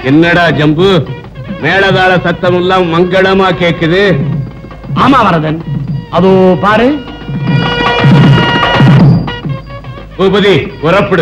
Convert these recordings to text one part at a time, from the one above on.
என்னடா ஜம்பு மேளதாள சத்தம் எல்லாம் மங்களமா கேக்குது ஆமா வரதன் அதோ பாரு பூபதி புறப்படு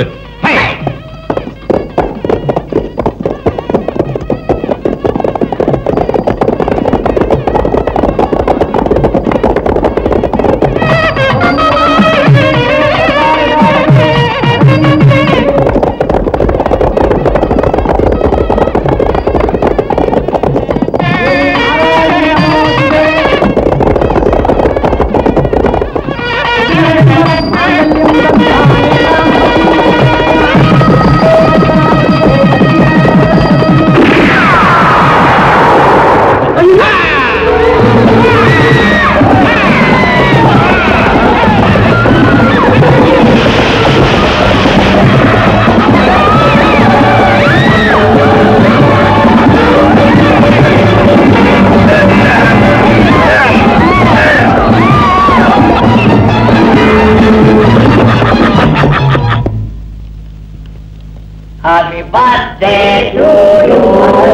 Happy birthday to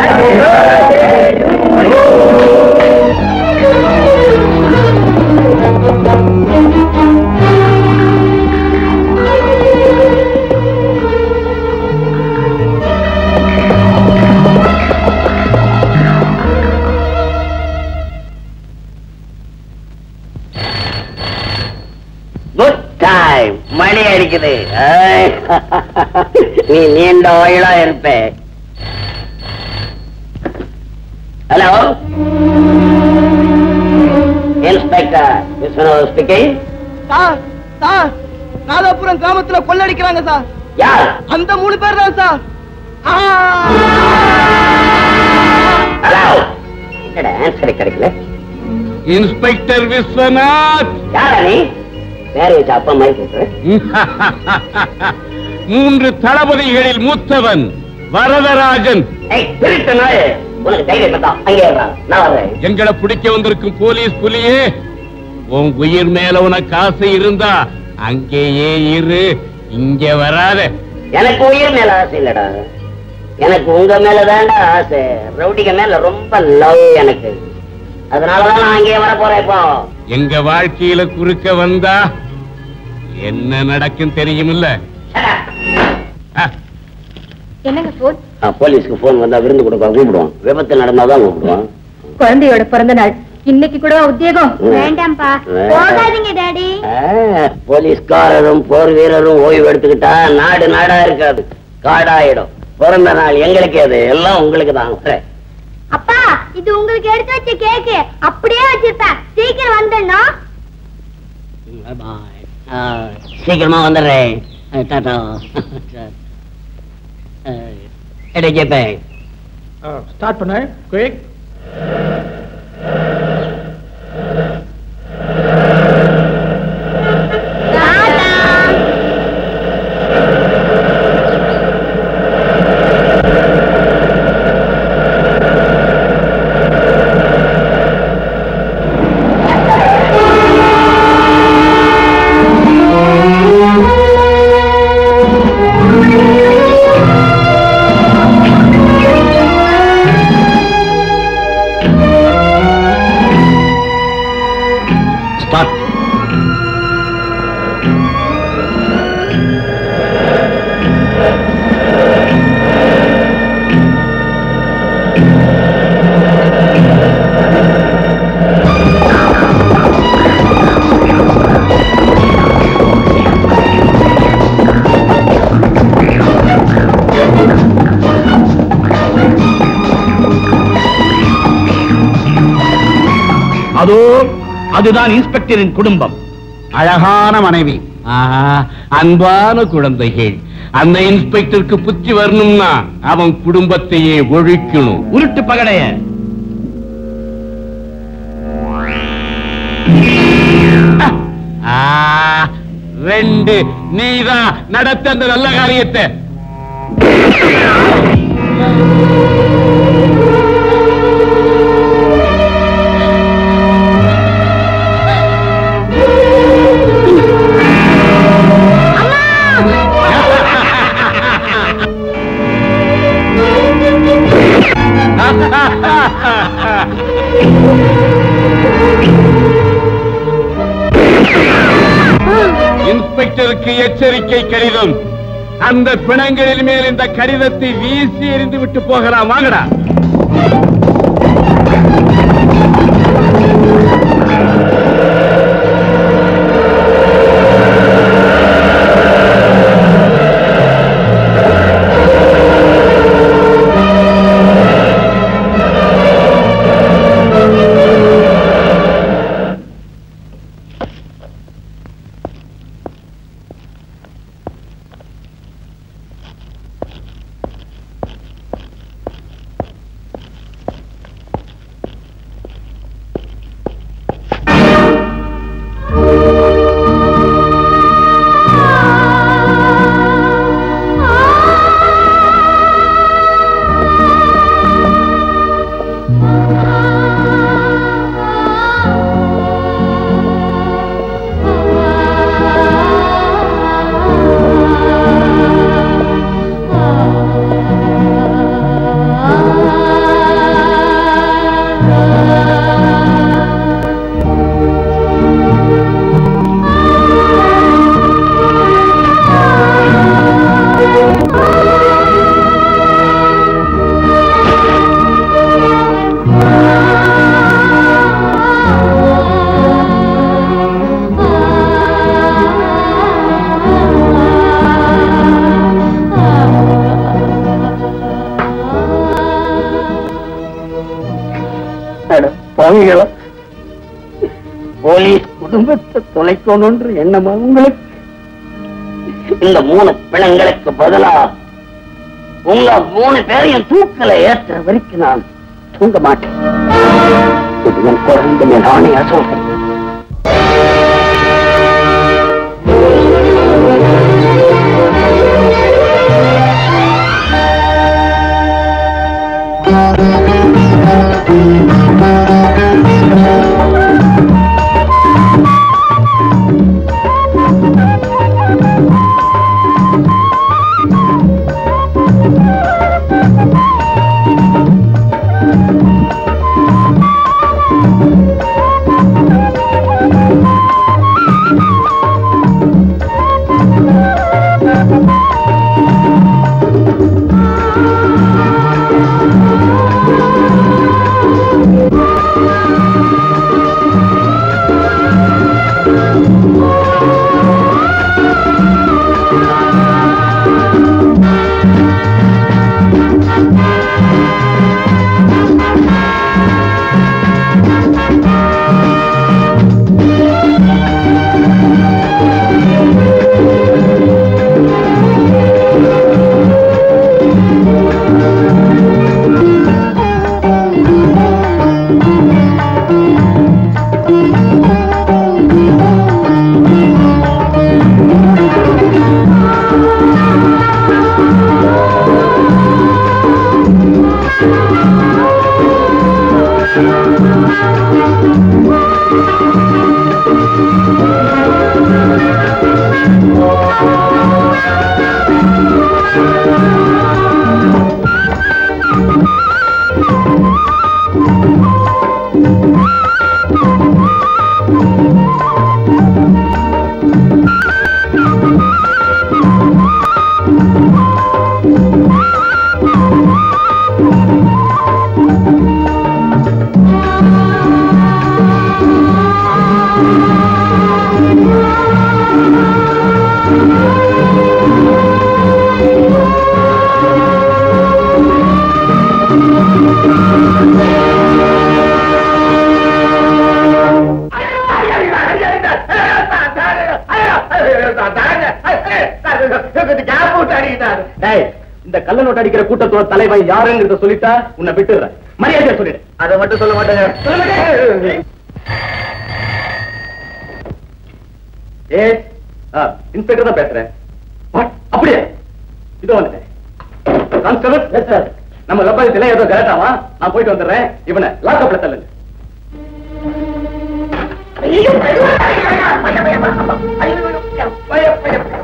good time மணி அடிக்குது ஐ, நீ நீண்ட ஆயுளா இருப்ப hello inspector Vishwanath speaking sir sir Nathapuram கிராமத்துல கொள்ளடிக்கிறாங்க சார் யார் அந்த மூணு பேர் தான் சார் ஆ! ஹலோ என்னடா ஆன்சர் கிடைக்கல இன்ஸ்பெக்டர் விஸ்வநாத் யாரா நீ பேர் வச்சு அப்பா மாதிரி கூப்பிடுற மூன்று தளபதிகளில் மூத்தவன் வரதராஜன் ஏய் திருட்டு நாள் உனக்கு தைரியம் பார்த்தா அங்கே இருடா. நான் வரேன் எங்களை பிடிக்க வந்திருக்கும் போலீஸ் புலியே உன் உயிர் மேல உனக்கு ஆசை இருந்தா அங்கேயே இரு இங்க வராத எனக்கு உயிர் மேல ஆசை இல்லடா எனக்கு உங்க மேல தான்டா ஆசை ரவுடிக மேல ரொம்ப லவ் எனக்கு அதனாலதான் நான் அங்கேயே வர போறேன் இப்போ எங்க வாழ்க்கையில குறுக்க வந்தா என்ன நடக்கும் தெரியுமில்ல அஹ், என்னங்க போன் ஆ, போலீஸ்க்கு போன் வந்தா விருந்து கொடுக்க கூப்பிடுவான் விபத்து நடந்தாதான் கூப்பிடுவான் குழந்தையோட பிறந்த நாள் இன்னைக்கு கூட உத்தியோகம் ம். வேண்டாம்ப்பா வேண்டாம். போகாதீங்க டாடி ஆ, போலீஸ்காரரும் போர் வீரரும் ஓய்வு எடுத்துக்கிட்டா நாடு நாடா இருக்காது காடாயிடும் பிறந்த நாள் எங்களுக்கு அது எல்லாம் உங்களுக்கு தான் வரேன். அப்பா இது உங்களுக்கு எடுத்து வச்ச கேக்கு அப்படியே வச்சிருப்பேன் சீக்கிரம் வந்துடணும் Bye. ஆ, சீக்கிரமா வந்துடுறேன் ஆ, டாடா ஆ, எடை கேப்பேன் ஸ்டார்ட் பண்ண குயிக் ஸ்டார்ட் அதோ அதுதான் இன்ஸ்பெக்டரின் குடும்பம் அழகான மனைவி ஆஹா, அன்பான குழந்தைகள் அந்த இன்ஸ்பெக்டருக்கு புத்தி வரணும்னா அவன் குடும்பத்தையே ஒழிக்கணும் உருட்டு பகடைய ஆ, ரெண்டு நீதான் நடத்த அந்த நல்ல காரியத்தை இன்ஸ்பெக்டருக்கு எச்சரிக்கை கடிதம் அந்த பிணங்களின் மேல் இந்த கடிதத்தை வீசி எறிந்து விட்டு போகலாம் வாங்கடா பாவிகளா போலீஸ் குடும்பத்தை தொலைக்கணும்ன்ற எண்ணமா உங்களுக்கு இந்த மூணு பிணங்களுக்கு பதிலா உங்க மூணு பேரையும் தூக்கல ஏற்ற வரைக்கும் நான் தூங்க மாட்டேன் இது என் குழந்தை மேல் ஆணையா சொல்றேன் இந்த கள்ள நோட்டு அடிக்கிற கூட்டத்தோட தலைவன் யாருங்கிறத சொல்லிட்டா உன்னை விட்டுறேன் மரியாதையா சொல்லிடு அதை மட்டும் சொல்ல மாட்டேங்க சொல்ல மாட்டேன் ஏ இன்ஸ்பெக்டர் தான் பேசுறேன் What? அப்படியே இதோ வந்துட்டேன் கான்ஸ்டபிள் நம்ம லப்பாயத்துல ஏதோ கரெக்டாவா நான் போயிட்டு வந்துடுறேன் இவனை லாக்கப்ல தள்ளுங்க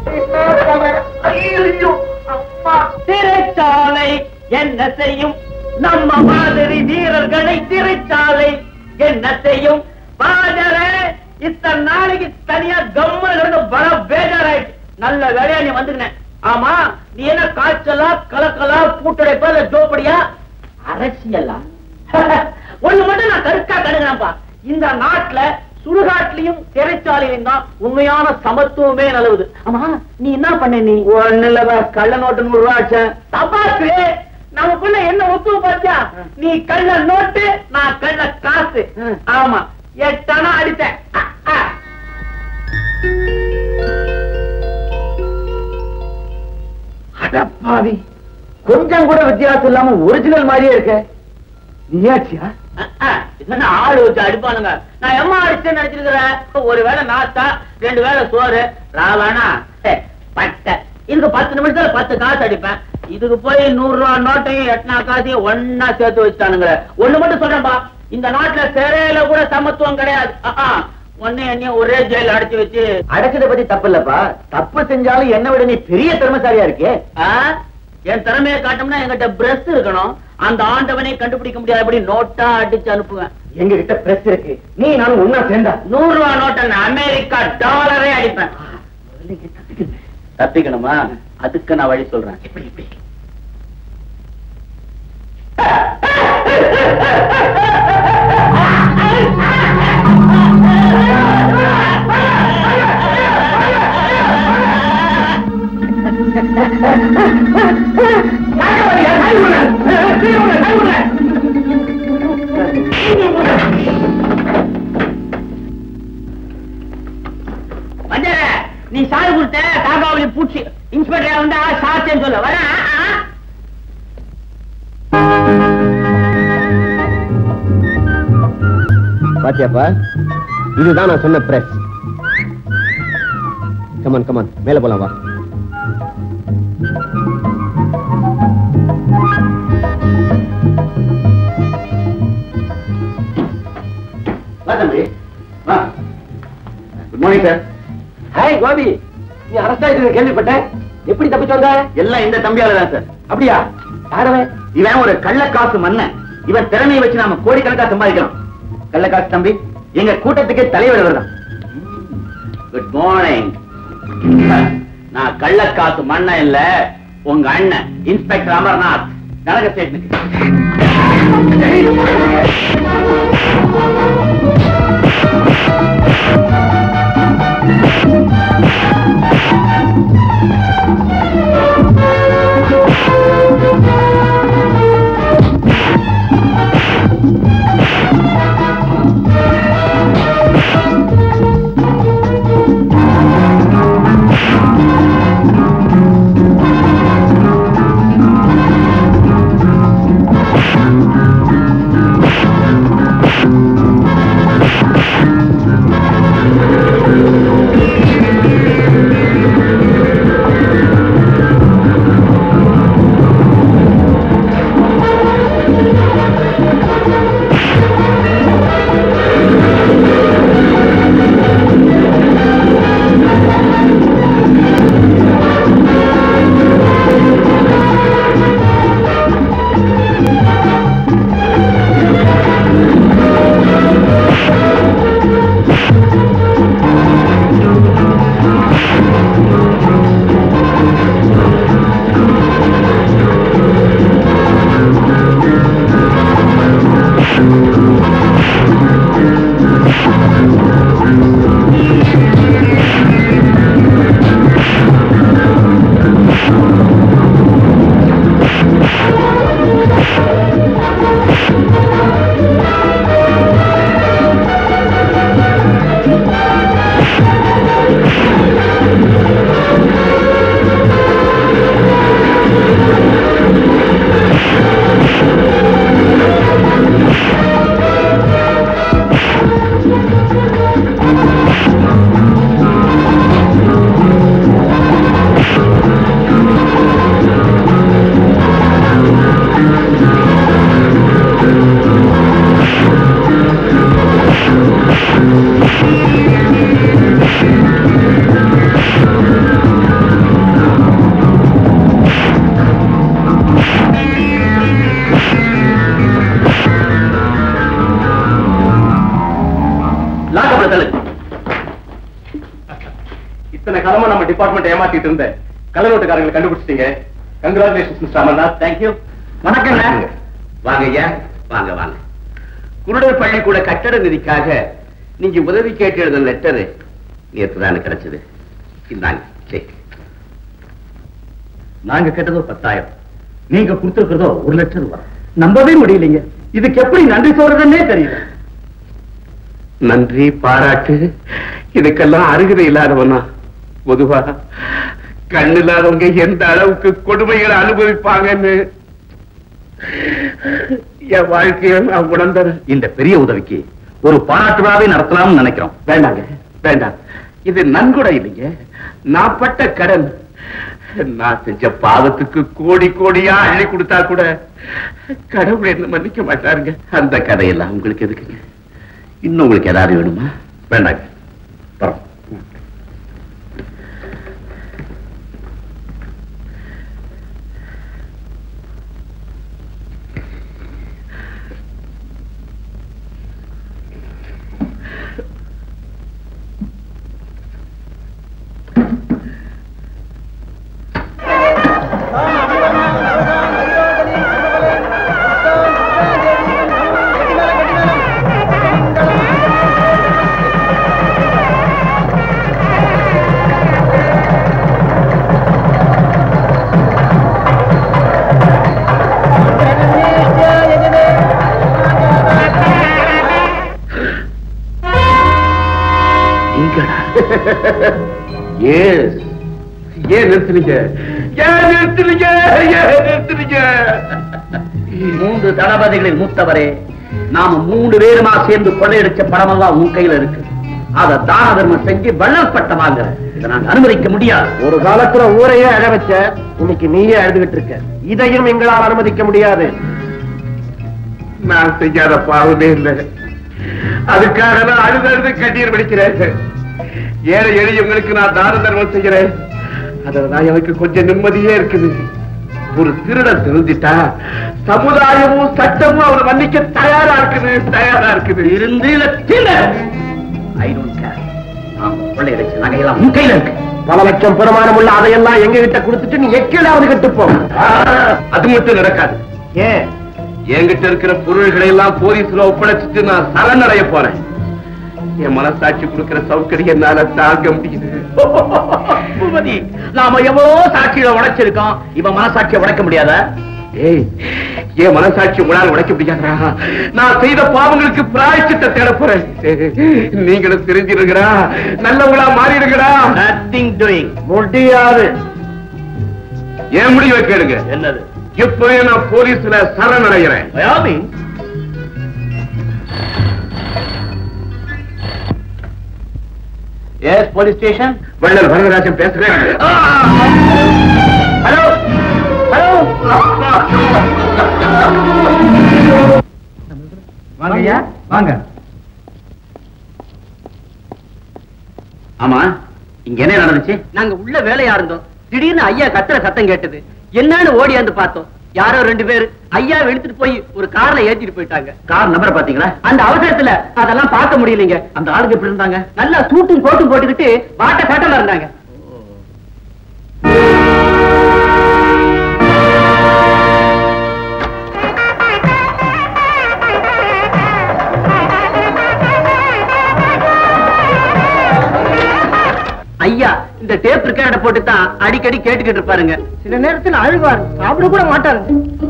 சிறைச்சாலை என்ன செய்யும் நம்ம மாதிரி வீரர்களை சிறைச்சாலை என்ன செய்யும் பாஜர இத்தனை நாளைக்கு தனியா கம்மல் இருந்து பல பேஜாராயிடுச்சு நல்ல வேலையா நீ வந்துக்கினேன் ஆமா நீ என்ன காய்ச்சலா கலக்கலா கூட்டடைப்பா இல்ல ஜோப்படியா அரசியலா ஒண்ணு மட்டும் நான் கருக்கா கடுங்கிறேன்ப்பா இந்த நாட்டுல சுடுகாட்லயும் சிறைச்சாலையிலும் தான் உண்மையான சமத்துவமே நிலவுது ஆமா நீ என்ன பண்ண நீ ஒண்ணு இல்ல கள்ள நோட்டு நூறு ரூபா ஆச்சு தப்பாக்கு நமக்குள்ள என்ன ஒத்துவ பாத்தியா நீ கள்ள நோட்டு நான் கள்ள காசு ஆமா எட்டனா அடித்தேன் அ, அ. அடப்பாவி கொஞ்சம் கூட வித்தியாசம் இல்லாம ஒரிஜினல் மாதிரியே இருக்க நீயாச்சியா அ, அ. என்ன ஆளு வச்சு அடிப்பானுங்க நான் எம்மா அடிச்சேன்னு நினைச்சிருக்கிறேன் ஒரு வேளை நாத்தா ரெண்டு வேளை சோறு ராவானா ஹே, பட்டை இதுக்கு பத்து நிமிஷத்துல பத்து காசு அடிப்பேன் இதுக்கு போய் நூறு ரூபா நோட்டையும் எட்டனா காசையும் ஒன்னா சேர்த்து வச்சுட்டானுங்களே ஒண்ணு மட்டும் சொல்றேன்பா இந்த நாட்டுல சிறையில கூட சமத்துவம் கிடையாது ஒன்னு என்னையும் ஒரே ஜெயில அடைச்சு வச்சு அடைச்சதை பத்தி தப்பு இல்லப்பா தப்பு செஞ்சாலும் என்ன விட நீ பெரிய திறமைசாலியா இருக்கே ஆ? என் திறமையை காட்டோம்னா என்கிட்ட பிரஸ் இருக்கணும் அந்த ஆண்டவனை கண்டுபிடிக்க முடியாதபடி நோட்டா அடிச்சு அனுப்புவேன் எங்க கிட்ட பிரஸ் இருக்கு நீ நானும் ஒன்னா சேர்ந்தா நூறு ரூபா நோட்டை நான் அமெரிக்கா டாலரே அடிப்பேன் தப்பிக்கணுமா அதுக்கு நான் வழி சொல்றேன் எப்படி எப்படி வந்தர நீ சாரு கொடுத்த காபாவளி பூச்சி இன்ஸ்பெக்டர் வந்தா சாத்தேன்னு சொல்ல வர பாத்தியாப்பா இதுதான் நான் சொன்ன பிரஸ் கமான் கமான் மேல போலாம் வா வா தம்பி வா good morning sir hi Gopi நீ அரஸ்ட் ஆயிட்டு கேள்விப்பட்டேன் எப்படி தப்பிச்சு வந்த எல்லாம் இந்த தம்பியால தான் சார் அப்படியா யாரவன் இவன் ஒரு கள்ளக்காசு மன்னன் இவன் திறமையை வச்சு நாம கோடிக்கணக்கா சம்பாதிக்கிறோம் கள்ளக்காசு தம்பி எங்க கூட்டத்துக்கே தலைவர் தான் குட் மார்னிங் நான் கள்ளக்காசு மண்ண இல்ல உங்க அண்ணன் இன்ஸ்பெக்டர் அமர்நாத் கனக ஸ்டேஷனுக்கு காலமா நம்ம டிபார்ட்மெண்ட் ஏமாத்திட்டு இருந்த கள்ளநோட்டுக்காரங்களை கண்டுபிடிச்சிட்டீங்க கங்க்ராச்சுலேஷன்ஸ் மிஸ்டர் அமர்நாத் தேங்க்யூ வணக்கங்க வாங்க ஐயா வாங்க வாங்க குருடர் பள்ளிக்கூட கட்டட நிதிக்காக நீங்க உதவி கேட்டு எழுதின லெட்டர் நேற்று தானே கிடைச்சது இந்தாங்க சரி நாங்க கேட்டதோ பத்தாயிரம் நீங்க கொடுத்திருக்கிறதோ ஒரு லட்சம் ரூபாய் நம்பவே முடியலைங்க இதுக்கு எப்படி நன்றி சொல்றதுன்னே தெரியல நன்றி பாராட்டு இதுக்கெல்லாம் அருகதை இல்லாதவனா பொதுவா கண்ணு இல்லாதவங்க எந்த அளவுக்கு கொடுமைகளை அனுபவிப்பாங்கன்னு என் வாழ்க்கையை நான் உணர்ந்தேன் இந்த பெரிய உதவிக்கு ஒரு பாராட்டு விழாவை நடத்தலாம்னு நினைக்கிறோம் வேண்டாங்க வேண்டாம் இது நன்கொடை இல்லைங்க நான் பட்ட கடன் நான் செஞ்ச பாவத்துக்கு கோடி கோடியா அள்ளி கொடுத்தா கூட கடவுள் என்ன மன்னிக்க மாட்டாருங்க அந்த கதையெல்லாம் உங்களுக்கு எதுக்குங்க இன்னும் உங்களுக்கு ஏதாவது வேணுமா வேண்டாங்க பரம் இங்கடா எஸ் ஏன் நிறுத்துறீங்க ஏன் நிறுத்துறீங்க ஏன் நிறுத்துறீங்க மூன்று தளபதிகளில் மூத்தவரே நாம மூணு பேருமா சேர்ந்து கொள்ளையடிச்ச பணமெல்லாம் உன் கையில இருக்கு அத தான தர்மம் செஞ்சு வள்ளல் பட்டம் வாங்குற இதை நான் அனுமதிக்க முடியாது ஒரு காலத்துல ஊரையே அழ வச்ச இன்னைக்கு நீயே அழுதுகிட்டு இருக்க இதையும் எங்களால் அனுமதிக்க முடியாது நான் செய்யாத பாவமே இல்லை அதுக்காக நான் அழுது அழுது கண்ணீர் வடிக்கிறேன் ஏழை எளியவங்களுக்கு நான் தான தர்மம் செய்கிறேன் அதுல தான் எனக்கு கொஞ்சம் நிம்மதியே இருக்குது ஒரு திருடன் திருந்திட்டா சமுதாயமும் சட்டமும் அவனை மன்னிக்க தயாரா இருக்குது தயாரா இருக்குது இருந்து ஐ டோன்ட் கேர் நாம கொள்ளையடிச்ச நகையெல்லாம் உன் கையில இருக்கு பல லட்சம் பிரமாணம் உள்ள அதையெல்லாம் எங்க கிட்ட கொடுத்துட்டு நீ எக்கேடாவது கட்டுப்போம் ஆ, அது மட்டும் நடக்காது ஏன் என்கிட்ட இருக்கிற பொருள்களை எல்லாம் போலீஸ்ல ஒப்படைச்சிட்டு நான் சரணடைய போறேன் என் மனசாட்சி கொடுக்கிற சௌகரியம் என்னால தாங்க முடியுது பூபதி நாம எவ்வளவோ சாட்சிகளை உடைச்சிருக்கோம் இவன் மனசாட்சியை உடைக்க முடியாதா ஏய் என் மனசாட்சி உங்களால் உடைக்க முடியாதா நான் செய்த பாவங்களுக்கு பிராய்ச்சித்த தேட போறேன் நீங்களும் தெரிஞ்சிருக்கிறா நல்லவங்களா மாறிடுங்கடா நத்திங் டூயிங் முடியாது என் முடிவை கேளுங்க என்னது இப்பவே நான் போலீஸ்ல சரணடைகிறேன் பயாமி yes police station Vallal Varadarajan பேசுறேன் ஹலோ ஹலோ வாங்கய்யா வாங்க ஆமா இங்க என்ன நடந்துச்சு நாங்க உள்ள வேலையா இருந்தோம் திடீர்னு ஐயா கத்துற சத்தம் கேட்டது என்னன்னு ஓடியாந்து பார்த்தோம் யாரோ ரெண்டு பேர் ஐயா எடுத்துட்டு போய் ஒரு கார்ல ஏத்திட்டு போயிட்டாங்க கார் நம்பரை பாத்தீங்களா அந்த அவசரத்துல அதெல்லாம் பார்க்க முடியலைங்க அந்த ஆளுக்கு எப்படி இருந்தாங்க நல்லா சூட்டும் கோட்டும் போட்டுக்கிட்டு வாட்ட சாட்டமா இருந்தாங்க ஐயா இந்த டேப் ரெக்கார்ட போட்டு தான் அடிக்கடி கேட்டுக்கிட்டு இருப்பாருங்க சில நேரத்தில் அழுவார் சாப்பிட கூட மாட்டாருங்க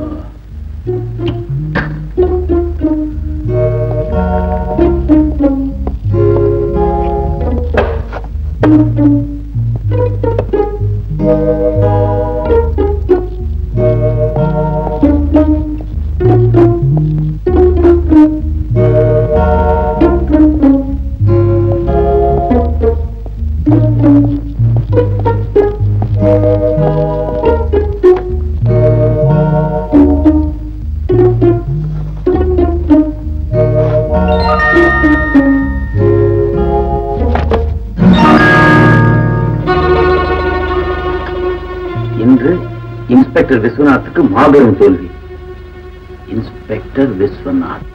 இன்று இன்ஸ்பெக்டர் விஸ்வநாத்துக்கு மாபெரும் தோல்வி இன்ஸ்பெக்டர் விஸ்வநாத்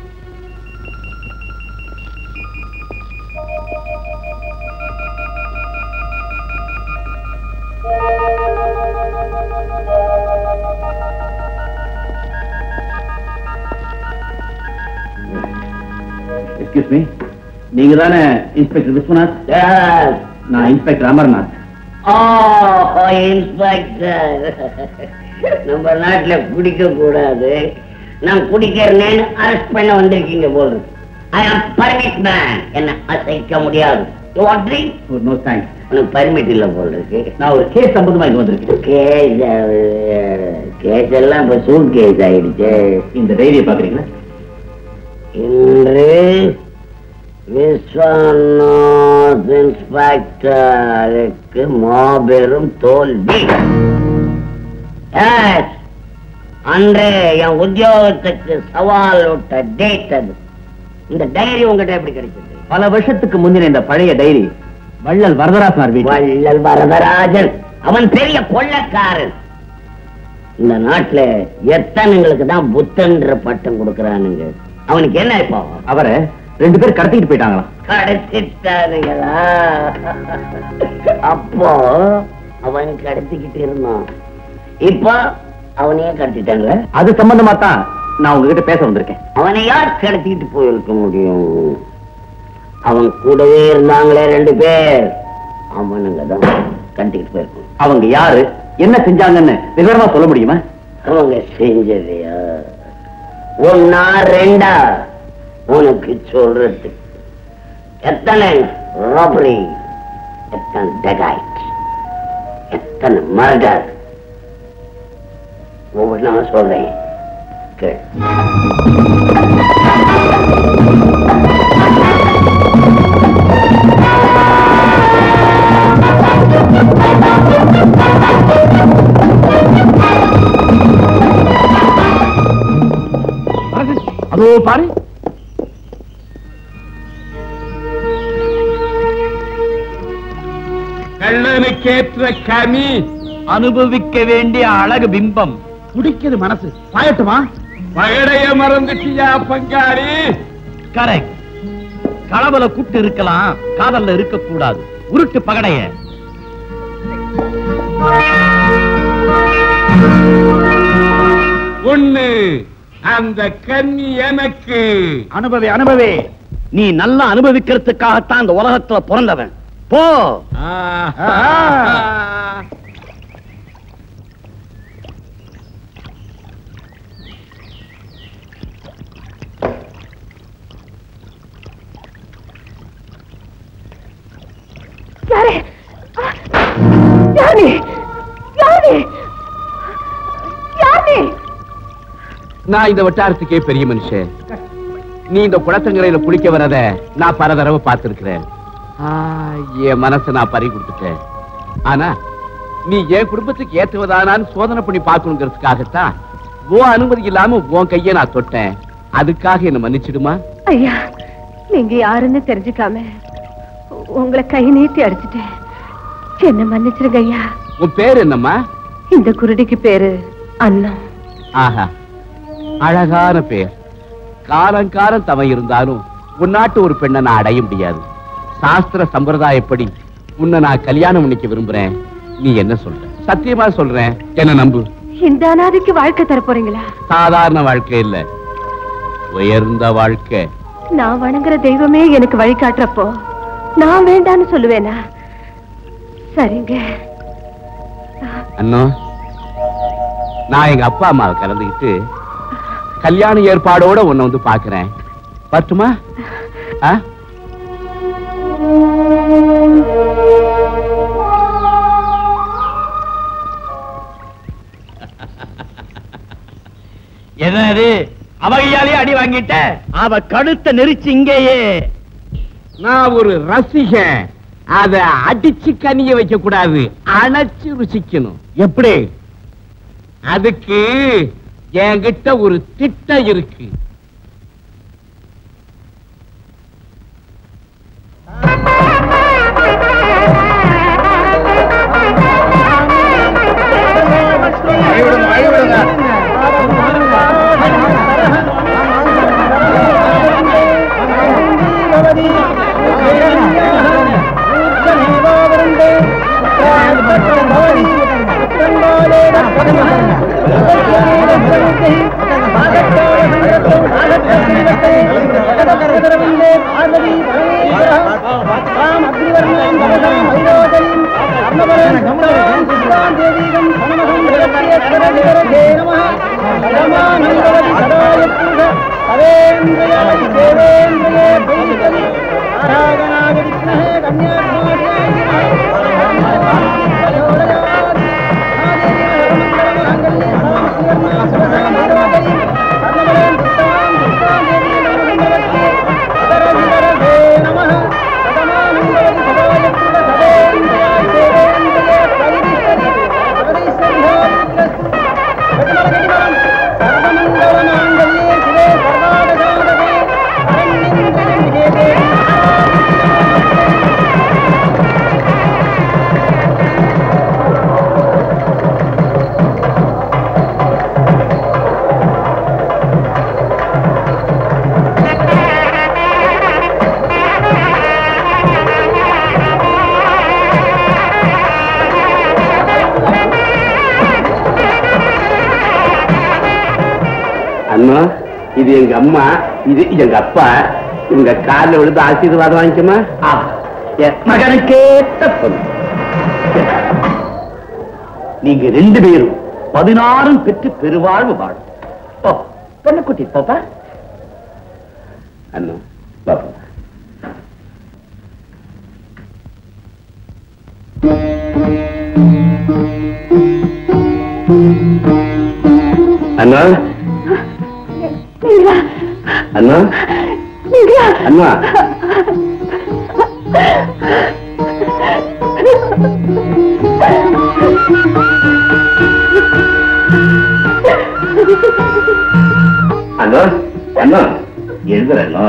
எக்ஸ்கியூஸ் மீ நீங்க தானே இன்ஸ்பெக்டர் விஸ்வநாத் நான் இன்ஸ்பெக்டர் அமர்நாத் ஓ இன்ஸ்பெக்டர் நம்ம நாட்டுல குடிக்க கூடாது நான் குடிக்கிறேன்னு அரெஸ்ட் பண்ண வந்திருக்கீங்க போல ஐ ஆம் பர்மிட் மேன் என்ன அசைக்க முடியாது You want drink? No thanks உனக்கு பர்மிட் இல்ல போல இருக்கு நான் ஒரு கேஸ் சம்பந்தமா இங்க வந்திருக்கேன் கேஸ் கேஸ் எல்லாம் இப்ப சூட் கேஸ் ஆயிடுச்சு இந்த டைரியை பாக்குறீங்களா இன்று விஸ்வநாத் இன்ஸ்பெக்டருக்கு மாபெரும் தோல்வி Yes. அன்று என் உத்தியோகத்துக்கு சவால் விட்ட டேட் அது இந்த டைரி உங்ககிட்ட எப்படி கிடைச்சது பல வருஷத்துக்கு முந்தின இந்த பழைய டைரி வள்ளல் வரதராசனார் வீட்டு வள்ளல் வரதராஜன் அவன் பெரிய கொள்ளக்காரன் இந்த நாட்டுல எத்தனைங்களுக்கு தான் புத்தன்ற பட்டம் கொடுக்கறானுங்க அவனுக்கு என்ன இப்போ அவரை ரெண்டு பேர் கடத்திட்டு போயிட்டாங்களாம் கடத்திட்டானுங்களா அப்போ அவன் கடத்திக்கிட்டு இருந்தான் இப்போ அவனையே கடத்திட்டாங்க அது சம்பந்தமா தான் நான் உங்ககிட்ட பேச வந்திருக்கேன் அவனை யார் கடத்திக்கிட்டு போயிருக்க முடியும் அவன் கூடவே இருந்தாங்களே ரெண்டு பேர் அவனுங்க தான் கடத்திக்கிட்டு போயிருக்கணும் அவங்க யாரு என்ன செஞ்சாங்கன்னு விவரமா சொல்ல முடியுமா அவங்க செஞ்சதையா ஒன்னா ரெண்டா உனக்கு சொல்றது எத்தனை ராபரி எத்தனை டெகாய்ட் எத்தனை மர்டர் ஒவ்வொன்றா சொல்றேன் கேள் அதோ பாரு கள்ளனுக்கேற்ற கனி அனுபவிக்க வேண்டிய அழகு பிம்பம் குடிக்குது மனசு பாயட்டுமா பகடைய மறந்துட்டியா பங்காளி கரெக்ட் களவல கூட்டு இருக்கலாம் காதல்ல இருக்க கூடாது உருட்டு பகடைய ஒண்ணு அந்த கன்னி எனக்கு அனுபவி அனுபவி நீ நல்லா அனுபவிக்கிறதுக்காகத்தான் இந்த உலகத்துல பிறந்தவன் போ ஆஹா. யாரு யாரு யாரு யாரு நான் இந்த வட்டாரத்துக்கே பெரிய மனுஷன் நீ இந்த குளத்தங்கரையில குளிக்க வரத நான் பல தடவை பார்த்திருக்கிறேன் ஆ, என் மனசை நான் பறி கொடுத்துட்டேன் ஆனா நீ என் குடும்பத்துக்கு ஏற்றுவதானான்னு சோதனை பண்ணி பார்க்கணுங்கிறதுக்காகத்தான் உன் அனுமதி இல்லாம உன் கையை நான் தொட்டேன் அதுக்காக என்ன மன்னிச்சிடுமா ஐயா நீங்க யாருன்னு தெரிஞ்சுக்காம உங்களை கை நீட்டி அடிச்சிட்டேன் என்ன மன்னிச்சிருங்க ஐயா உன் பேர் என்னம்மா இந்த குருடிக்கு பேரு அண்ணம் ஆஹா அழகான பேர் காலங்காலம் தவம் இருந்தாலும் உன் நாட்டு ஒரு பெண்ணை நான் அடைய முடியாது சாஸ்திர சம்பிரதாயப்படி உன்னை நான் கல்யாணம் பண்ணிக்க விரும்புறேன் நீ என்ன சொல்ற சத்தியமா சொல்றேன் என்ன நம்பு இந்த அனாதைக்கு வாழ்க்கை தர போறீங்களா சாதாரண வாழ்க்கை இல்ல உயர்ந்த வாழ்க்கை நான் வணங்குற தெய்வமே எனக்கு வழிகாட்டுறப்போ நான் வேண்டான்னு சொல்லுவேனா சரிங்க அண்ணா நான் எங்க அப்பா அம்மாவை கலந்துக்கிட்டு கல்யாண ஏற்பாடோட உன்னை வந்து பாக்குறேன் பட்டுமா ஆ என்னது அவகையாலே அடி வாங்கிட்ட அவ கழுத்த நெரிச்சு இங்கேயே நான் ஒரு ரசிகன் அத அடிச்சு கனிய வைக்க கூடாது அணைச்சு ருசிக்கணும் எப்படி அதுக்கு என்கிட்ட ஒரு திட்டம் இருக்கு பவனி அண்ணா இது எங்க அம்மா இது எங்க அப்பா உங்க கால்ல விழுந்து ஆசீர்வாதம் வாங்கிக்கமா மகனுக்கேத்த பொண்ணு நீங்க ரெண்டு பேரும் பதினாறும் பெற்று பெருவாழ்வு வாழும் ஓ பொண்ணு குட்டி பாப்பா அண்ணா பாப்பா அண்ணா அண்ணா அண்ணா அண்ணா அண்ணா எழுதுறேண்ணா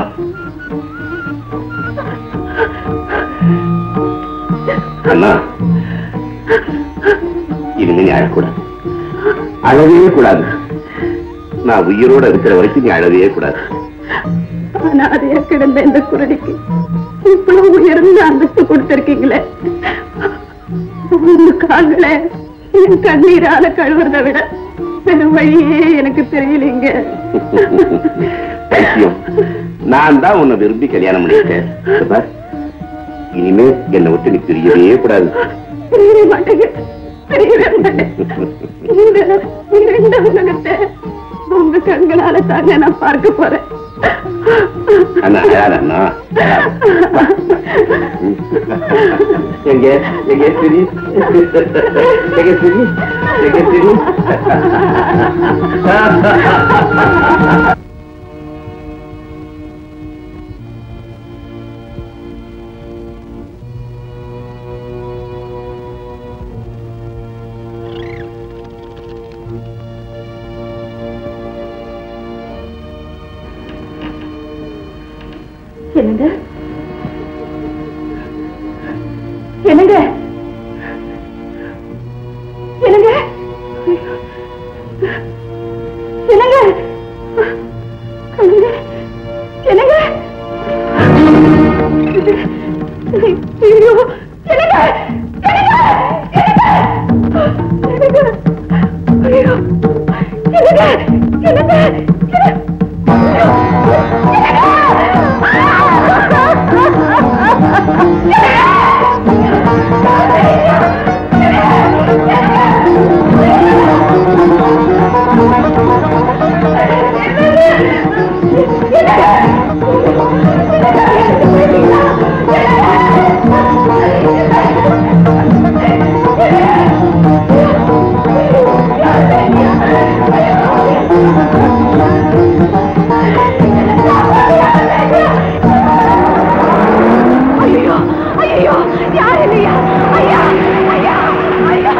அண்ணா இனிமே நீ அழக்கூடாது அழவே கூடாது நான் உயிரோட இருக்கிற வரைக்கும் நீ அழவே கூடாது அனாதையா கிடந்த இந்த குருடிக்கு இவ்வளவு உயர்ந்த அந்தஸ்து கொடுத்திருக்கீங்களே உங்க கால்களை என் கண்ணீரால கழுவுறதை விட வேற வழியே எனக்கு தெரியலீங்க பைத்தியம் நான் தான் உன்னை விரும்பி கல்யாணம் பண்ணிட்டேன் பார், இனிமே என்னை விட்டு நீ பிரியவே கூடாது தெரியவே மாட்டேங்க தெரியவே மாட்டேன் இந்த இரண்ட உலகத்தை உங்க கண்களால தாங்க நான் பார்க்க போறேன் அண்ணா யார் அண்ணா எங்க எங்க சிரி எங்க சிரி எங்க சிரி என்னங்க என்னங்க என்னங்க என்னங்க என்னங்க என்னங்க ஐயோ என்னங்க என்னங்க என்னங்க ஐயோ என்னங்க என்னங்க ஐயோ ஐயோ யார் இல்லையா ஐயா ஐயா ஐயா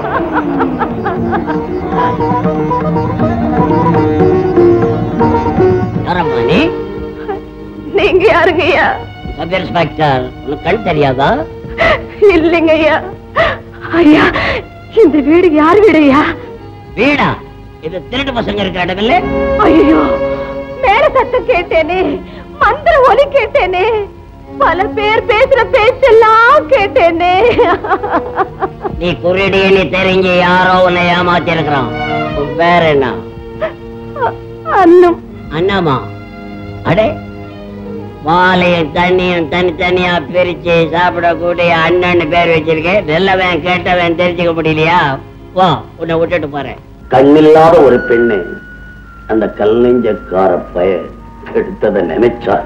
யாரம்மா நீ நீங்க யாருங்க ஐயா சப் இன்ஸ்பெக்டர் உனக்கு கண் தெரியாதா இல்லைங்க ஐயா ஐயா இந்த வீடு யார் வீடு ஐயா வீடா இது திருட்டு பசங்க இருக்கிற இடம் இல்ல ஐயோ மேல சத்தம் கேட்டேனே மந்திர ஒலி கேட்டேனே பல பேர் பேசுற பேச்செல்லாம் கேட்டேனே நீ குருடின்னு தெரிஞ்சு யாரோ உன்னை ஏமாத்தி இருக்கிறான் வேற என்ன அன்னும் அண்ணாமா அடே பாலையும் தண்ணியும் தனித்தனியா பிரிச்சு சாப்பிடக்கூடிய அண்ணன் பேர் வச்சிருக்கேன் நல்லவன் கேட்டவன் தெரிஞ்சுக்க முடியலையா வா உன்னை விட்டுட்டு போறேன் கண்ணில்லாத ஒரு பெண்ணை அந்த கல் நெஞ்சக்கார பய எடுத்ததை நினைச்சார்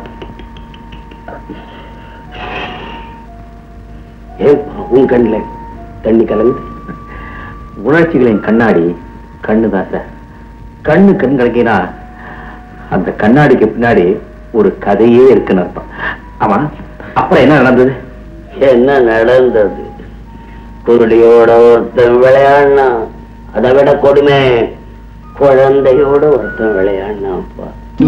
ஏன்பா உன் கண்ணுல தண்ணி கலந்து உணர்ச்சிகளின் கண்ணாடி கண்ணுதான் சார் கண்ணு கண் கலக்கினா அந்த கண்ணாடிக்கு பின்னாடி ஒரு கதையே இருக்குன்னு அர்த்தம் ஆமா அப்புறம் என்ன நடந்தது என்ன நடந்தது குருடியோட ஒருத்தன் விளையாடினா அதை விட கொடுமை குழந்தையோட ஒருத்தன் விளையாடினாப்பா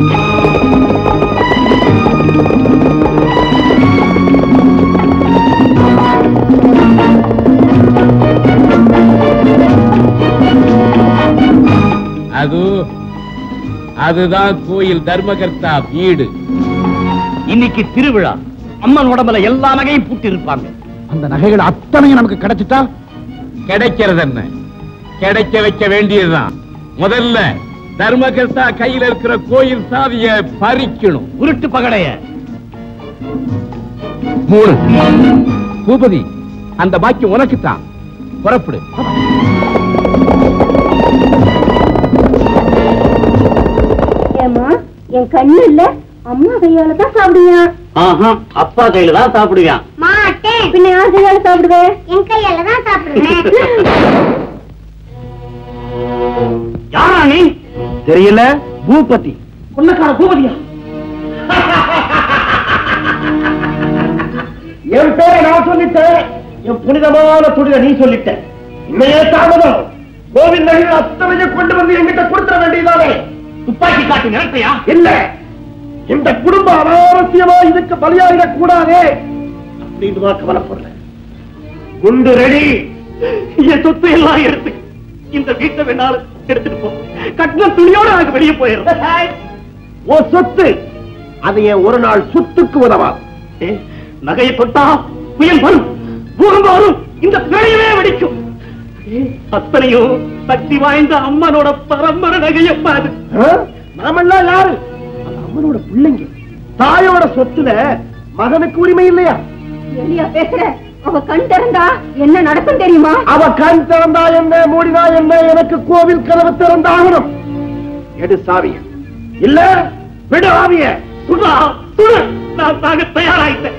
அது அதுதான் கோயில் தர்மகர்த்தா வீடு இன்னைக்கு திருவிழா அம்மன் உடம்புல எல்லா நகையும் பூட்டி இருப்பாங்க அந்த நகைகள் அத்தனையும் நமக்கு கிடைச்சிட்டா கிடைக்கிறது என்ன கிடைக்க வைக்க வேண்டியதுதான் முதல்ல தர்மகர்த்தா கையில இருக்கிற கோயில் சாவிய பறிக்கணும் உருட்டு பகடைய மூணு பூபதி அந்த பாக்கியம் உனக்குத்தான் புறப்படு ஏமா என் கண்ணு இல்ல அம்மா கையால தான் சாப்பிடுவியா ஆஹா அப்பா கையில தான் சாப்பிடுவேன் மாட்டேன் பின்ன யார் கையால சாப்பிடுவேன் என் கையால தான் சாப்பிடுவேன் யாரா நீ தெரியல பூபதி கொள்ளக்கார பூபதியா என் பேரை நான் சொல்லிட்டேன் என் புனிதமான துணியை நீ சொல்லிட்ட இன்னையே தாமதம் கோவில் நகைகள் அத்தனையும் கொண்டு வந்து என்கிட்ட கொடுத்துட வேண்டியதானே துப்பாக்கி காட்டு நினைப்பையா இல்ல இந்த குடும்ப அனாவசியமா இதுக்கு பலியாகிடக் கூடாதே அப்படின்னு தான் கவலைப்படுறேன் குண்டு ரெடி என் சொத்து எல்லாம் எடுத்து இந்த வீட்டை வேணாலும் எடுத்துட்டு போ கட்டின துணியோட நாங்க வெளியே போயிடுறோம் ஓ சொத்து அது என் ஒரு நாள் சுத்துக்கு உதவாது ஏ, நகையை தொட்டா புயல் வரும் பூகம்பம் வரும் இந்த பிழையவே வெடிக்கும் ஏ, அத்தனையும் சக்தி வாய்ந்த அம்மனோட பரம்பரை நகையப்பா அது ஆ? நாமெல்லாம் யாரு அந்த அம்மனோட பிள்ளைங்க தாயோட சொத்துல மகனுக்கு உரிமை இல்லையா எலியா பேசுற அவ கண் திறந்தா என்ன நடக்கும் தெரியுமா அவ கண் திறந்தா என்ன மூடினா என்ன எனக்கு கோவில் கதவு திறந்தாகணும் எடு சாவிய இல்ல விடு ஆவிய சுடா சுடு நான் சாக தயாராயிட்டேன்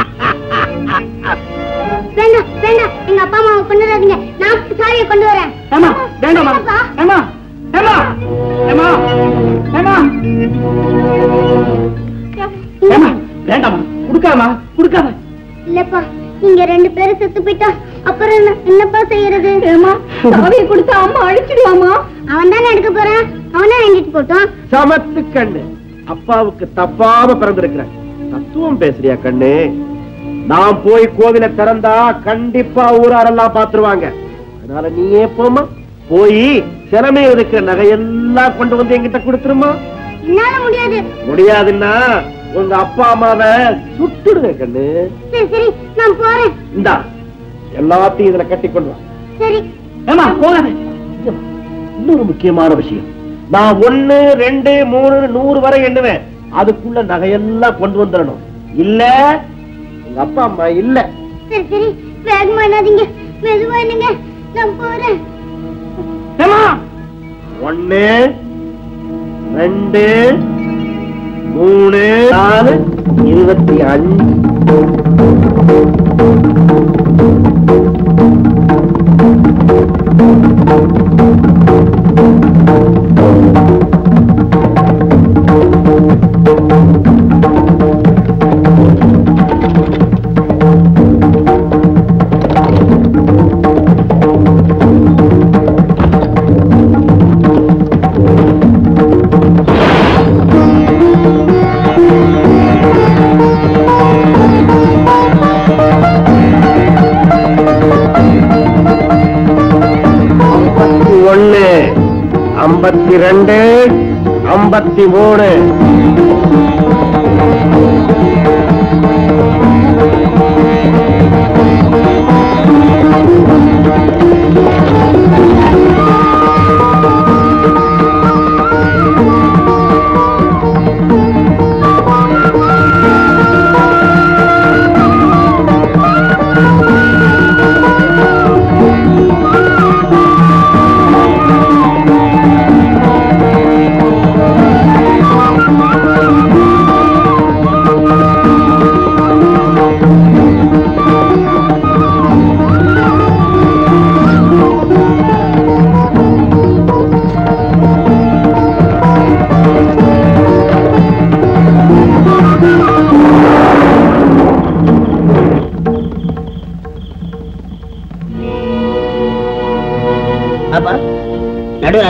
வேண்டாம் வேண்டாம் எங்க அப்பா அம்மாவை கொண்டு வராதீங்க நான் சாரியை கொண்டு வரேன் ஏமா வேண்டாமா ஏமா ஏமா ஏமா ஏமா ஏமா வேண்டாமா குடுக்காமா குடுக்காம இல்லப்பா நீங்க ரெண்டு பேரும் செத்து போயிட்டா அப்புறம் என்ன என்னப்பா செய்யறது ஏமா சாவியை கொடுத்தா அம்மா அழிச்சிடுவாமா அவன் தானே எடுக்க போறான் அவனே வாங்கிட்டு போட்டோம் சமத்து கண்ணு அப்பாவுக்கு தப்பாம பிறந்திருக்கிறேன் தத்துவம் பேசுறியா கண்ணு நான் போய் கோவில திறந்தா கண்டிப்பா ஊராரெல்லாம் பாத்துருவாங்க அதனால நீயே போமா போய் சிறமே இருக்கிற நகையெல்லாம் கொண்டு வந்து என்கிட்ட கொடுத்துருமா என்னால முடியாது முடியாதுன்னா உங்க அப்பா அம்மாவை சுட்டுடுங்க கண்ணு சரி சரி நான் போறேன் இந்தா எல்லாத்தையும் இதுல கட்டி கொண்டு வா சரி ஏமா போகாத இன்னொரு முக்கியமான விஷயம் நான் ஒண்ணு ரெண்டு மூணு நூறு வரை எண்ணுவேன் அதுக்குள்ள நகையெல்லாம் கொண்டு வந்துடணும் இல்ல உங்க அப்பா அம்மா இல்ல சரி சரி வேகமா என்னாதீங்க மெதுவா என்னங்க நான் போறேன் ஏமா ஒண்ணு ரெண்டு மூணு நாலு இருபத்தி அஞ்சு ஐம்பத்தி ஒண்ணு ஐம்பத்தி ரெண்டு ஐம்பத்தி மூணு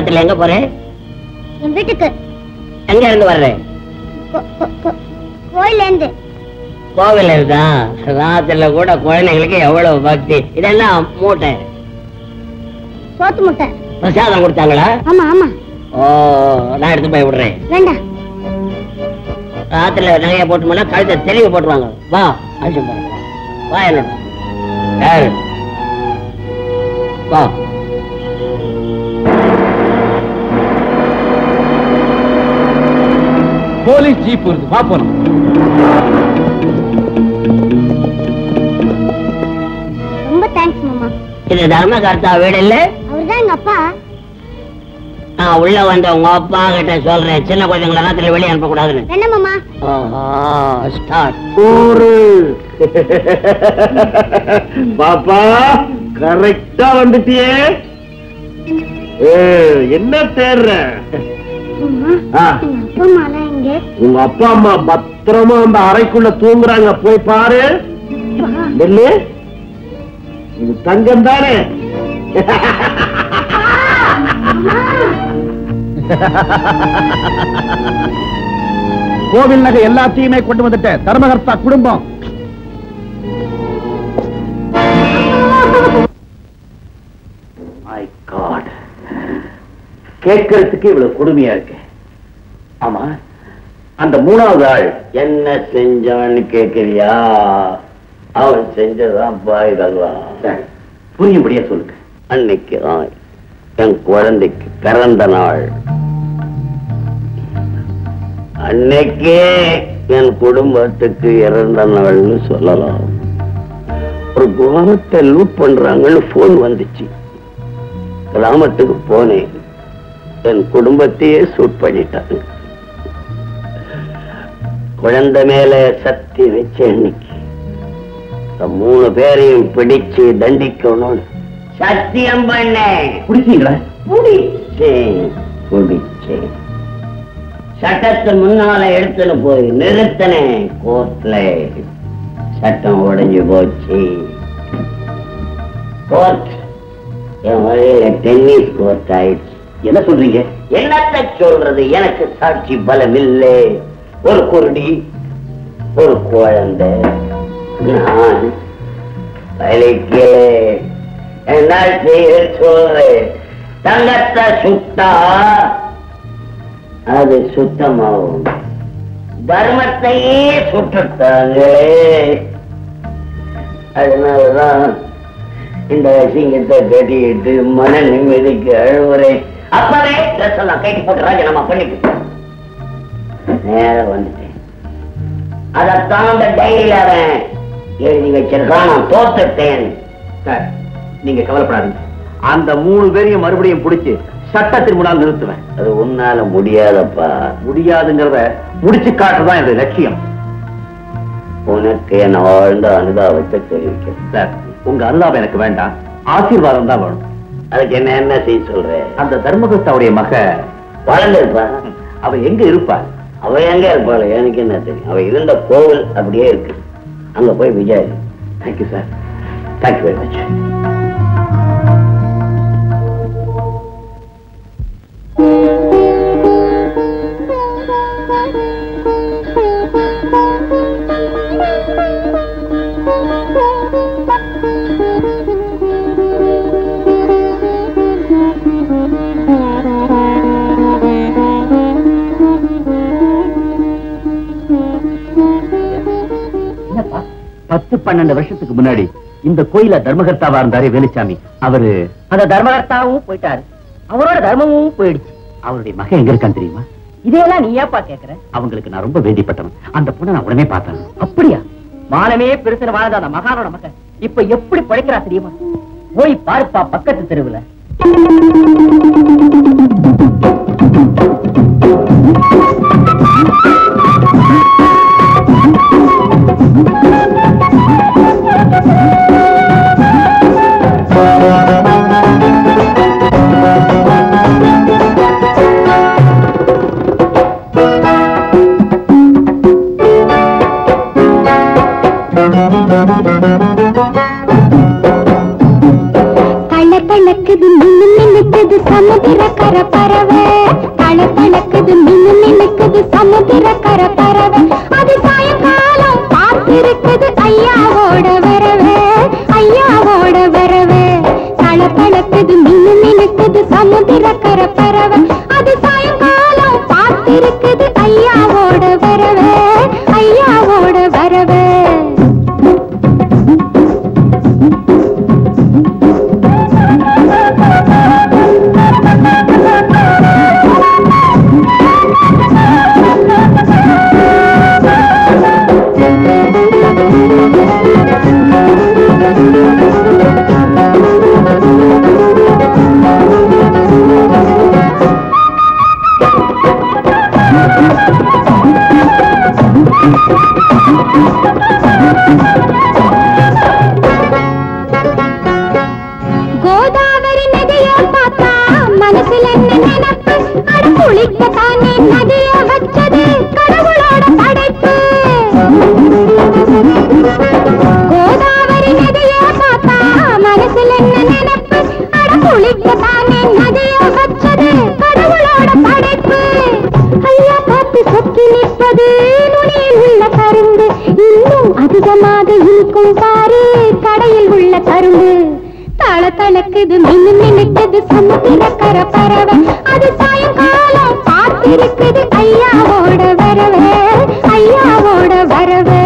ராத்திரில எங்க போறேன் என் வீட்டுக்கு எங்க இருந்து வர்றேன் கோ- கோ- கோ- கோயில்ல இருந்து கோவில் இருந்தா ராத்திரில கூட குழந்தைங்களுக்கு எவ்வளவு பக்தி இதெல்லாம் மூட்டை சோத்து முட்டை பிரசாதம் கொடுத்தாங்களா ஆமா ஆமா ஓ நான் எடுத்து போய் விடுறேன் வேண்டாம் ராத்திரில நகைய போட்டு போனா கழுத்தை தெளிவு போட்டுருவாங்க வா அழிச்சு போறேன் வா என்னோட யாரு வா போலீஸ் ஜீப் வருது வா போலாம் ரொம்ப தேங்க்ஸ் மாமா இது தர்மகர்த்தா வீடு இல்ல அவர்தான் எங்க அப்பா நான் உள்ள வந்த உங்க அப்பா கிட்ட சொல்றேன் சின்ன குழந்தைங்களை ராத்திரி வெளியே அனுப்ப கூடாதுன்னு என்ன மாமா ஸ்டார்ட் ஒரு பாப்பா கரெக்டா வந்துட்டியே ஏ, என்ன தேர்ற மாமா ஆ. எங்க அப்பா அம்மாலாம் எங்க உங்க அப்பா அம்மா பத்திரமா அந்த அறைக்குள்ள தூங்குறாங்க போய் பாரு அப்பா, நெல்லு இது தங்கம் தானே கோவில் நகை எல்லாத்தையுமே கொண்டு வந்துட்டேன் தர்மகர்த்தா குடும்பம் மை காட் கேட்கறதுக்கு இவ்வளவு கொடுமையா இருக்கு ஆமா அந்த மூணாவது ஆள் என்ன செஞ்சான்னு கேக்குறியா அவன் செஞ்சதான்ப்பா இதெல்லாம் சரி, புரியும்படியா சொல்லுங்க அன்னைக்கு தான் என் குழந்தைக்கு பிறந்த நாள் அன்னைக்கே என் குடும்பத்துக்கு இறந்த நாள்னு சொல்லலாம் ஒரு கிராமத்தை லூட் பண்றாங்கன்னு போன் வந்துச்சு கிராமத்துக்கு போனேன் என் குடும்பத்தையே சூட் பண்ணிட்டாங்க குழந்தை மேல சக்தி வச்ச அன்னைக்கு இந்த மூணு பேரையும் பிடிச்சு தண்டிக்கணும்னு சத்தியம் பண்ணேன் பிடிச்சீங்களா முடிச்சேன் முடிச்சேன் சட்டத்து முன்னால எடுத்துன்னு போய் நிறுத்தினேன் கோர்ட்ல சட்டம் உடைஞ்சு போச்சு கோர்ட் என் வழியில டென்னிஸ் கோர்ட் ஆயிடுச்சு என்ன சொல்றீங்க என்னத்த சொல்றது எனக்கு சாட்சி பலம் இல்லை ஒரு குருடி ஒரு குழந்தை நான் வலிக்கலே என்ன செய்ய சொல்றேன் தங்கத்தை சுட்டா அது சுத்தமாகும் தர்மத்தையே சுட்டுட்டாங்களே அதனாலதான் இந்த அசிங்கத்தை கட்டிட்டு மன நிம்மதிக்கு அழுவுறேன் அப்பவே ட்ரெஸ் எல்லாம் கட்டி போட்டு ராஜினாமா பண்ணிட்டு நேரம் வந்துட்டேன் அதைத்தான் அந்த டைரியில அவன் எழுதி வச்சிருக்கான் நான் தோத்துட்டேன் சார் நீங்க கவலைப்படாதீங்க அந்த மூணு பேரையும் மறுபடியும் பிடிச்சு சட்டத்தின் முன்னால் நிறுத்துவேன் அது உன்னால முடியாதப்பா முடியாதுங்கிறத முடிச்சு காட்டுறதுதான் என்னுடைய லட்சியம் உனக்கு என் ஆழ்ந்த அனுதாபத்தை தெரிவிக்கிறேன் சார் உங்க அனுதாபம் எனக்கு வேண்டாம் ஆசீர்வாதம் தான் வேணும் அதுக்கு என்ன என்ன செய்ய சொல்ற அந்த தர்மகுப்தாவுடைய மக வளர்ந்துருப்பா அவ எங்க இருப்பா அவ எங்க இருப்பாள் எனக்கு என்ன தெரியும் அவ இருந்த கோவில் அப்படியே இருக்கு அங்க போய் Vijay thank you sir thank you very much பத்து பன்னெண்டு வருஷத்துக்கு முன்னாடி இந்த கோயில தர்மகர்த்தாவா இருந்தாரே வேலுச்சாமி அவரு அந்த தர்மகர்த்தாவும் போயிட்டாரு அவரோட தர்மமும் போயிடுச்சு அவருடைய மகன் எங்க இருக்கான்னு தெரியுமா இதையெல்லாம் நீ ஏப்பா கேக்குற அவங்களுக்கு நான் ரொம்ப வேண்டிப்பட்டவன் அந்த பொண்ணை நான் உடனே பார்த்தேன் அப்படியா மானமே பெருசுல வாழ்ந்த அந்த மகானோட மகன் இப்ப எப்படி பழைக்கிறா தெரியுமா போய் பாருப்பா பக்கத்து தெருவுல கள்ள கணக்குது மின்னு மின்னுக்குது சமுதிர கரை கோதாவரி நதிய பார்த்தா மனசுல என்ன நினைப்பு அட குளிக்கத்தானே நதிய வச்சது கடவுளோட படைப்பு கோதாவரி நதிய பார்த்தா மனசுல என்ன நினைப்பு அட குளிக்கத்தானே நதிய வச்சது கடவுளோட படைப்பு ஐயா பார்த்து சொக்கி நிற்பது நுனியில் உள்ள கரும்பு இன்னும் அதிகமாக இருக்கும் பாரு கடையில் உள்ள கரும்பு தள தளக்குது மின்னு மினுக்குது சமுத்திர கர பறவை அது சாயங்காலம் பார்த்திருக்குது ஐயாவோட வரவே ஐயாவோட வரவே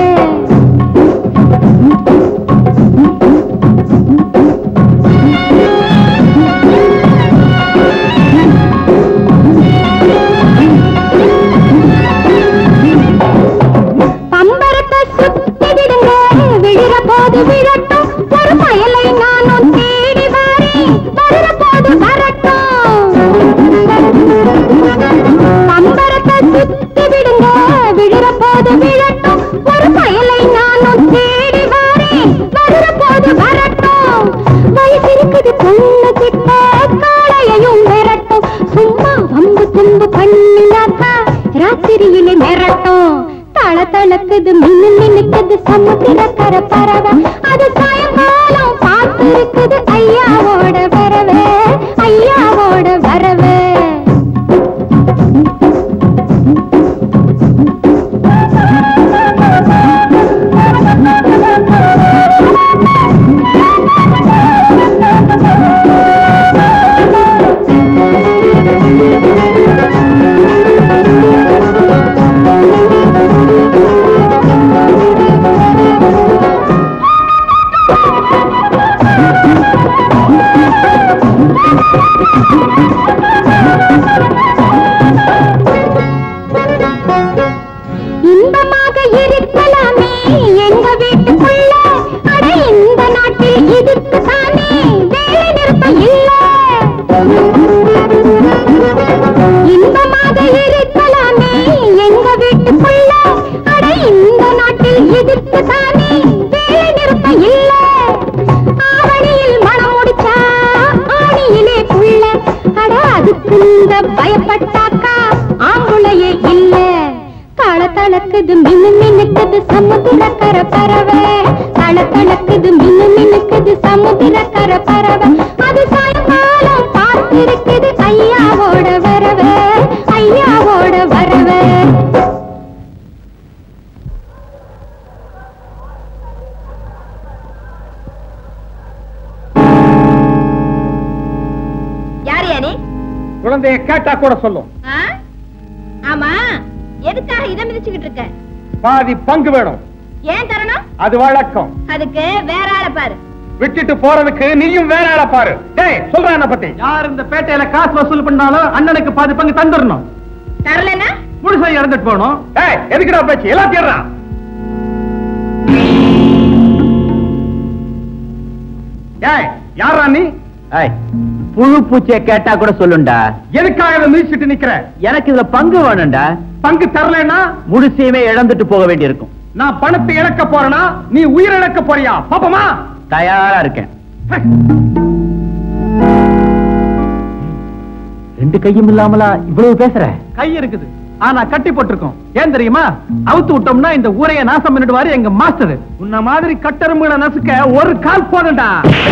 பம்பரத்தை சுத்தி விடுங்க விழுற போது விழட்டும் ஒரு பயலை நானும் தேடி வரேன் வருற போது வரட்டும் பம்பரத்தை சுத்தி விடுங்க விழுற போது விழட்டும் ஒரு பயலை நானும் தேடி வரேன் வருற போது வரட்டும் வயசு இருக்குது பொண்ணு கிட்ட காளையையும் விரட்டும் சும்மா வம்பு தும்பு பண்ணினாக்கா ராத்திரியிலே மிரட்டும் தள தளக்குது மின்னு மினுக்குது சமுத்திர கர பறவை அது சாயங்காலம் பார்த்து இருக்குது ஐயாவோட வரவே ஐயாவோட வரவே இன்பமாக இருக்கலாமே எங்க வீட்டுக்குள்ள அட இந்த நாட்டில் இதுக்கு தானே வேலை நிறுத்தம் இல்ல இன்பமாக இருக்கலாமே எங்க வீட்டுக்குள்ள அட இந்த நாட்டில் இதுக்கு தானே வேலை நிறுத்தம் இல்ல ஆவணியில் மனம் முடிச்சா ஆணியிலே புள்ள அட அதுக்கு இந்த பயப்பட்டாக்கா ஆம்புளையே இல்ல தள தளக்குது மின்னு மினுக்குது சமுத்திர கர பறவை தள தளக்குது மின்னு மினுக்குது சமுத்திர கர பறவை அது சாயங்காலம் பார்த்திருக்குது ஐயாவோட வரவே ஐயாவோட வரவே யார் யானி குழந்தைய கேட்டா கூட சொல்லும் ஆமா எதுக்காக இதை மிதிச்சுக்கிட்டு இருக்க பாதி பங்கு வேணும் ஏன் தரணும் அது வழக்கம் அதுக்கு வேற ஆளை பாரு விட்டுட்டு போறதுக்கு நீயும் வேற ஆள பாரு டேய் சொல்றேன் என்ன பத்தி யார் இந்த பேட்டையில காசு வசூல் பண்ணாலும் அண்ணனுக்கு பாதி பங்கு தந்துடணும் தரலன்னா முழுசா இறந்துட்டு போகணும் டேய் எதுக்குடா பேச்சு எல்லாம் தேடுறான் ஏய் யாரா நீ புழு பூச்சிய கேட்டா கூட சொல்லுண்டா எதுக்காக இதை மிதிச்சிட்டு நிக்கிற எனக்கு இதுல பங்கு வேணும்டா பங்கு தரலைன்னா முழுசையுமே இழந்துட்டு போக வேண்டியிருக்கும் நான் பணத்தை இழக்க போறேனா நீ உயிர் இழக்க போறியா பாப்பமா தயாரா இருக்கேன் ரெண்டு கையும் இல்லாமலா இவ்வளவு பேசுற கை இருக்குது ஆனா கட்டி போட்டிருக்கோம் ஏன் தெரியுமா அவுத்து விட்டோம்னா இந்த ஊரைய நாசம் பண்ணிடுவாரு எங்க மாஸ்டர் உன்ன மாதிரி கட்டெரும்புகளை நசுக்க ஒரு கால் போதண்டா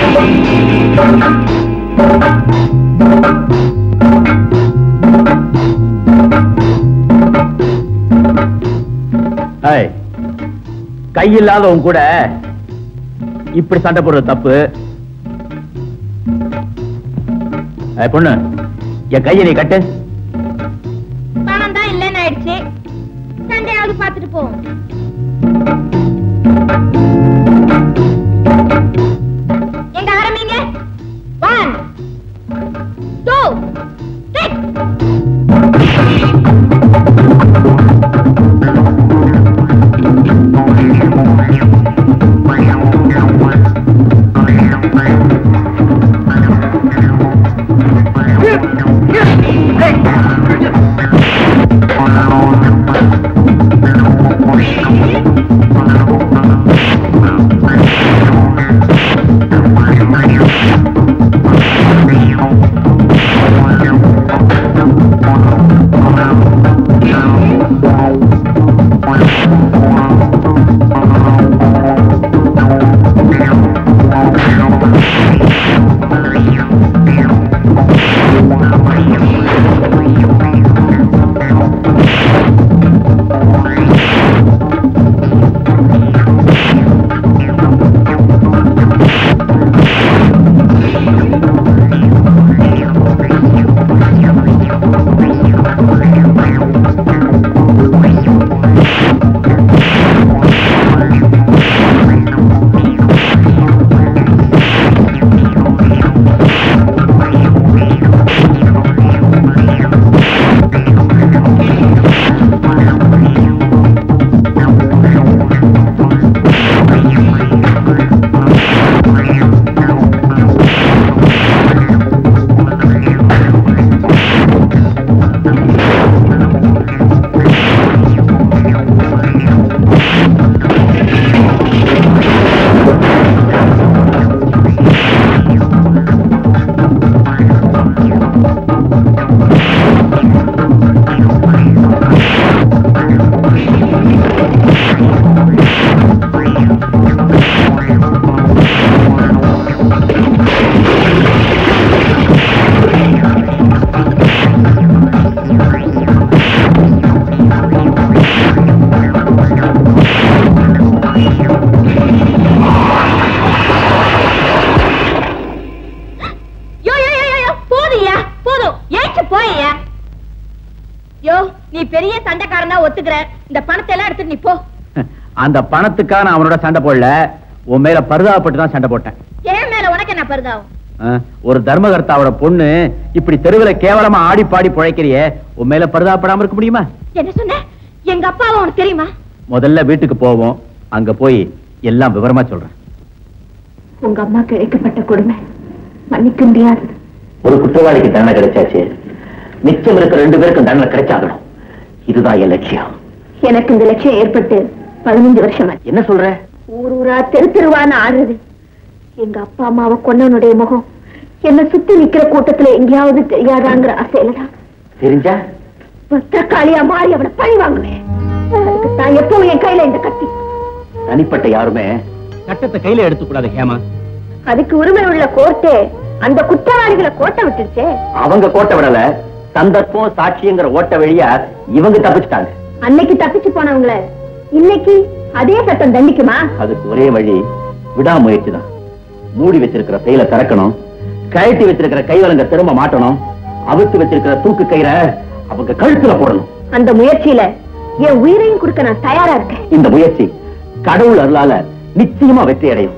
ஏய், கை இல்லாதவன் கூட இப்படி சண்டை போடுறது தப்பு ஏய், பொண்ணு என் கையை நீ கட்டு பணம் தான் இல்லைன்னு ஆயிடுச்சு சண்டையாவது பார்த்துட்டு போவோம் எங்க ஆரம்பிங்க ஒன் டூ Hey! யோ யோ யோ யோ, யோ போதுயா போதும் ஏச்சு போய்யா யோ நீ பெரிய சண்டைக்காரனா ஒத்துக்கிற இந்த பணத்தை எல்லாம் எடுத்துட்டு நீ போ அந்த பணத்துக்காக நான் அவனோட சண்டை போடல உன் மேல பரிதாபப்பட்டு தான் சண்டை போட்டேன் என் மேல உனக்கு என்ன பருதாவும் ஆ, ஒரு தர்மகர்த்தாவோட பொண்ணு இப்படி தெருவுல கேவலமா ஆடி பாடி பிழைக்கிறியே உன் மேல பரிதாபப்படாம இருக்க முடியுமா என்ன சொன்ன எங்க அப்பாவை உனக்கு தெரியுமா முதல்ல வீட்டுக்கு போவோம் அங்க போய் எல்லாம் விவரமா சொல்றேன் உங்க அம்மாக்கு இழைக்கப்பட்ட கொடுமை மன்னிக்க முடியாது ஒரு குற்றவாளிக்கு தண்டனை கிடைச்சாச்சு மிச்சம் இருக்க ரெண்டு பேருக்கும் தண்டனை கிடைச்சாகணும் இதுதான் என் லட்சியம் எனக்கு இந்த லட்சியம் ஏற்பட்டு பதினஞ்சு வருஷம் ஆச்சு. என்ன சொல்ற ஊர் ஊரா தெரு தெருவான ஆடுறது எங்க அப்பா அம்மாவை கொன்னவனுடைய முகம் என்ன சுத்தி நிக்கிற கூட்டத்துல எங்கேயாவது தெரியாதாங்கிற ஆசையில தான் தெரிஞ்சா பத்திரக்காளியா மாறி அவனை பழி வாங்குவேன் அதுக்கு தான் எப்பவும் என் கையில இந்த கத்தி தனிப்பட்ட யாருமே சட்டத்தை கையில எடுத்துக்கூடாது ஹேமா அதுக்கு உரிமை உள்ள கோர்ட்டே அந்த குற்றவாளிகளை கோட்டை விட்டுருச்சே அவங்க கோட்டை விடல சந்தர்ப்பம் சாட்சிங்கிற ஓட்ட வழியா இவங்க தப்பிச்சிட்டாங்க அன்னைக்கு தப்பிச்சு போனவங்கள இன்னைக்கு அதே சட்டம் தண்டிக்குமா அதுக்கு ஒரே வழி விடாமுயற்சி தான் மூடி வச்சிருக்கிற செயலை திறக்கணும் கழட்டி வச்சிருக்கிற கைவலங்க திரும்ப மாட்டணும் அவித்து வச்சிருக்கிற தூக்கு கயிறை அவங்க கழுத்துல போடணும் அந்த முயற்சியில என் உயிரையும் கொடுக்க நான் தயாரா இருக்கேன் இந்த முயற்சி கடவுள் அருளால நிச்சயமா வெற்றி அடையும்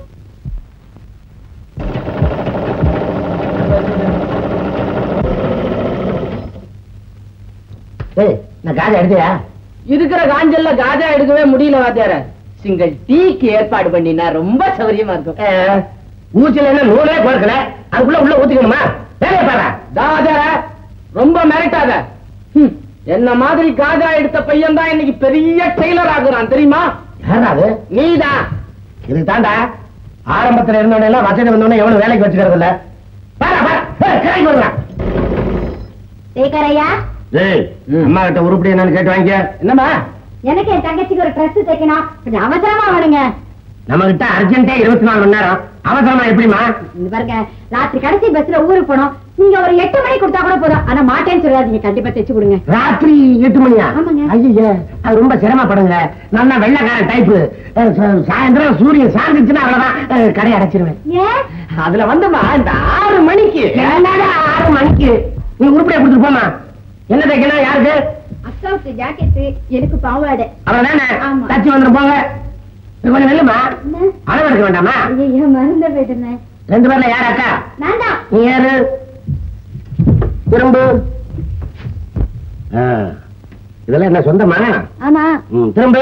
நான் காஜா எடுத்தியா இருக்கிற காஞ்சல்ல காஜா எடுக்கவே முடியல வாத்தியார சிங்கிள் டீக்கு ஏற்பாடு பண்ணினா ரொம்ப சௌரியமா இருக்கும் ஊசில என்ன நூலே கொடுக்கல அதுக்குள்ள உள்ள ஊத்திக்கணுமா வேலையை பாரு தாஜார ரொம்ப மிரட்டாத ஹம், என்ன மாதிரி காஜா எடுத்த பையன் தான் இன்னைக்கு பெரிய டெய்லர் ஆகுறான் தெரியுமா யாரா அது நீதான் இதுக்கு தாண்டா ஆரம்பத்துல இருந்தவன எல்லாம் வசதி வந்தவன எவனும் வேலைக்கு வச்சுக்கிறது இல்ல பாரு பாரு ஏய், கிளம்பி வருங்க. சேகரையா ஏய், அம்மா கிட்ட உருப்படி என்னன்னு கேட்டு வாங்கிக்க என்னம்மா எனக்கு என் தங்கச்சிக்கு ஒரு ட்ரெஸ் தைக்கணும் கொஞ்சம் அவசரமா வேணுங்க நம்ம கிட்ட அர்ஜென்ட்டே இருபத்தி நாலு மணி நேரம் அவசரமா எப்படிமா இங்க பாருங்க ராத்திரி கடைசி பஸ்ல ஊருக்கு போனோம் நீங்க ஒரு எட்டு மணி கொடுத்தா கூட போதும் ஆனா மாட்டேன்னு சொல்லாதீங்க கண்டிப்பா தைச்சு கொடுங்க ராத்திரி எட்டு மணியா ஆமாங்க. ஐயோ அது ரொம்ப சிரமப்படுங்க நல்லா வெள்ளக்கார டைப்பு சாயந்தரம் சூரியன் சாய்ந்துச்சுன்னா அவ்வளவுதான் அஹ், கடையை அடைச்சிருவேன் ஏன் அதுல வந்துமா இந்த ஆறு மணிக்கு என்னடா ஆறு மணிக்கு நீ உருப்படியா கொடுத்துட்டு போமா என்ன தைக்கணும் யாருக்கு அக்காவுக்கு ஜாக்கெட் எனக்கு பாவாடை அவன் தானே ஆமா. தச்சு வந்துட்டு போங்க நீ கொஞ்சம் வெல்லுமா என்ன? அளவு எடுக்க வேண்டாமா ஐயோ மறந்து போயிட்டேன் ரெண்டு பேர்ல யார் அக்கா நான் தான் நீ யாரு திரும்ப ஆ, இதெல்லாம் என்ன சொந்தமா ஆமா ம், திரும்ப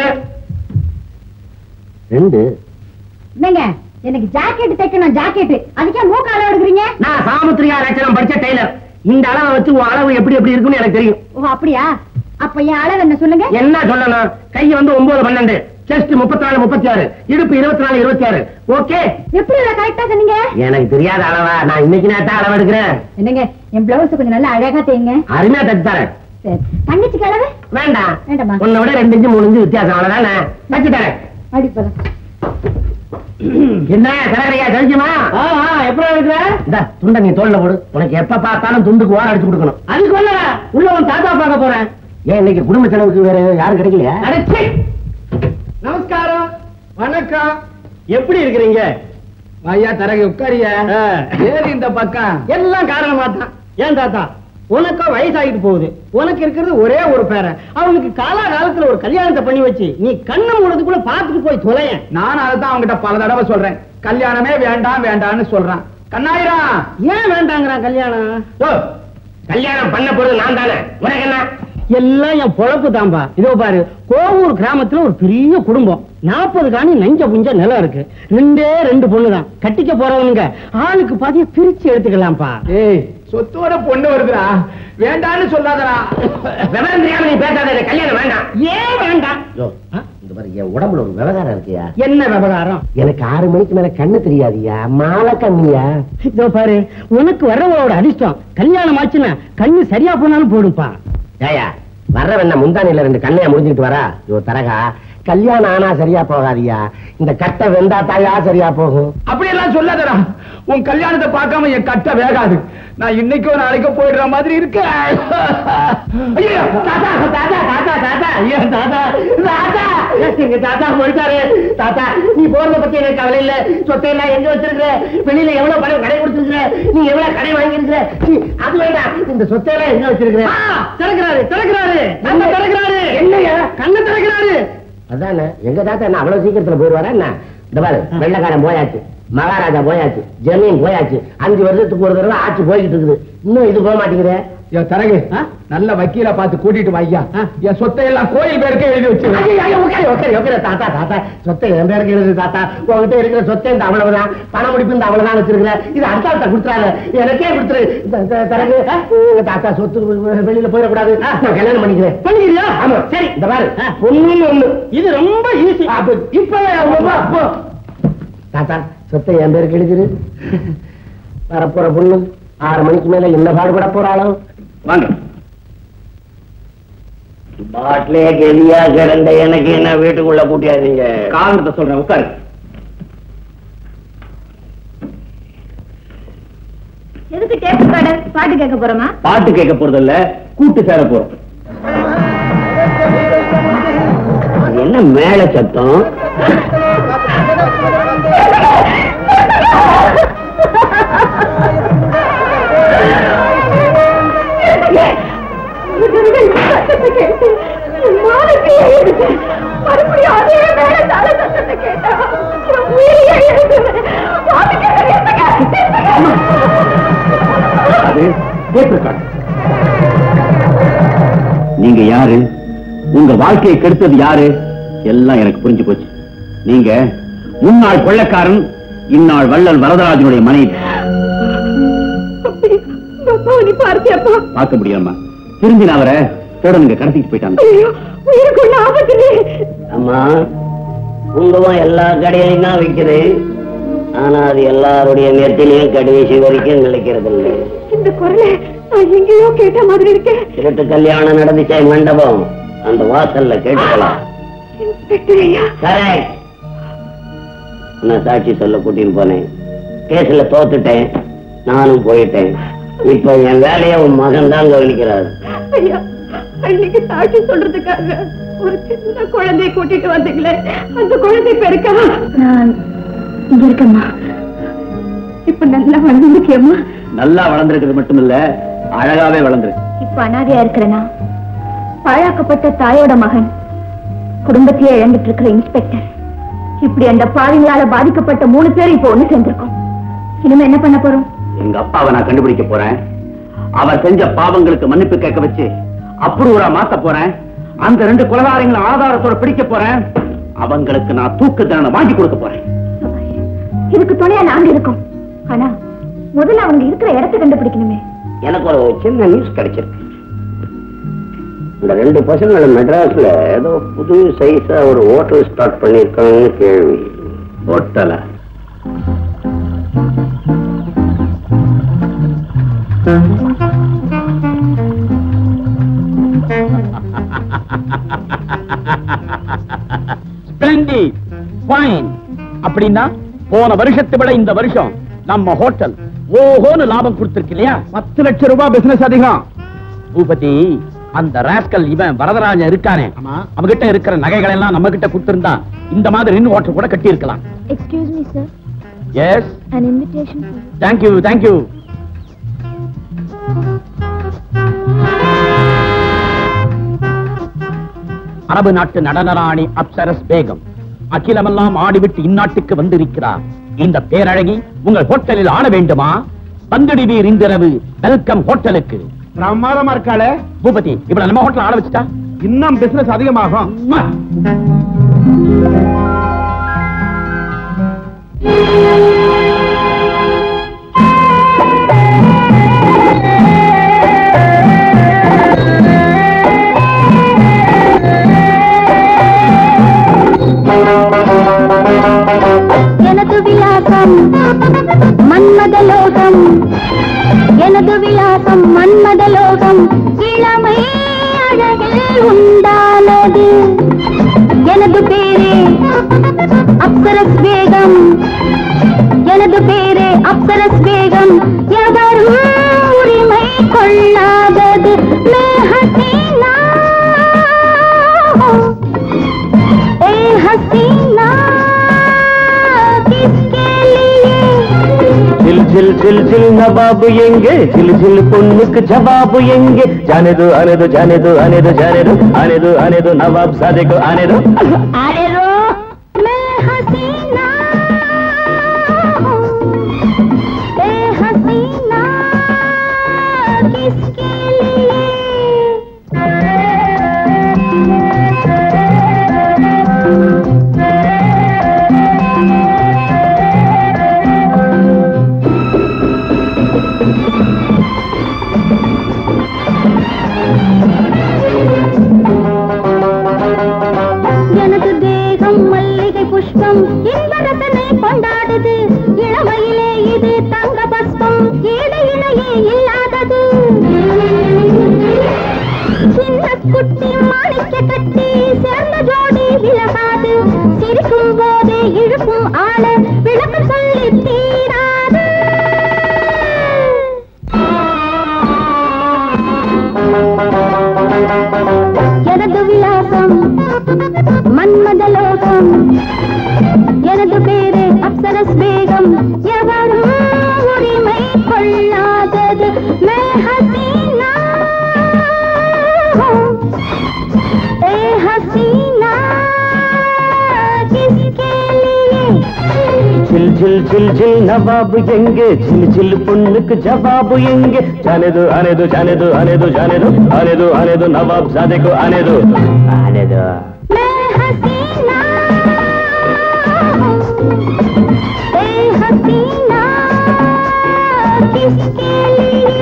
ரெண்டு என்னங்க எனக்கு ஜாக்கெட் தைக்கணும் ஜாக்கெட் அதுக்கே மூக்க அளவு எடுக்கிறீங்க நான் சாமுத்திரிகா லட்சணம் படிச்ச டெய்லர் இந்த அளவை வச்சு உன் அளவு எப்படி எப்படி இருக்குன்னு எனக்கு தெரியும் ஓ அப்படியா அப்ப என் அளவு என்ன சொல்லுங்க என்ன சொல்லணும் கை வந்து ஒன்பது பன்னெண்டு செஸ்ட் முப்பத்தி நாலு முப்பத்தி ஆறு இடுப்பு இருபத்தி நாலு இருபத்தி ஆறு ஓகே எப்படி கரெக்டா சொன்னீங்க எனக்கு தெரியாத அளவா நான் இன்னைக்கு நேரத்தா அளவு எடுக்கிறேன் என்னங்க என் பிளவுஸ் கொஞ்சம் நல்லா அழகா தேங்க அருமையா தச்சு தரேன் சரி தங்கச்சி கலவை வேண்டாம் வேண்டாமா உன்னை விட ரெண்டு இன்ச்சு மூணு இன்ச்சு வித்தியாசம் அவ்வளவுதானே தச்சு தரேன் அடிப்பலாம் என்ன கடற்கரையா தெரிஞ்சுமா எப்படி இருக்கிற இந்த துண்டை நீ தோல்ல போடு உனக்கு எப்ப பார்த்தாலும் துண்டுக்கு ஓரம் அடிச்சு கொடுக்கணும் அதுக்கு வரல உள்ள உன் தாத்தா பார்க்க போறேன் ஏன் இன்னைக்கு குடும்ப செலவுக்கு வேற யாரும் கிடைக்கலையா அடைச்சி நமஸ்காரம் வணக்கம் எப்படி இருக்கிறீங்க ஐயா தரகு உட்காரியா ஏறி இந்த பக்கம் எல்லாம் காரணமா தான் ஏன் தாத்தா உனக்கு வயசாகிட்டு போகுது உனக்கு இருக்கிறது ஒரே ஒரு பேரன் அவனுக்கு காலா காலத்துல ஒரு கல்யாணத்தை பண்ணி வச்சு நீ கண்ணை மூடதுக்குள்ள பார்த்துட்டு போய் தொலையன் நான் அதைத்தான் அவங்கிட்ட பல தடவை சொல்றேன் கல்யாணமே வேண்டாம் வேண்டாம்னு சொல்றான் கண்ணாயிரா ஏன் வேண்டாங்கிறான் கல்யாணம் ஓ, கல்யாணம் பண்ண போறது நான் தானே உனக்கு என்ன எல்லாம் என் பொழப்பு தான்பா இதோ பாரு கோவூர் கிராமத்துல ஒரு பெரிய குடும்பம் நாற்பது காணி நஞ்ச புஞ்ச நிலம் இருக்கு ரெண்டே ரெண்டு பொண்ணுதான் கட்டிக்க போறவனுங்க ஆளுக்கு பாதிய பிரிச்சு எடுத்துக்கலாம்ப்பா ஏய் சொத்தோட பொண்ணு வருதுடா வேண்டான்னு சொல்லாதடா விவரம் தெரியாம நீ பேசாத எனக்கு கல்யாணம் வேண்டாம் ஏன் வேண்டாம் யோ, இந்த பாரு என் உடம்புல ஒரு விவகாரம் இருக்கியா என்ன விவகாரம் எனக்கு ஆறு மணிக்கு மேல கண்ணு தெரியாதியா மாலை கண்ணியா இதோ பாரு உனக்கு வர்றவங்களோட அதிர்ஷ்டம் கல்யாணம் ஆச்சுன்னா கண்ணு சரியா போனாலும் போடுப்பா ஏயா வர்றவன் முந்தானில ரெண்டு கண்ணையா முடிஞ்சுட்டு வரா யோ தரகா கல்யாணம் ஆனா சரியா போகாதியா இந்த கட்டை வெந்தா தாயா சரியா போகும் அப்படியெல்லாம் சொல்லாதடா உன் கல்யாணத்தை பார்க்காம என் கட்ட வேகாது நான் இன்னைக்கோ நாளைக்கோ போயிடுற மாதிரி இருக்கு ஐயோ தாத்தா தாத்தா தாத்தா தாத்தா ஐயோ தாத்தா தாத்தா எங்க தாத்தா போயிட்டாரு தாத்தா நீ போறத பத்தி எனக்கு கவலை இல்ல சொத்தை எல்லாம் எங்க வச்சிருக்கிற வெளியில எவ்வளவு பணம் கடை கொடுத்துருக்கிற நீ எவ்வளவு கடை வாங்கியிருக்கிற சீ, அது வேண்டாம் இந்த சொத்தை எல்லாம் எங்க வச்சிருக்கிற திறக்கிறாரு திறக்கிறாரு கண்ணை திறக்கிறாரு என்னய்யா? கண்ணை திறக்கிறாரு அதானே எங்க தாத்தா என்ன அவ்வளவு சீக்கிரத்துல போயிடுவாரா என்ன இந்த பாரு வெள்ளக்காரன் போயாச்சு மகாராஜா போயாச்சு ஜமீன் போயாச்சு அஞ்சு வருஷத்துக்கு ஒரு தடவை ஆட்சி போய்கிட்டு இருக்குது இன்னும் இது போக மாட்டேங்குதே என் தரகு நல்ல வக்கீல பார்த்து கூட்டிட்டு வையா என் சொத்தை எல்லாம் கோயில் பேருக்கே எழுதி வச்சு ஐயோ, ஐயோ, உட்காரு, உட்காரு, உட்காரு. தாத்தா தாத்தா சொத்தை என் பேருக்கு எழுது தாத்தா உங்ககிட்ட இருக்கிற சொத்தை இந்த அவ்வளவுதான் பண முடிப்பு இந்த அவ்வளவுதான் வச்சிருக்கிற இது அடுத்த கொடுத்துறாரு எனக்கே கொடுத்துரு இந்த- இந்த தரகு உங்க தாத்தா சொத்து வெ- வெளியில போயிடக்கூடாது நான் கல்யாணம் பண்ணிக்கிறேன் பண்ணிக்கிறியா ஆமா சரி இந்த பாரு பொண்ணு ஒண்ணு இது ரொம்ப ஈஸி அப்ப இப்பவே உங்க அப்போ தாத்தா சொத்தை என் பேருக்கு எழுதிரு வரப்போற பொண்ணு ஆறு மணிக்கு மேல என்ன பாடுபட போறாளோ வாங்க பாட்டிலே கெதியா கிடந்த எனக்கு என்ன வீட்டுக்குள்ள கூட்டியாதீங்க காரணத்தை சொல்றேன் உட்காரு எதுக்கு டேப் கடை பாட்டு கேட்க போறோமா பாட்டு கேட்க போறது இல்ல கூட்டு சேர போறோம் என்ன மேல சத்தம் மறுபடியும் அதே வேலை தலை சத்தத்தை கேட்டா என் உயிரையே எடுத்துருவேன். பாட்டு அது டேப் ரெக்கார்ட் நீங்க யாரு உங்க வாழ்க்கையை கெடுத்தது யாரு எல்லாம் எனக்கு புரிஞ்சு போச்சு நீங்க முன்னாள் கொள்ளைக்காரன் இந்நாள் வள்ளல் வரதராஜனுடைய மனைவி நீ பார்த்தியப்பா பார்க்க முடியாம திரும்பி நான் அவரை தொடர்ந்து கடத்திட்டு போயிட்டாங்க ஐயோ உயிருக்கு ஒண்ணு ஆபத்து அம்மா குங்குமம் எல்லா கடையிலையும் தான் விக்குது ஆனா அது எல்லாருடைய நெத்திலையும் கடைசி வரைக்கும் நிலைக்கிறது இல்லை இந்த குரலை நான் எங்கேயோ கேட்ட மாதிரி இருக்கேன் திருட்டு கல்யாணம் நடந்துச்சே மண்டபம் அந்த வாசல்ல கேட்டுக்கலாம் இன்ஸ்பெக்டர் ஐயா கரெக்ட் நான் சாட்சி சொல்ல கூட்டின்னு போனேன் கேஸ்ல தோத்துட்டேன் நானும் போயிட்டேன் இப்ப என் வேலையை உன் மகன் தான் கவனிக்கிறார் ஐயா அன்னைக்கு சாட்சி சொல்றதுக்காக ஒரு சின்ன குழந்தையை கூட்டிட்டு வந்தீங்களே அந்த குழந்தை பெருக்கா நான் இங்க இருக்கேம்மா இப்ப நல்லா வளர்ந்துருக்கேம்மா நல்லா வளர்ந்துருக்கிறது மட்டும் இல்ல அழகாவே வளர்ந்துருக்கு இப்ப அனாதையா இருக்கிறேனா பாழாக்கப்பட்ட தாயோட மகன் குடும்பத்தையே இழந்துட்டு இருக்கிற இன்ஸ்பெக்டர் இப்படி அந்த பாவிங்களால பாதிக்கப்பட்ட மூணு பேர் இப்ப ஒண்ணு சேர்ந்திருக்கோம் இனிமே என்ன பண்ண போறோம் எங்க அப்பாவை நான் கண்டுபிடிக்க போறேன் அவர் செஞ்ச பாவங்களுக்கு மன்னிப்பு கேட்க வச்சு அப்ரூவரா மாத்த போறேன் அந்த ரெண்டு கொலகாரங்களை ஆதாரத்தோட பிடிக்க போறேன் அவங்களுக்கு நான் தூக்கு தண்டனை வாங்கி கொடுக்க போறேன் இதுக்கு துணையா நாங்க இருக்கோம் ஆனா முதல்ல அவங்க இருக்கிற இடத்தை கண்டுபிடிக்கணுமே எனக்கு ஒரு சின்ன நியூஸ் கிடைச்சிருக்கு இந்த ரெண்டு பசங்களும் மெட்ராஸ்ல ஏதோ புது சைஸா ஒரு ஹோட்டல் ஸ்டார்ட் பண்ணிருக்காங்கன்னு கேள்வி ஒட்டல ஸ்பிளண்டிட் ஃபைன் அப்படின்னா போன வருஷத்தை விட இந்த வருஷம் நம்ம ஹோட்டல் ஓஹோன்னு லாபம் கொடுத்திருக்கு இல்லையா பத்து லட்சம் ரூபாய் பிசினஸ் அதிகம் பூபதி அந்த ராஸ்கல் இவன் வரதராஜன் இருக்கானே ஆமா. அவகிட்ட இருக்கிற நகைகள் எல்லாம் நம்ம கிட்ட கொடுத்திருந்தா இந்த மாதிரி இன்னும் ஹோட்டல் கூட கட்டி இருக்கலாம் excuse me sir yes an invitation for thank you thank you அரபு நாட்டு நடனராணி அப்சரஸ் பேகம் அகிலமெல்லாம் ஆடிவிட்டு இந்நாட்டுக்கு வந்திருக்கிறார் இந்த பேரழகி உங்கள் ஹோட்டலில் ஆட வேண்டுமா வந்துடுவீர் இன்றிரவு வெல்கம் ஹோட்டலுக்கு பிரமாதமா இருக்காளே பூபதி இவள நம்ம ஹோட்டல் ஆட வச்சுட்டா இன்னும் பிசினஸ் அதிகமாகும் எனது விலாசம் மன்மதலோகம் எனது விலாசம் மன்மதலோகம் இளமை அழகில் உண்டானது எனது பேரே அப்சரஸ் வேகம் எனது பேரே அப்சரஸ் வேகம் எவரும் உரிமை கொள்ளாதது மே ஹசீனா ए हसीना किसके लिए जिल जिल जिल जिल नवाब एंगे जिल जिल पुन्नुक जवाब एंगे जाने दो आने दो जाने दो आने दो जाने दो आने दो आने दो नवाब सादे को आने दो अरे रो मैं हसीना ए हसीना किसके எனது தேகம் மல்லிகை புஷ்பம் இந்த ரசனை கொண்டாடுது இளமையிலே இது தங்க பஸ்பம் ஈடு இணையே இல்லாதது சின்ன குட்டி மாணிக்க கட்டி சேர்ந்த ஜோடி விலகாது சிரிக்கும் போதே இழுக்கும் ஆள விளக்கம் சொல்லி தீராது எனது விலாசம் மன்மதலோகம் எனது பேரு அப்சரஸ் பேகம் எவரும் உரிமை கொள்ளாதது மே ஹசீனா ஏ ஹசீனா கிஸ்கே லியே जिल जिल जिल जिल नवाब एंगे जिल जिल पुन्नुक जवाब एंगे जाने दो आने दो जाने दो आने दो जाने दो आने दो आने दो नवाब सादे को आने दो आने दो मैं हसीना ए हसीना किसके लिए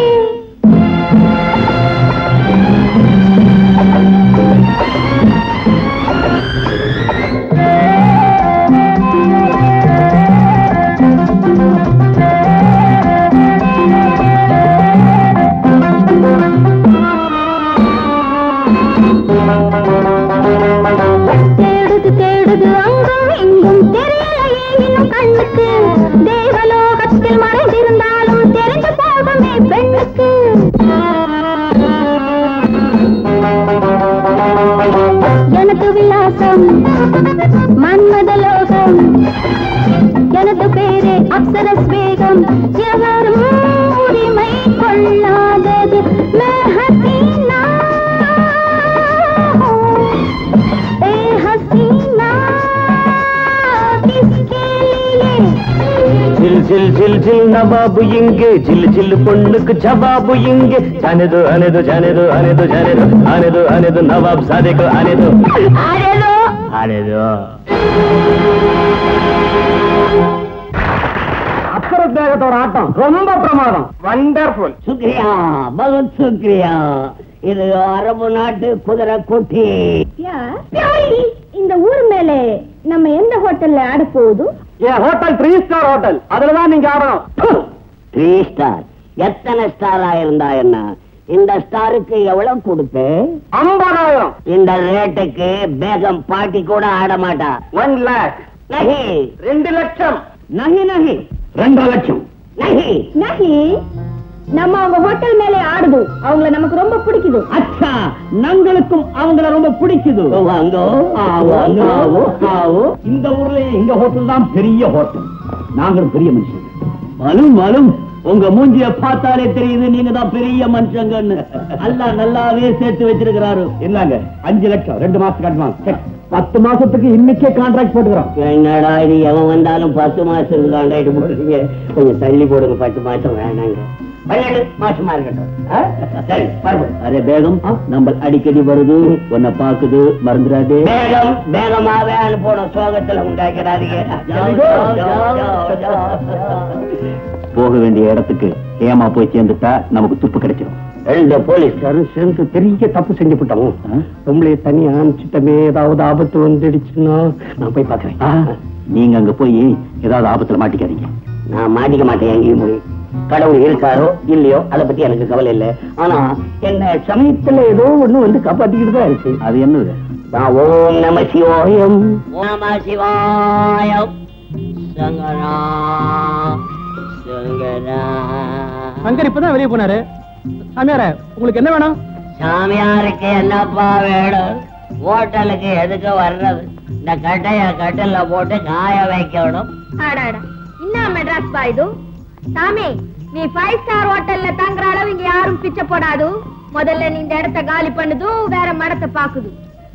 தேடுது தேடுது அங்கும் இங்கும் தெரியலையே இன்னும் கண்ணுக்கு தேவலோகத்தில் மறைந்திருந்தாலும் தெரிந்து போகுமே பெண்ணுக்கு எனது விலாசம் மன்மதலோகம் எனது பேரே அப்சரஸ் வேகம் எவரும் உரிமை கொள்ளாதது மே ஹசீனா ए हसीना किसके लिए जिल जिल जिल जिल नवाब एंगे जिल जिल पुन्नुक जवाब एंगे जाने दो आने दो जाने दो आने दो जाने दो आने दो आने दो नवाब सादे को आने दो अरे लो आने दो அப்சரஸ் பேகத்தோட ஆட்டம் ரொம்ப பிரமாதம் வண்டர்ஃபுல் சுக்ரியா பகத் சுக்ரியா இது அரபு நாட்டு குதிரை குட்டி பியாரி, இந்த ஊர் மேலே நம்ம எந்த ஹோட்டல்ல ஆட போகுது என் ஹோட்டல் த்ரீ ஸ்டார் ஹோட்டல் அதுலதான் நீங்க ஆடணும் த்ரீ ஸ்டார் எத்தனை ஸ்டாரா இருந்தா என்ன இந்த ஸ்டாருக்கு எவ்வளவு கொடுத்து ஐம்பதாயிரம் இந்த ரேட்டுக்கு பேகம் பாட்டி கூட ஆட மாட்டா ஒன் லேக் நகி ரெண்டு லட்சம் நகி நகி ரெண்டரை லட்சம் நகி நகி நம்ம அவங்க ஹோட்டல் மேலே ஆடுது அவங்கள நமக்கு ரொம்ப பிடிக்குது அச்சா நங்களுக்கும் அவங்கள ரொம்ப பிடிக்குது வாங்கோ ஆவோ, ஆவோ, ஆவோ. இந்த ஊர்ல எங்க ஹோட்டல் தான் பெரிய ஹோட்டல் நாங்களும் பெரிய மனுஷங்க மலும் மலும் உங்க மூஞ்சிய பார்த்தாலே தெரியுது நீங்க தான் பெரிய மனுஷங்கன்னு அல்ல நல்லாவே சேர்த்து வச்சிருக்கிறாரு இல்லங்க அஞ்சு லட்சம் ரெண்டு மாசத்துக்கு அட்வான்ஸ் பத்து மாசத்துக்கு இன்னைக்கே கான்ட்ராக்ட் போட்டுக்கிறோம் என்னடா இது எவன் வந்தாலும் பத்து மாசம் காண்டாயிட்டு போடுறீங்க கொஞ்சம் தள்ளி போடுங்க பத்து மாசம் வேணாங்க பன்னெண்டு மாசமா இருக்கட்டும் ஆ? சரி பரவாயில்ல. அரே பேகம் நம்ம அடிக்கடி வருது உன்னை பாக்குது மறந்துடாதே வேகம் வேகமாவே அனுப்பணும் சோகத்துல உண்டாக்கிறாதீங்க போக வேண்டிய இடத்துக்கு ஏமா போய் சேர்ந்துட்டா நமக்கு துப்பு கிடைச்சிடும் ரெண்டு போலீஸ்காரும் சேர்ந்து பெரிய தப்பு செஞ்சு விட்டோம் உங்களை தனியா அனுப்பிச்சிட்டமே ஏதாவது ஆபத்து வந்துடுச்சுன்னா நான் போய் பாக்குறேன் நீங்க அங்க போய் ஏதாவது ஆபத்துல மாட்டிக்காதீங்க நான் மாட்டிக்க மாட்டேன் எங்கேயும் போய் கடவுள் இருக்காரோ இல்லையோ அதை பத்தி எனக்கு கவலை இல்லை ஆனா என்ன சமயத்துல ஏதோ ஒண்ணு வந்து காப்பாத்திக்கிட்டு தான் இருக்கு அது என்னது நான் ஓம் நம சிவாயம் நம சிவாயம் சங்கரா சங்கரா சங்கர் இப்பதான் வெளியே போனாரு சாமியார உங்களுக்கு என்ன வேணும் சாமியாருக்கு என்னப்பா வேணும் ஹோட்டலுக்கு எதுக்கு வர்றது இந்த கட்டைய கட்டில போட்டு காய வைக்கணும் ஆடாடா என்ன மெட்ராஸ் பா இது சாமி நீ ஃபைவ் ஸ்டார் ஹோட்டல்ல தங்குற அளவு இங்க யாரும் பிச்சை போடாது முதல்ல நீ இந்த இடத்த காலி பண்ணுது வேற மடத்தை பாக்குது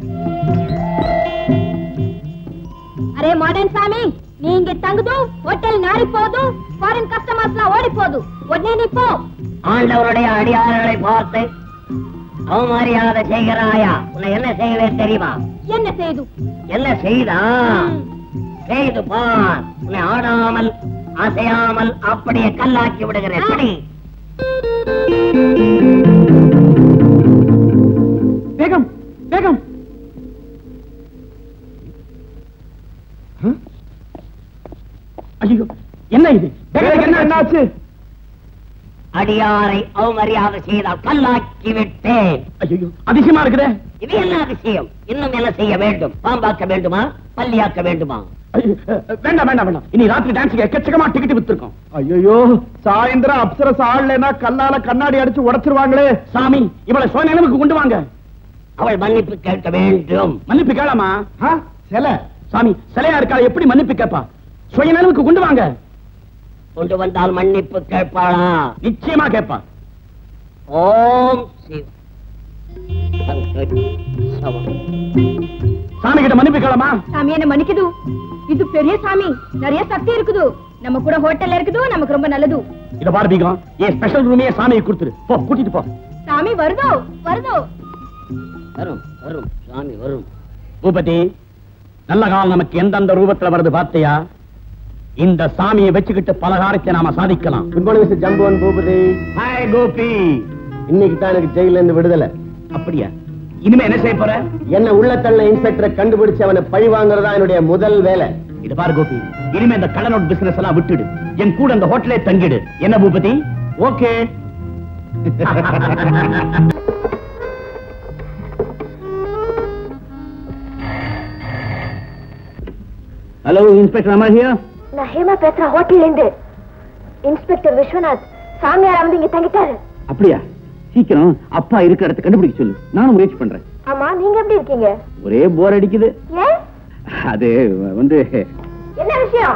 அரே மாடர்ன் சாமி நீ இங்க தங்குது ஹோட்டல் நாரி போது ஃபாரின் கஸ்டமர்ஸ் எல்லாம் ஓடி போது உடனே நீ போ ஆண்டவருடைய அடியார்களை பார்த்து அவமரியாதை செய்கிறாயா உன்னை என்ன செய்வே தெரியுமா என்ன செய்து என்ன செய்தா செய்து பார் உன்னை ஆடாமல் அசையாமல் அப்படியே கல்லாக்கி விடுகிறேன் எப்படி வேகம் வேகம் ஐயோ என்ன இது வேகம் என்ன என்னாச்சு அடியாரை அவமரியாதை செய்தால் கல்லாக்கி விட்டேன் ஐயோ அதிசயமா இருக்குதே இது என்ன அதிசயம் இன்னும் என்ன செய்ய வேண்டும் பாம்பாக்க வேண்டுமா பள்ளியாக்க வேண்டுமா ஐயோ, வேண்டாம் வேண்டாம் வேண்டாம் இனி ராத்திரி டான்ஸுக்கு எக்கச்சக்கமா டிக்கெட் வித்துருக்கோம் ஐயோ சாயந்தரம் அப்சரஸ் ஆடலைன்னா கல்லால கண்ணாடி அடிச்சு உடைச்சிருவாங்களே சாமி இவளை சுய நிலைமைக்கு கொண்டு வாங்க அவள் மன்னிப்பு கேட்க வேண்டும் மன்னிப்பு கேளாமா ஆ, சிலை சாமி சிலையா இருக்கா எப்படி மன்னிப்பு கேட்பா சுய நிலைமைக்கு கொண்டு வாங்க கொண்டு வந்தால் மன்னிப்பு கேட்பாளா நிச்சயமா கேட்பா ஓம் சிவ சவம். சாமி கிட்ட மன்னிப்பு கேளாமா சாமி என்ன மன்னிக்குது இது பெரிய சாமி நிறைய சக்தி இருக்குது நம்ம கூட ஹோட்டல்ல இருக்குது நமக்கு ரொம்ப நல்லது இத பாரு பீகம் என் ஸ்பெஷல் ரூமே சாமியை கொடுத்துரு போ கூட்டிட்டு போ சாமி வருதோ வருதோ வரும் வரும் சாமி வரும் பூபதி நல்ல காலம் நமக்கு எந்தெந்த ரூபத்துல வருது பார்த்தியா இந்த சாமியை வச்சுக்கிட்டு பலகாரத்தை நாம சாதிக்கலாம் good morning mister Jambuvan Boopathi hi Gopi இன்னைக்கு தான் எனக்கு ஜெயில இருந்து விடுதலை அப்படியா இனிமே என்ன செய்ய போற என்ன உள்ளத்தள்ள இன்ஸ்பெக்டரை கண்டுபிடிச்சு அவனை பழி வாங்குறதா என்னுடைய முதல் வேலை இது பாரு கோபி இனிமே இந்த கடனோட் பிசினஸ் எல்லாம் விட்டுடு என் கூட அந்த ஹோட்டலே தங்கிடு என்ன Boopathi okay hello inspector Amar here நான் ஹேமா பேசுறேன் ஹோட்டல்ல இருந்து இன்ஸ்பெக்டர் விஸ்வநாத் சாமியார் வந்து இங்க தங்கிட்டாரு அப்படியா சீக்கிரம் அப்பா இருக்கிற இடத்தை கண்டுபிடிக்க சொல்லு நானும் முயற்சி பண்றேன் ஆமா நீங்க எப்படி இருக்கீங்க ஒரே போர் அடிக்குது ஏன் அது வந்து என்ன விஷயம்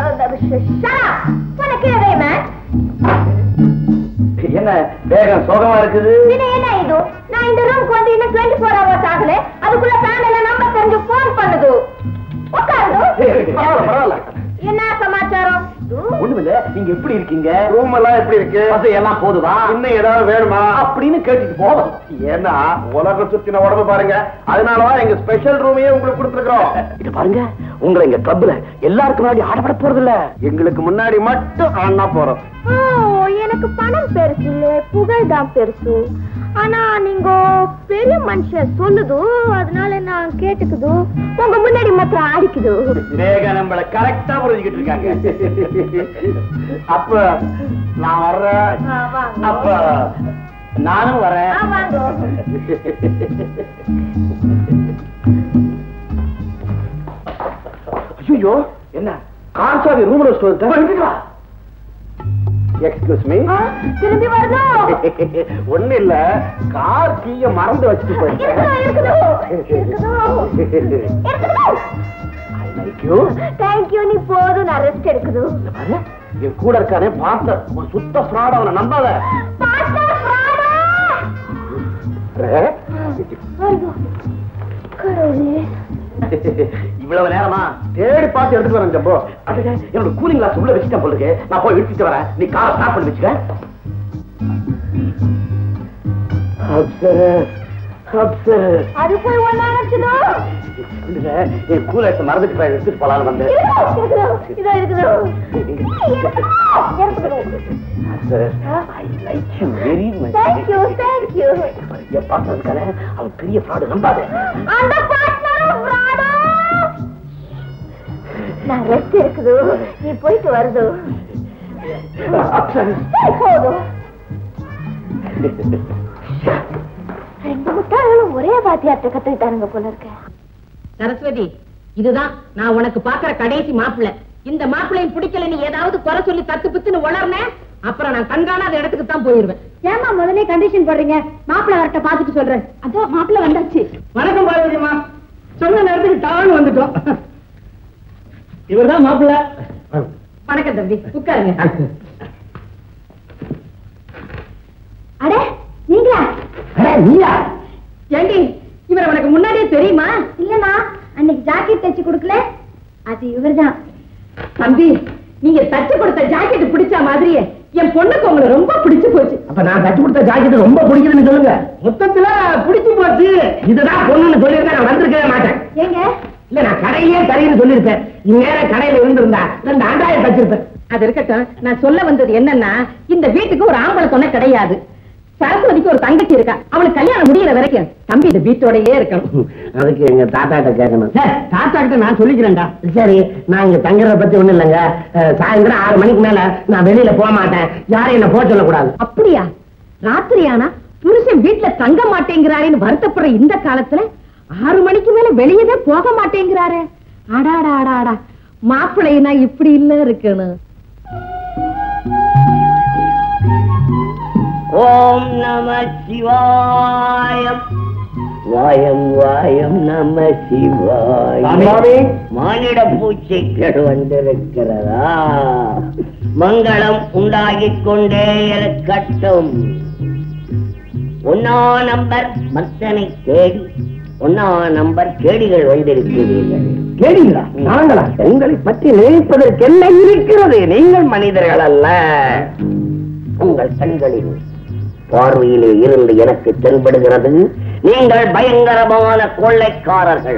என்ன வேகம் சோகமா இருக்குது என்ன இது நான் இந்த ரூம்க்கு வந்து இன்னும் டுவெண்ட்டி ஃபோர் ஹவர்ஸ் ஆகல அதுக்குள்ள ஃபேமிலில நம்பர் தெரிஞ்சு போன் பண்ணுது உட்காருது பரவாயில்ல பரவாயில்ல என்ன சமாச்சாரம் இருக்குது ஒண்ணுமில்ல நீங்க எப்படி இருக்கீங்க ரூம் எல்லாம் எப்படி இருக்கு எல்லாம் போதுவா இன்னும் ஏதாவது வேணுமா அப்படின்னு கேட்டுட்டு போவோம் ஏன்னா உலகம் சுத்தின உடம்பு பாருங்க அதனாலதான் எங்க ஸ்பெஷல் ரூமையே உங்களுக்கு கொடுத்துருக்கோம் இத பாருங்க உங்களை எங்க கிளப்ல எல்லாருக்கும் முன்னாடி ஆடப்பட போறது இல்ல எங்களுக்கு முன்னாடி மட்டும் ஆனா போறோம் ஓ எனக்கு பணம் பெருசு இல்ல புகழ் தான் பெருசு ஆனா நீங்க பெரிய மனுஷன் சொல்லுது அதனால நான் கேட்டுக்குது உங்க முன்னாடி மாத்திரம் ஆடிக்குது ரேகா நம்மள கரெக்டா புரிஞ்சுக்கிட்டு இருக்காங்க அப்ப நான் வர்றேன் ஆ, வாங்க. அப்ப நானும் வரேன் ஆ, வாங்க. ஐயோ என்ன கான்சாவி ரூம்ல வச்சுட்டு எக்ஸ்கியூஸ் மீ ஆ, திரும்பி வரணும் ஒண்ணு இல்ல கார் கீய மறந்து வச்சுட்டு இருக்குதோ, இருக்குதோ, இருக்குதோ, இருக்குதோ. போயிட்டேன் தேங்க்யூ நீ போதும் நான் ரெஸ்ட் எடுக்குது பாரு, என் கூட இருக்கானே பார்த்த அவன் சுத்த ஃப்ராட் அவனை நம்பாத பாஸ்டா, ஃப்ராடா. அரே, வருது. கடவுளே இவ்வளவு நேரமா தேடி பார்த்து எடுத்துட்டு வரேன் ஜம்போ அடடே, என்னோட கூலிங் கிளாஸ் உள்ள வச்சுட்டேன் போல இருக்கு நான் போய் எடுத்துட்டு வரேன் நீ காரை ஸ்டார்ட் பண்ணி வச்சுக்க அப்சர் அப்சர் அது போய் ஒண்ணா நினைச்சதோ இல்ல, என் கூல எடுத்து மறந்துட்டு போய் எடுத்துட்டு போலான்னு வந்தேன் இதோ இருக்குதோ அப்சர் I like you very much thank you thank you என் பார்த்து இருக்கானே அவன் பெரிய ஃப்ராடு நம்பாத அந்த பார்ட்னரும் ஃப்ராடா நான் ரெஸ்ட் இருக்குது நீ போயிட்டு வருது அப்சர் போதும் ரெண்டு முட்டாள்களும் ஒரே வாத்தியார்ட்ட கத்துக்கிட்டானுங்க போல இருக்க சரஸ்வதி இதுதான் நான் உனக்கு பாக்குற கடைசி மாப்பிள்ளை இந்த மாப்பிள்ளையும் பிடிக்கல நீ ஏதாவது குறை சொல்லி தத்து பித்துன்னு வளர்ன அப்புறம் நான் கண்காணாத இடத்துக்கு தான் போயிருவேன் ஏமா முதல்ல கண்டிஷன் போடுறீங்க மாப்பிள்ளை வரட்ட பாத்துட்டு சொல்றேன் அதோ மாப்பிள்ளை வந்தாச்சு வணக்கம் பார்வதிமா சொன்ன நேரத்துக்கு டான்னு வந்துட்டோம் இவர்தான் மாப்பிள்ள வணக்கம் தம்பி உட்காருங்க அட நீங்களா நீயா ஏண்டி இவரை உனக்கு முன்னாடியே தெரியுமா இல்லனா அன்னைக்கு ஜாக்கெட் தைச்சு கொடுக்கல அது இவர்தான் தம்பி நீங்க தச்சு கொடுத்த ஜாக்கெட் பிடிச்ச மாதிரியே என் பொண்ணுக்கு உங்களை ரொம்ப பிடிச்சு போச்சு அப்ப நான் தச்சு கொடுத்த ஜாக்கெட் ரொம்ப பிடிக்குதுன்னு சொல்லுங்க மொத்தத்துல பிடிச்சு போச்சு இதுதான் பொண்ணுன்னு சொல்லியிருந்தா நான் வந்திருக்கவே மாட்டேன் ஏங்க இல்ல நான் கடையிலேயே தரேன்னு சொல்லியிருப்பேன் இந்நேரம் கடையில இருந்திருந்தா ரெண்டு ஆண்டாயிரம் தச்சிருப்பேன் அது இருக்கட்டும் நான் சொல்ல வந்தது என்னன்னா இந்த வீட்டுக்கு ஒரு ஆம்பளை துணை கிடையாது சரஸ்வதிக்கு ஒரு தங்கச்சி இருக்கா அவளுக்கு கல்யாணம் முடியற வரைக்கும் தம்பி இந்த வீட்டோடயே இருக்கணும் அதுக்கு எங்க தாத்தாட்ட கேட்கணும் சார் தாத்தா கிட்ட நான் சொல்லிக்கிறேன்டா சரி நான் இங்க தங்குறத பத்தி ஒண்ணும் இல்லைங்க அஹ், சாயந்தரம் ஆறு மணிக்கு மேல நான் வெளியில போக மாட்டேன் யாரையும் என்ன போக சொல்லக்கூடாது அப்படியா ராத்திரி ஆனா புருஷன் வீட்டுல தங்க மாட்டேங்கிறாரேன்னு வருத்தப்படுற இந்த காலத்துல ஆறு மணிக்கு மேல வெளியவே போக மாட்டேங்கிறாரே அடாடா அடாடா மாப்பிள்ளைனா இப்படி இல்ல இருக்கணும் ஓம் நம சிவாயம் வாயம் வாயம் நம சிவாயம் சாமி. மானிட பூச்சிகள் வந்திருக்கிறதா மங்களம் உண்டாகிக் கொண்டே இருக்கட்டும் ஒன்னா நம்பர் பக்தனை தேடி ஒன்னா நம்பர் கேடிகள் வந்திருக்கிறீர்கள் கேட்டீங்களா நாங்களா உங்களை பற்றி நினைப்பதற்கு என்ன இருக்கிறது நீங்கள் மனிதர்கள் அல்ல உங்கள் கண்களில் பார்வையிலே இருந்து எனக்கு தென்படுகிறது நீங்கள் பயங்கரமான கொள்ளைக்காரர்கள்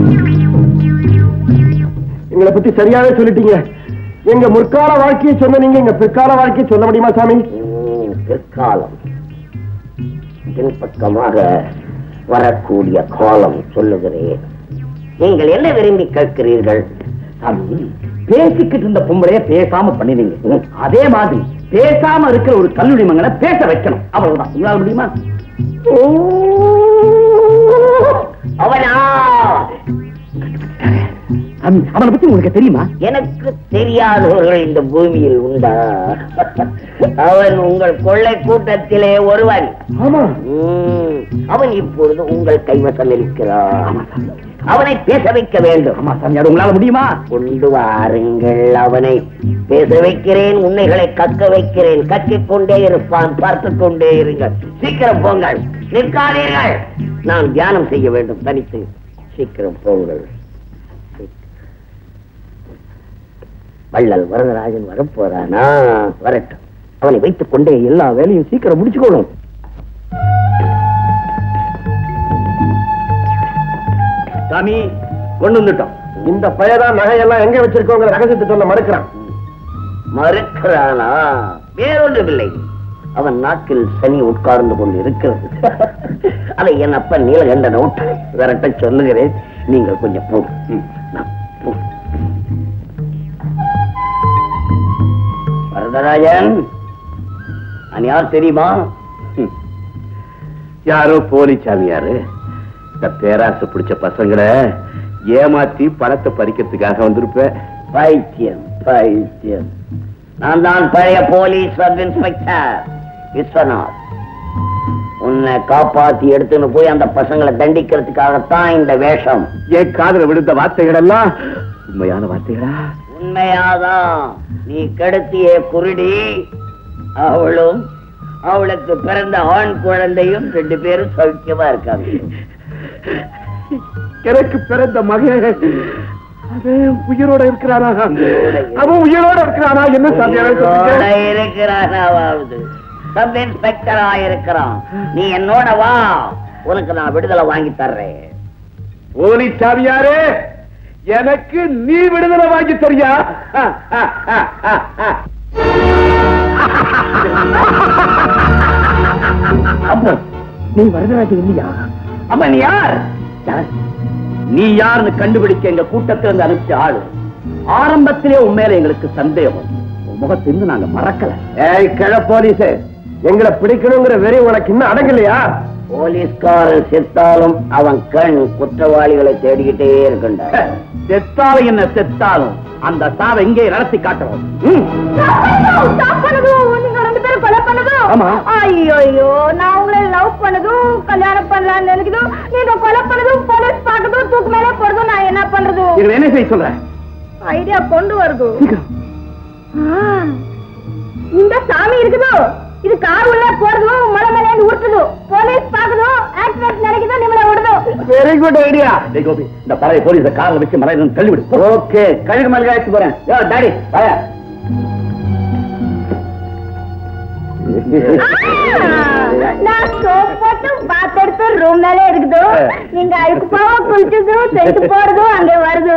எங்களை பத்தி சரியாவே சொல்லிட்டீங்க எங்க முற்கால வாழ்க்கையை சொன்ன நீங்க எங்க பிற்கால வாழ்க்கையை சொல்ல முடியுமா சாமி ம், பிற்காலம் பின்பக்கமாக வரக்கூடிய காலம் சொல்லுகிறேன் நீங்கள் என்ன விரும்பி கேட்கிறீர்கள் சாமி பேசிக்கிட்டு இருந்த பொம்பளைய பேசாம பண்ணிடுங்க அதே மாதிரி பேசாம இருக்கிற ஒரு கல்லூரி மங்கனை பேச வைக்கணும் அவ்வளவுதான் உங்களால முடியுமா அவனா சாமி, அவனை பத்தி உங்களுக்கு தெரியுமா எனக்கு தெரியாதவர்கள் இந்த பூமியில் உண்டா அவன் உங்கள் கொள்ளை கூட்டத்திலே ஒருவன் ஆமா ம், அவன் இப்பொழுது உங்கள் கைவசம் இருக்கிறான் அவனை பேச வைக்க வேண்டும் ஆமா சாமி அது உங்களால முடியுமா கொண்டு வாருங்கள் அவனை பேச வைக்கிறேன் உன்னைகளை கக்க வைக்கிறேன் கக்கிக் கொண்டே இருப்பான் பார்த்துக் கொண்டே இருங்கள் சீக்கிரம் போங்கள் நிற்காதீர்கள் நான் தியானம் செய்ய வேண்டும் தனித்து சீக்கிரம் போங்கள் வள்ளல் வரதராஜன் வரப்போறானா வரட்டும் அவனை வைத்துக் கொண்டே எல்லா வேலையும் சீக்கிரம் முடிச்சுக்கணும் சாமி கொண்டு வந்துட்டோம் இந்த பையதான் நகையெல்லாம் எங்க வச்சிருக்கோங்கிற ரகசியத்தை சொல்ல மறுக்கிறான் மறுக்கிறானா வேறொன்றுமில்லை அவன் நாக்கில் சனி உட்கார்ந்து கொண்டு இருக்கிறது அதை என் அப்பன் நீலகண்டன் விட்டு விரட்ட சொல்லுகிறேன் நீங்கள் கொஞ்சம் போ ம், நான் போ. வரதராஜன் நான் யார் தெரியுமா ம். யாரோ போலி சாமியாரு இந்த பேராசை பிடிச்ச பசங்களை ஏமாத்தி பணத்தை பறிக்கிறதுக்காக வந்திருப்பேன் பைத்தியம் பைத்தியம் நான் தான் பழைய போலீஸ் சப் இன்ஸ்பெக்டர் விஸ்வநாத் உன்னை காப்பாத்தி எடுத்துன்னு போய் அந்த பசங்களை தண்டிக்கிறதுக்காகத்தான் இந்த வேஷம் என் காதுல விழுந்த வார்த்தைகள் எல்லாம் உண்மையான வார்த்தைகளா உண்மையாதான் நீ கெடுத்திய குருடி அவளும் அவளுக்கு பிறந்த ஆண் குழந்தையும் ரெண்டு பேரும் சௌக்கியமா இருக்காங்க எனக்கு பிறந்த மகன் அவன் உயிரோட இருக்கிறானா அவன் உயிரோட இருக்கிறானா என்ன சாமியார் உயிரோட இருக்கிறானாவது சப் இன்ஸ்பெக்டரா இருக்கிறான் நீ என்னோட வா உனக்கு நான் விடுதலை வாங்கி தர்றேன் போலி சாமியாரே எனக்கு நீ விடுதலை வாங்கி தரியா அப்போ நீ வரதராஜன் இல்லையா அப்ப நீ யார் யார்? நீ யாருன்னு கண்டுபிடிக்க எங்க கூட்டத்துல இருந்து அனுப்பிச்ச ஆளு ஆரம்பத்திலே உன் மேல எங்களுக்கு சந்தேகம் உன் முகத்திலிருந்து நாங்க மறக்கல ஏய் கிழ போலீஸ் எங்களை பிடிக்கணுங்கிற வெறி உனக்கு இன்னும் அடங்கலையா போலீஸ்காரன் செத்தாலும் அவன் கண் குற்றவாளிகளை தேடிக்கிட்டே இருக்கண்டா செத்தாலும் என்ன செத்தாலும் அந்த சாவை இங்கே நடத்தி காட்டுறோம் ம். நீங்க ரெண்டு பேரும் கொலை பண்ணதும் ஆமா. ஐயோ ஐயோ நான் உங்களை லவ் பண்ணதும் கல்யாணம் பண்ணலாம்னு நினைக்கிறதும் நீங்க கொலை பண்ணதும் போலீஸ் பார்க்கறதும் தூக்கு மேல போறதும் நான் என்ன பண்றது இதுல என்ன செய்ய சொல்ற ஐடியா கொண்டு வருது ஆ, இந்த சாமி இருக்குதோ இது கார் உள்ள போறதும் மலை மேலே உருட்டுதோ போலீஸ் பார்க்கதும் ஆக்சிடென்ட் நினைக்குதோ நிம்மள விடுதோ வெரி குட் ஐடியா டேய் கோபி இந்த பழைய போலீஸ கார்ல வச்சு மலையில இருந்து தள்ளிவிடு ஓகே கழுகு மல்லிகை அழைச்சு போறேன் யோ டாடி வாயா நான் சோப் போட்டு பாத் எடுத்து ரூம் மேலே இருக்குதோ நீங்க அழுக்கு போக குளிச்சதும் செத்து போறதும் அங்க வருதோ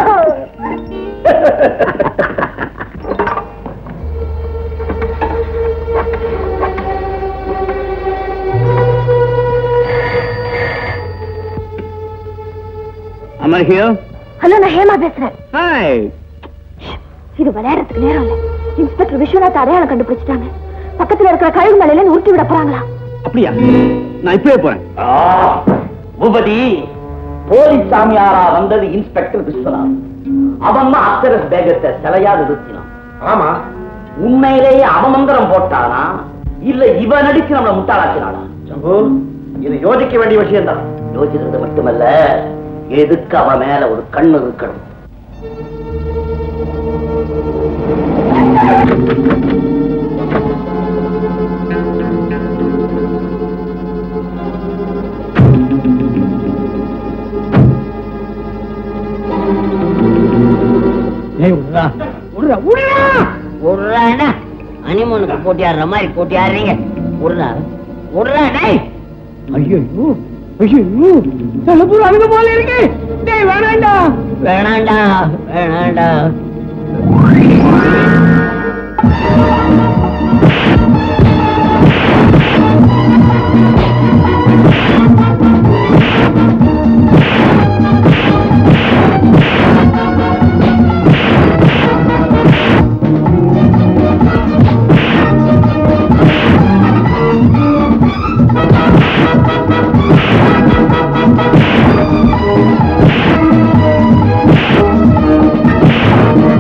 அமர் ஹியர் ஹலோ நான் ஹேமா பேசுறேன் ஹாய் இது விளையாடுறதுக்கு நேரம் இல்ல இன்ஸ்பெக்டர் விஸ்வநாத் அடையாளம் கண்டுபிடிச்சிட்டாங்க பக்கத்துல இருக்கிற கழுகு மலையில உருட்டி விட போறாங்களா அப்படியா நான் இப்பவே போறேன் ஆ, பூபதி போலீஸ் சாமியாரா வந்தது இன்ஸ்பெக்டர் விஸ்வநாத் அவன் தான் அக்கரஸ் பேகத்தை சிலையா நிறுத்தினான் ஆமா உண்மையிலேயே அவன் மந்திரம் போட்டானா இல்ல இவன் நடிச்சு நம்மள முட்டாளாக்கினானா சம்பு இது யோசிக்க வேண்டிய விஷயம் தான் யோசிக்கிறது மட்டுமல்ல எதுக்கு அவன் மேல ஒரு கண்ணு இருக்கணும் உர்றானா அனிமனுக்கு போட்டியாடுற மாதிரி போட்டியாடுறீங்க உர்றா உர்றா டேய் ஐயோ ஐயோ தலைப்பூர் அழுக போல இருக்கு டேய் வேணாண்டா வேணாண்டா வேணாண்டா ஆ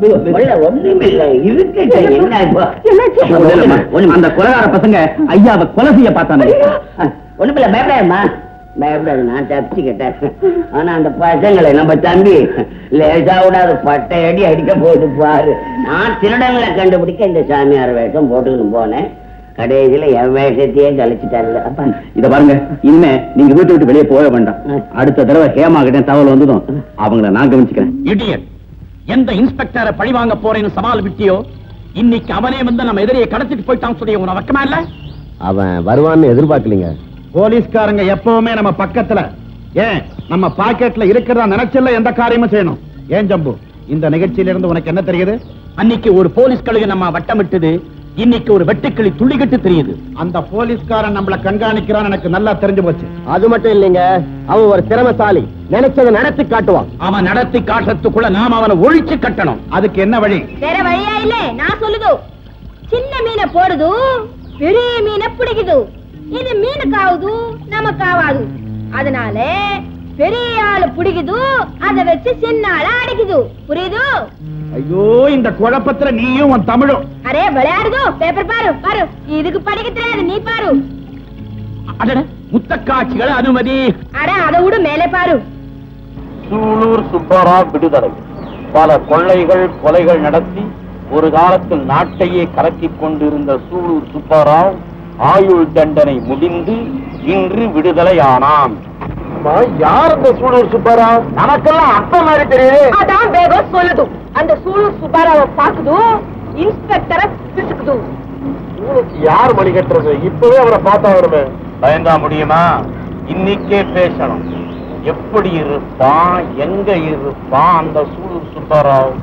கொள்ள ஒண்ணுமில்லை இருக்குங்க என்ன இப்போ ஒண்ணும் இல்லம்மா, ஒண்ணும் அந்த கொலகார பசங்க ஐயாவை கொலை செய்ய பார்த்தானே ஒண்ணுமில்ல பயப்படாதம்மா பயப்படாது நான் தப்பிச்சுக்கிட்டேன் ஆனா அந்த பசங்களை நம்ம தம்பி லேசா விடாது பட்டை அடி அடிக்க போட்டு பாரு நான் திருடங்களை கண்டுபிடிக்க இந்த சாமியார் வேஷம் போட்டுக்கிட்டு போனேன் கடைசியில என் வேஷத்தையே கழிச்சிட்டாருல அப்பா இத பாருங்க இனிமே நீங்க வீட்டு விட்டு வெளியே போக வேண்டாம் அடுத்த தடவை ஹேமா கிட்ட தகவல் வந்ததும் அவங்கள நான் கவனிச்சுக்கிறேன் இடியட் எந்த இன்ஸ்பெக்டரை பழி வாங்க போறேன்னு சவால் விட்டியோ இன்னைக்கு அவனே வந்து நம்ம எதிரியை கடத்திட்டு போயிட்டான் சொல்லி உன வக்கமா இல்ல அவன் வருவான்னு எதிர்பார்க்கலீங்க போலீஸ்காரங்க எப்பவுமே நம்ம பக்கத்துல ஏன் நம்ம பாக்கெட்ல இருக்கிறதா நினைச்சல எந்த காரியமும் செய்யணும் ஏன் ஜம்பு இந்த நிகழ்ச்சியில இருந்து உனக்கு என்ன தெரியுது அன்னைக்கு ஒரு போலீஸ் கழுகு நம்ம வட்டமிட்டது இன்னைக்கு ஒரு வெட்டுக்கிளி துள்ளிக்கிட்டு தெரியுது அந்த போலீஸ்காரன் நம்மள கண்காணிக்கிறான் எனக்கு நல்லா தெரிஞ்சு போச்சு அது மட்டும் இல்லைங்க அவன் ஒரு திறமைசாலி நினைச்சதை நடத்தி காட்டுவான் அவன் நடத்தி காட்டுறதுக்குள்ள நாம அவனை ஒழிச்சு கட்டணும் அதுக்கு என்ன வழி வேற வழியா இல்ல நான் சொல்லுது சின்ன மீனை போடுது பெரிய மீனை பிடிக்குது இது மீனுக்கு ஆகுது நமக்கு ஆகாது அதனால பெரிய ஆளு பிடிக்குது அதை வச்சு சின்ன ஆளை அடிக்குது புரியுது ஐயோ இந்த குழப்பத்துல நீயும் உன் தமிழும் அரே விளையாடுதோ பேப்பர் பாரு பாரு இதுக்கு படிக்க தெரியாது நீ பாரு அடட முத்தக்காட்சிகள் அனுமதி அட அதை விடு மேலே பாரு சூலூர் சுப்பராவ் விடுதலை பல கொள்ளைகள் கொலைகள் நடத்தி ஒரு காலத்தில் நாட்டையே கலக்கிக் கொண்டிருந்த சூலூர் சுப்பராவ் ஆயுள் தண்டனை முடிந்து இன்று விடுதலையானான் யார் இந்த சூழல் சுப்பராவ் நமக்கெல்லாம் அப்ப மாதிரி தெரியுது அதான் வேகம் சொல்லுது அந்த சூழல் சுபாராவை பாக்குது இன்ஸ்பெக்டரை பிசுக்குது யார் மணி கட்டுறது இப்பவே அவரை பார்த்தா வருமே பயந்தா முடியுமா இன்னைக்கே பேசணும் எப்படி இருப்பான் எங்க இருப்பான் அந்த சூலூர் சுப்பராவ்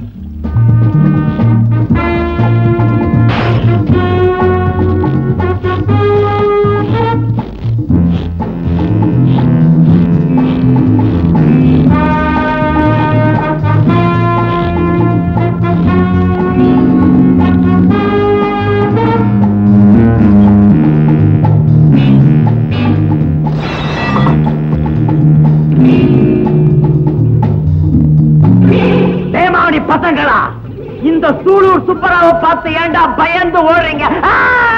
தேமாவடி பசங்களா இந்த சூலூர் சுப்பராவை பார்த்து ஏன்டா பயந்து ஓடுறீங்க ஆ!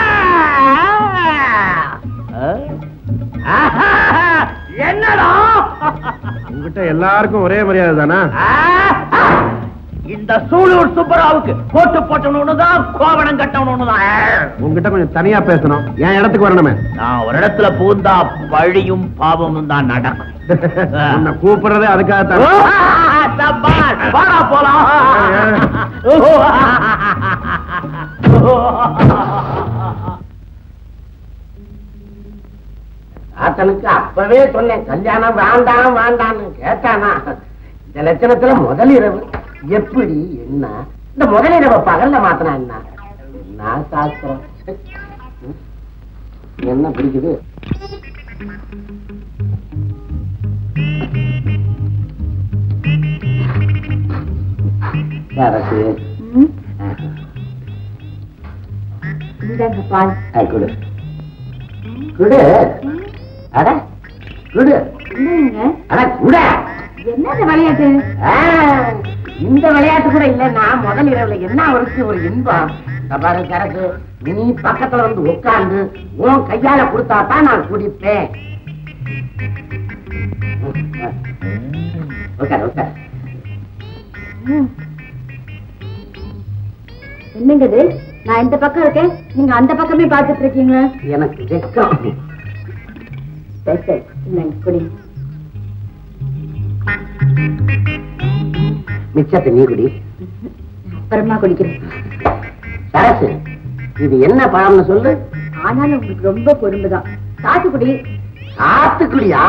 ஆஹா! என்னடா உங்ககிட்ட எல்லாருக்கும் ஒரே மரியாதை தானா ஆ! இந்த சூலூர் சுப்பராவுக்கு போட்டு போட்டவனு தான் கோவணம் கட்டவனு தான் உங்ககிட்ட கொஞ்சம் தனியா பேசணும் என் இடத்துக்கு வரணுமே நான் ஒரு இடத்துல பூந்தா பழியும் பாவமும் தான் நடக்கும் உன்னை கூப்பிடுறதே அதுக்காகத்தான் தப்பால், வாடா போலாம் ஆத்தனுக்கு அப்பவே சொன்னேன் கல்யாணம் வேண்டாம் வேண்டாம்னு கேட்டானா இந்த லட்சணத்துல முதல் இரவு எப்படி என்ன இந்த முதல் இரவை பகல்ல மாத்தினா என்ன என்ன சாஸ்திரம் ம்? என்ன பிடிக்குது சரசு இந்தாங்க பால் ஆ, குடு குடு அட குடு இல்லைங்க அட குட என்ன இந்த விளையாட்டு ஆ, இந்த விளையாட்டு கூட இல்லைன்னா முதல் இரவுல என்ன அவருக்கு ஒரு இன்பம் இந்த பாரு சரக்கு நீ பக்கத்துல வந்து உட்கார்ந்து உன் கையால கொடுத்தா தான் நான் குடிப்பேன் உட்கார் உட்கார் என்னங்க இது நான் இந்த பக்கம் இருக்கேன் நீங்க அந்த பக்கமே பார்த்துட்டு இருக்கீங்க எனக்கு வெக்கம் சரி சரி இல்லைங்க குடி மிச்சத்தை நீ குடி அப்புறமா குடிக்கிறேன் சரசு இது என்ன பழம்னு சொல்லு ஆனாலும் உங்களுக்கு ரொம்ப பொறுமைதான் சாத்துக்குடி சாத்துக்குடியா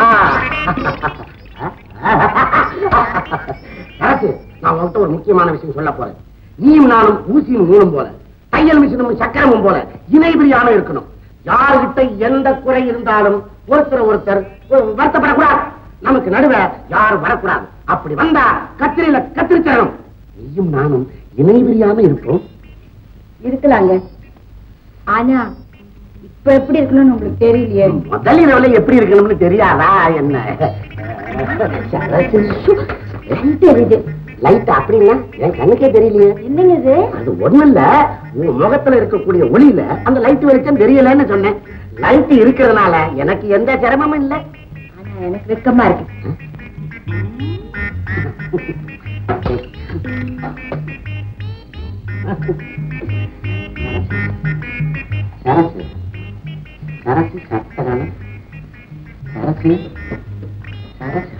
சரசு நான் உன்கிட்ட ஒரு முக்கியமான விஷயம் சொல்ல போறேன் நீயும் நானும் ஊசியும் நூலும் போல தையல் மிஷினும் சக்கரமும் போல இணைபிரியாம இருக்கணும் யாருகிட்ட எந்த குறை இருந்தாலும் ஒருத்தர் ஒருத்தர் வருத்தப்படக்கூடாது நமக்கு நடுவே யாரும் வரக்கூடாது அப்படி வந்தா கத்திரியில கத்திரிச்சணும் நீயும் நானும் இணைபிரியாம இருப்போம் இருக்கலாங்க ஆனா இப்ப எப்படி இருக்கணும்னு உங்களுக்கு தெரியலையே முதல் இரவுல எப்படி இருக்கணும்னு தெரியாதா என்ன சரசு தெரியுது லைட் அப்படின்னா என் கண்ணுக்கே தெரியலையே என்னங்க இது அது ஒண்ணும் இல்ல உங்க முகத்துல இருக்கக்கூடிய ஒளியில அந்த லைட் வெளிச்சம் தெரியலன்னு சொன்னேன் லைட் இருக்கிறதுனால எனக்கு எந்த சிரமமும் இல்ல ஆனா எனக்கு வெக்கமா இருக்கு சரசு சரசு சட்டதான சரசு சரசு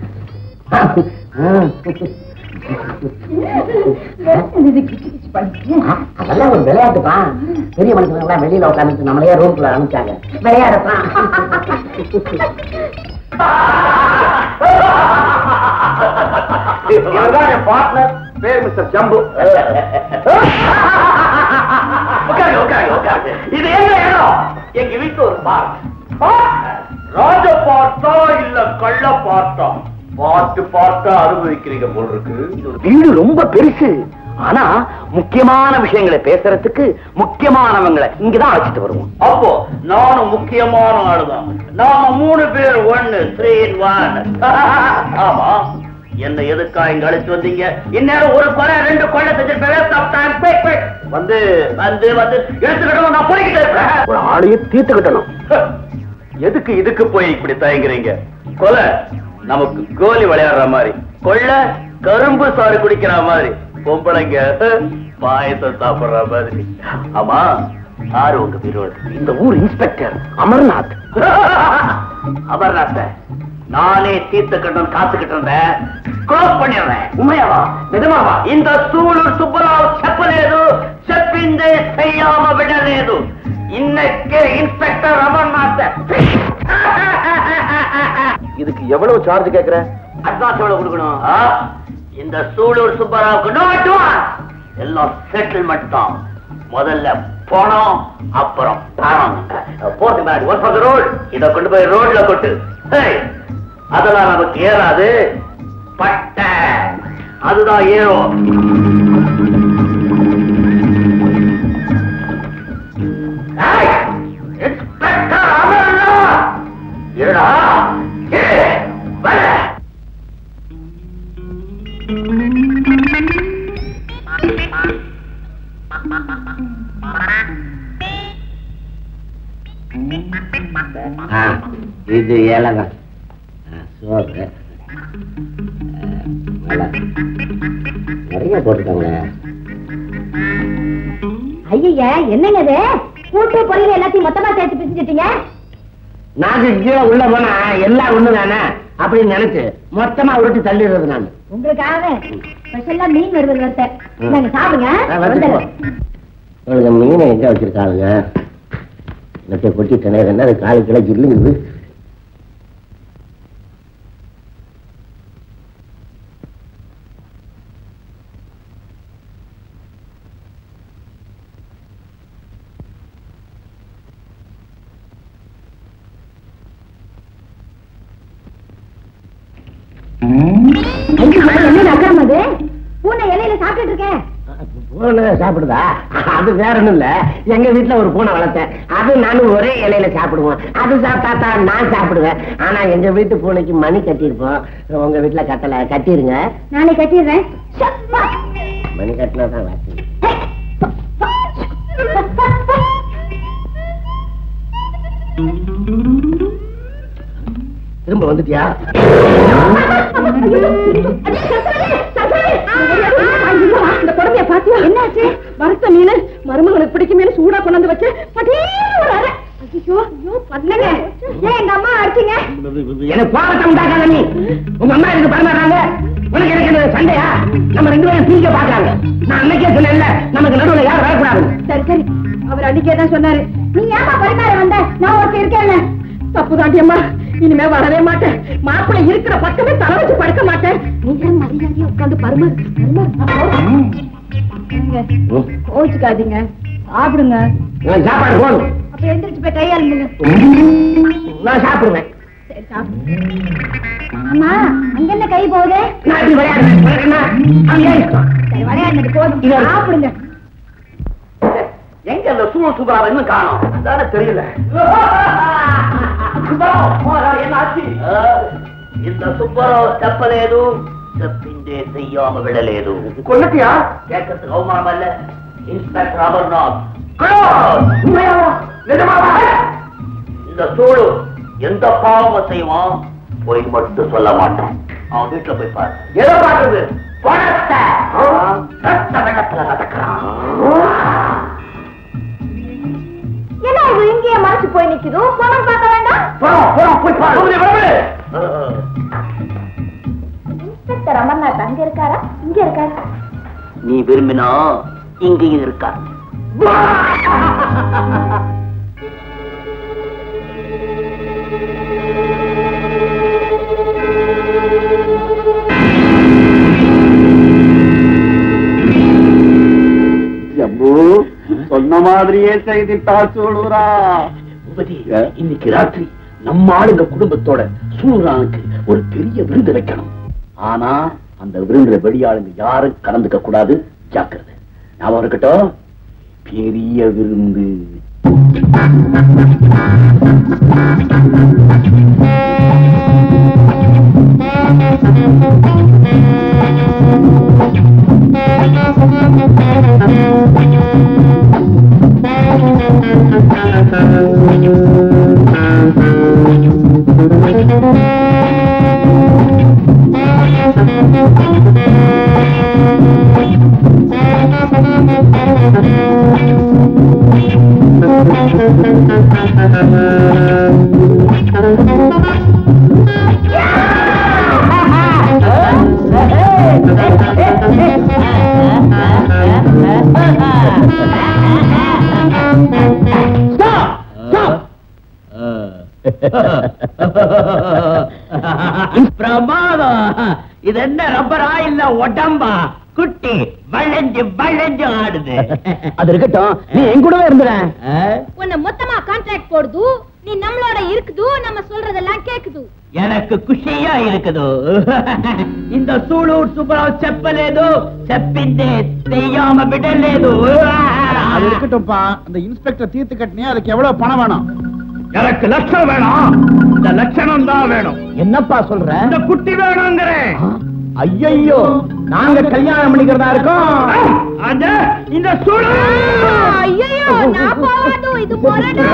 இது கிச்சு கிச்சு பண்ணிட்டு அதெல்லாம் ஒரு விளையாட்டுப்பா பெரிய மனுஷங்க வெளியில உட்காந்துட்டு நம்மளையே ரூம்குள்ள அனுப்பிச்சாங்க விளையாடுப்பான் இவர்தான் என் பார்ட்னர் பேர் மிஸ்டர் ஜம்பு உட்காருங்க உட்காருங்க உட்காருங்க இது எங்க இடம் எங்க வீட்டு ஒரு பார்க் ராஜ பார்த்தா இல்ல கள்ள பார்த்தா பார்த்து பார்த்தா அனுபவிக்கிறீங்க போல் இருக்கு வீடு ரொம்ப பெருசு ஆனா முக்கியமான விஷயங்களை பேசுறதுக்கு முக்கியமானவங்களை இங்கதான் அழைச்சிட்டு வருவோம் அப்போ நானும் முக்கியமான ஆளுதான் நாம மூணு பேர் ஒண்ணு த்ரீ ஒன் ஆமா என்ன எதுக்கா இங்க அழைச்சு வந்தீங்க இந்நேரம் ஒரு கொலை ரெண்டு கொலை செஞ்சிருப்பேன் வந்து வந்து வந்து எடுத்துக்கிட்டோம் நான் போய்கிட்டே இருப்பேன் ஒரு ஆளையே தீர்த்துக்கிட்டணும் எதுக்கு இதுக்கு போய் இப்படி தயங்குறீங்க கொலை நமக்கு கோலி விளையாடுற மாதிரி கொள்ள கரும்பு சாறு குடிக்கிற மாதிரி பொம்பளைங்க பாயசம் சாப்பிடுற மாதிரி ஆமா யாரு உங்க விரோதி இந்த ஊர் இன்ஸ்பெக்டர் அமர்நாத் அமர்நாத்த நானே தீர்த்த கட்டம் காத்துக்கிட்டு இருந்தேன் க்ளோஸ் பண்ணிடுறேன் உண்மையாவா நிஜமாவா இந்த சூழல் சுப்பராவ் చెప్పలేదు చెప్పిందే చెయ్యామ విడలేదు இன்னைக்கே இன்ஸ்பெக்டர் அமர்நாத் இதுக்கு எவ்வளவு சார்ஜ் கேக்குற அட்வான்ஸ் எவ்வளவு கொடுக்கணும் ஆ? இந்த சூலூர் சுப்பராவுக்கு நோ அட்வான்ஸ் எல்லாம் செட்டில்மெண்ட் தான் முதல்ல பணம் அப்புறம் பணம் போட்டு முன்னாடி ஒன் ஃபார் ரோட் இத கொண்டு போய் ரோட்ல கொட்டு ஹேய், அதெல்லாம் நமக்கு ஏறாது பட்டை அதுதான் ஏறும் ஏய், இன்ஸ்பெக்டர் அமர்நாத் இருடா இரு, வர இது ஏலகம் சோறு நல்லா நிறைய போட்டுக்கோங்க ஐயா என்னங்க இது கூட்டு பொரியல் எல்லாத்தையும் மொத்தமா சேர்த்து பிரிச்சுட்டீங்க நாக்கு கீழே உள்ள போனா எல்லாம் ஒண்ணு தானே அப்படின்னு நினைச்சு மொத்தமா உருட்டி தள்ளிடுறது நான் உங்களுக்காக ஸ்பெஷலா மீன் வறுவல் வறுத்தேன் நாங்க சாப்பிடுங்க வந்துடுறேன். உங்களுக்கு மீனை எங்க வச்சிருக்காளுங்க எல்லாத்தையும் கொட்டிட்டேனே என்ன அது காலு கிலோ ஜில்லுங்குது ஐயோ, என்ன அக்கறம் அது பூனை இலையில சாப்பிட்டுட்டு இருக்கேன் பூனை சாப்பிடுதா அது வேற ஒண்ணும் இல்ல எங்க வீட்டுல ஒரு பூனை வளர்த்தேன் அது நானும் ஒரே இலையில சாப்பிடுவோம் அது சாப்பிட்டா தான் நான் சாப்பிடுவேன் ஆனா எங்க வீட்டு பூனைக்கு மணி கட்டியிருப்போம் உங்க வீட்டுல கட்டல கட்டிருங்க நாளை கட்டிடுறேன் மணி கட்டினா தான் வாசி திரும்ப வந்துட்டியா இந்த குழந்தைய பாத்தியா என்னாச்சு வறுத்த மீன் மருமகனுக்கு பிடிக்கும் மீன் சூடா கொண்டாந்து வச்சு பட்டீர்னு ஒரு அரை. ஐயோ ஐயோ பண்ணுங்க ஏன் எங்க அம்மா அடிச்சீங்க எனக்கு கோபத்தை உண்டாக்காத நீ உங்க அம்மா எனக்கு பரமாறாங்க உனக்கு எனக்கு என்ன சண்டையா நம்ம ரெண்டு பேரும் பிரிக்க பாக்காங்க நான் அன்னைக்கே சொன்னேன்ல நமக்கு நடுவுல யாரும் வரக்கூடாது சரி சரி அவர் அன்னைக்கே தான் சொன்னாரு நீ ஏமா பரிமாற வந்த நான் ஒருத்தர் இருக்கேன் தப்பு தாண்டி அம்மா இனிமே வரவே மாட்டேன் மாப்பிள்ளை இருக்கிற பக்கமே தலை வச்சு படுக்க மாட்டேன் நீங்க மரியாதையா உட்காந்து பருமாறு கோச்சுக்காதீங்க சாப்பிடுங்க நான் சாப்பாடு போகணும் அப்ப எந்திரிச்சு போய் கையாளுங்க நான் சாப்பிடுவேன் சரி சாப்பிடு அம்மா அங்க என்ன கை போகுது நான் இப்படி விளையாடுறேன் விளையாடுறேன்னா, அது ஏன் இஷ்டம்? சரி விளையாடுனது போதும் இது- சாப்பிடுங்க எங்க அந்த சூழல் சுப்பராவ் இன்னும் காணும் அதானே தெரியல సుబ్బారావు, పోరా, ఏం ఆచి? ఇంత సుబ్బారావు చెప్పలేదు చెప్పిందే చెయ్యామ విడలేదు கொல்லட்டியா కేకத்துக்கு అవమానం அல்ல இன்ஸ்பெக்டர் அமர்நாத் நிஜமாவா இந்த சூடு எந்த பாவம் செய்வான் போய் மட்டும் சொல்ல மாட்டான் அவன் வீட்டுல போய் பாரு எதை பாக்குறது பணத்தை ரத்த வெள்ளத்துல நடக்கிறான் என்ன இது இங்கேயே மறைச்சு போய் நிக்குது பணம் பார்க்க வேண்டாம் போறோம் போறோம் போய் பாரு இன்ஸ்பெக்டர் அமர்நாத் அங்க இருக்காரா இங்க இருக்காரா நீ விரும்பினா இங்கேயும் இருக்கா ஜம்பு சொன்ன மாதிரியே செய்திட்டா சூடுறா பூபதி இன்னைக்கு ராத்திரி நம்ம ஆளுங்க குடும்பத்தோட சூழ்நாளுக்கு ஒரு பெரிய விருந்து வைக்கணும் ஆனா அந்த விருந்துல வெளியாளுங்க யாரும் கலந்துக்க கூடாது ஜாக்கிரதை ஞாபகம் இருக்கட்டும் பெரிய விருந்து பிரமாதம் இது என்ன ரப்பரா இல்ல உடம்பா குட்டி வளைஞ்சு வளைஞ்சு ஆடுது அது இருக்கட்டும் நீ என் கூடவே இருந்துற உன்னை மொத்தமா கான்ட்ராக்ட் போடுது நீ நம்மளோட இருக்குது நம்ம சொல்றதெல்லாம் கேக்குது எனக்கு ಖುಷಿಯಾ இருக்குது இந்த సూళూరు సుబ్బారావు చెప్పలేదు చెప్పిందే తెయ్యామ బిడలేదు அது இருக்கட்டும்ப்பா அந்த இன்ஸ்பெக்டர் தீர்த்து கட்டினே அதுக்கு எவ்வளவு பணம் வேணும் எனக்கு லட்சம் வேணும் இந்த லட்சணம் தான் வேணும் என்னப்பா சொல்ற இந்த குட்டி வேணுங்கிறேன் ஐயோ நாங்க கல்யாணம் பண்ணிக்கிறதா இருக்கோம் அந்த இந்த சூழல் ஐயோ நான் போவாது இது முரடு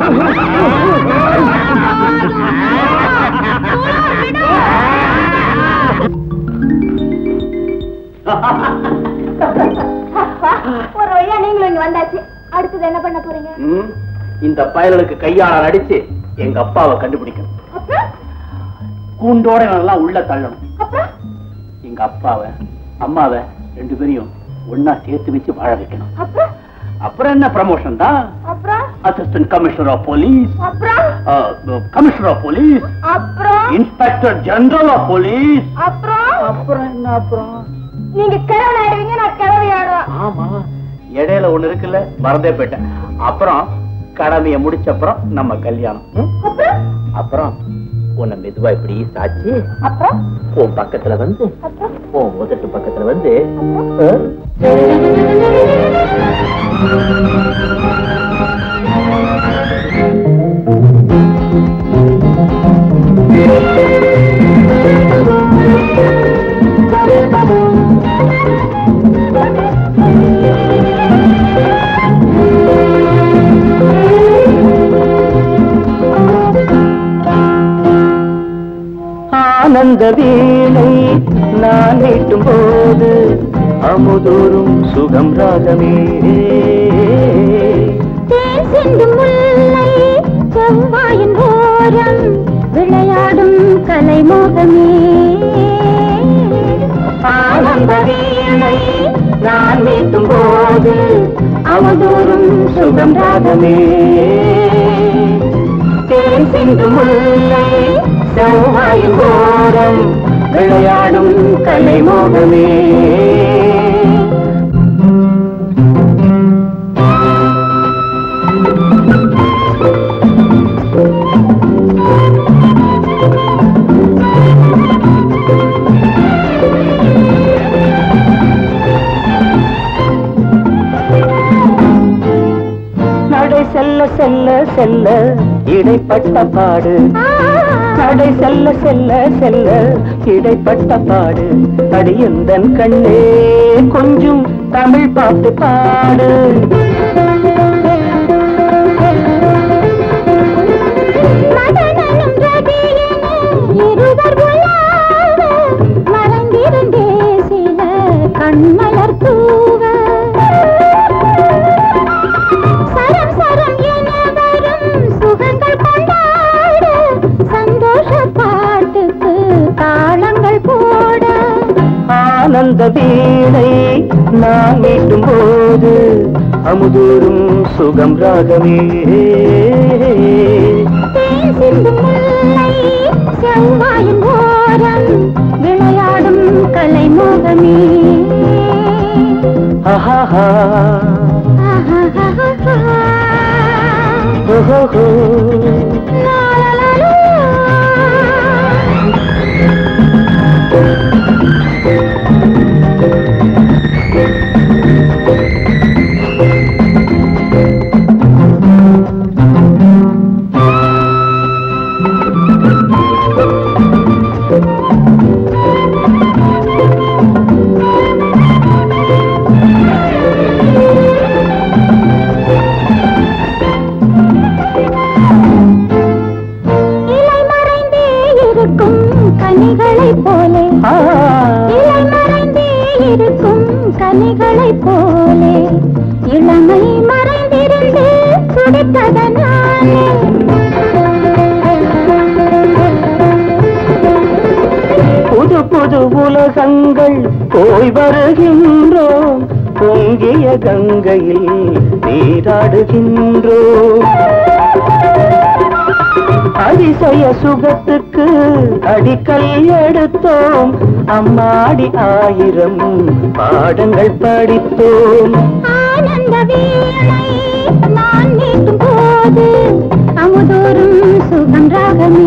ஒரு வழியா நீங்களும் இங்க வந்தாச்சு அடுத்தது என்ன பண்ண போறீங்க ம், இந்த பயலுக்கு கையாளர் அடிச்சு எங்க அப்பாவை கண்டுபிடிக்கணும் அப்புறம் கூண்டோட எல்லாம் உள்ள தள்ளணும் அப்புறம் எங்க அப்பாவை அம்மாவை ரெண்டு பேரையும் ஒன்னா சேர்த்து வச்சு வாழ வைக்கணும் அப்புறம் அப்புறம் என்ன ப்ரமோஷன் தான் அப்புறம் அசிஸ்டன்ட் கமிஷனர் ஆஃப் போலீஸ் அப்புறம் கமிஷனர் ஆஃப் போலீஸ் அப்புறம் இன்ஸ்பெக்டர் ஜெனரல் ஆஃப் போலீஸ் அப்புறம் அப்புறம் என்ன அப்புறம் நீங்க கிழவன் ஆயிடுவீங்க நான் கிழவி ஆடுவேன் ஆமா இடையில ஒண்ணு இருக்குல்ல மறந்தே போயிட்டேன் அப்புறம் கடமைய முடிச்ச அப்புறம் நம்ம கல்யாணம் ம்? அப்புறம் அப்புறம் உன்னை மெதுவா இப்படி சாச்சு அப்புறம் உன் பக்கத்துல வந்து அப்புறம் உன் உதட்டு பக்கத்துல வந்து ஆனந்த வீணை நான் மீட்டும் போது அமுதூரும் சுகம் ராகமே தேன் சிந்தும் முல்லை செவ்வாயின் ஓரம் விளையாடும் கலைமோகமே ஆனந்த வீணை நான் மீட்டும் போது அமுதூரும் சுகம் ராகமே தேன் சிந்து முல்லை செவ்வாயின் ஓரம் விளையாடும் கலைமோகமே நடை செல்ல செல்ல செல்ல இடைப்பட்ட பாடு நடை செல்ல செல்ல செல்ல இடைப்பட்ட பாடு அடியந்தன் கண்ணே கொஞ்சம் தமிழ் பாட்டு பாடு மதனனும் ரதியனும் இருவர் உலாவ, மறந்திருந்தே சில கண்மலர் தூவ. சரம் சரம் என வரும் சுகங்கள் கொண்டாட, சந்தோஷ பாட்டுக்கு தாளங்கள் போட ஆனந்த வீணை நான் மீட்டும் போது அமுதூரும் சுகம் ராகமே தேன் சிந்தும் முல்லை செவ்வாயின் ஓரம் விளையாடும் கலை மோகமே ஆஹாஹா ஆஹாஹாஹா. ஓஹோஹோ. லா, லா, லா, லா. இலை மறைந்தே இருக்கும் கனிகளைப் போலே ஆ. இலை மறைந்தே இருக்கும் கனிகளைப் போலே இளமை மறைந்திருந்து துடித்ததனாலே புது புது உலகங்கள் போய் வருகின்றோம் பொங்கிய கங்கையில் நீராடுகின்றோம் அதிசய சுகத்துக்கு அடிக்கல் எடுத்தோம் அம்மாடி ஆயிரம் பாடங்கள் படித்தோம் ஆனந்த வீணை நான் நீட்டும் போது அமுதோறும் சுகம் ராகமே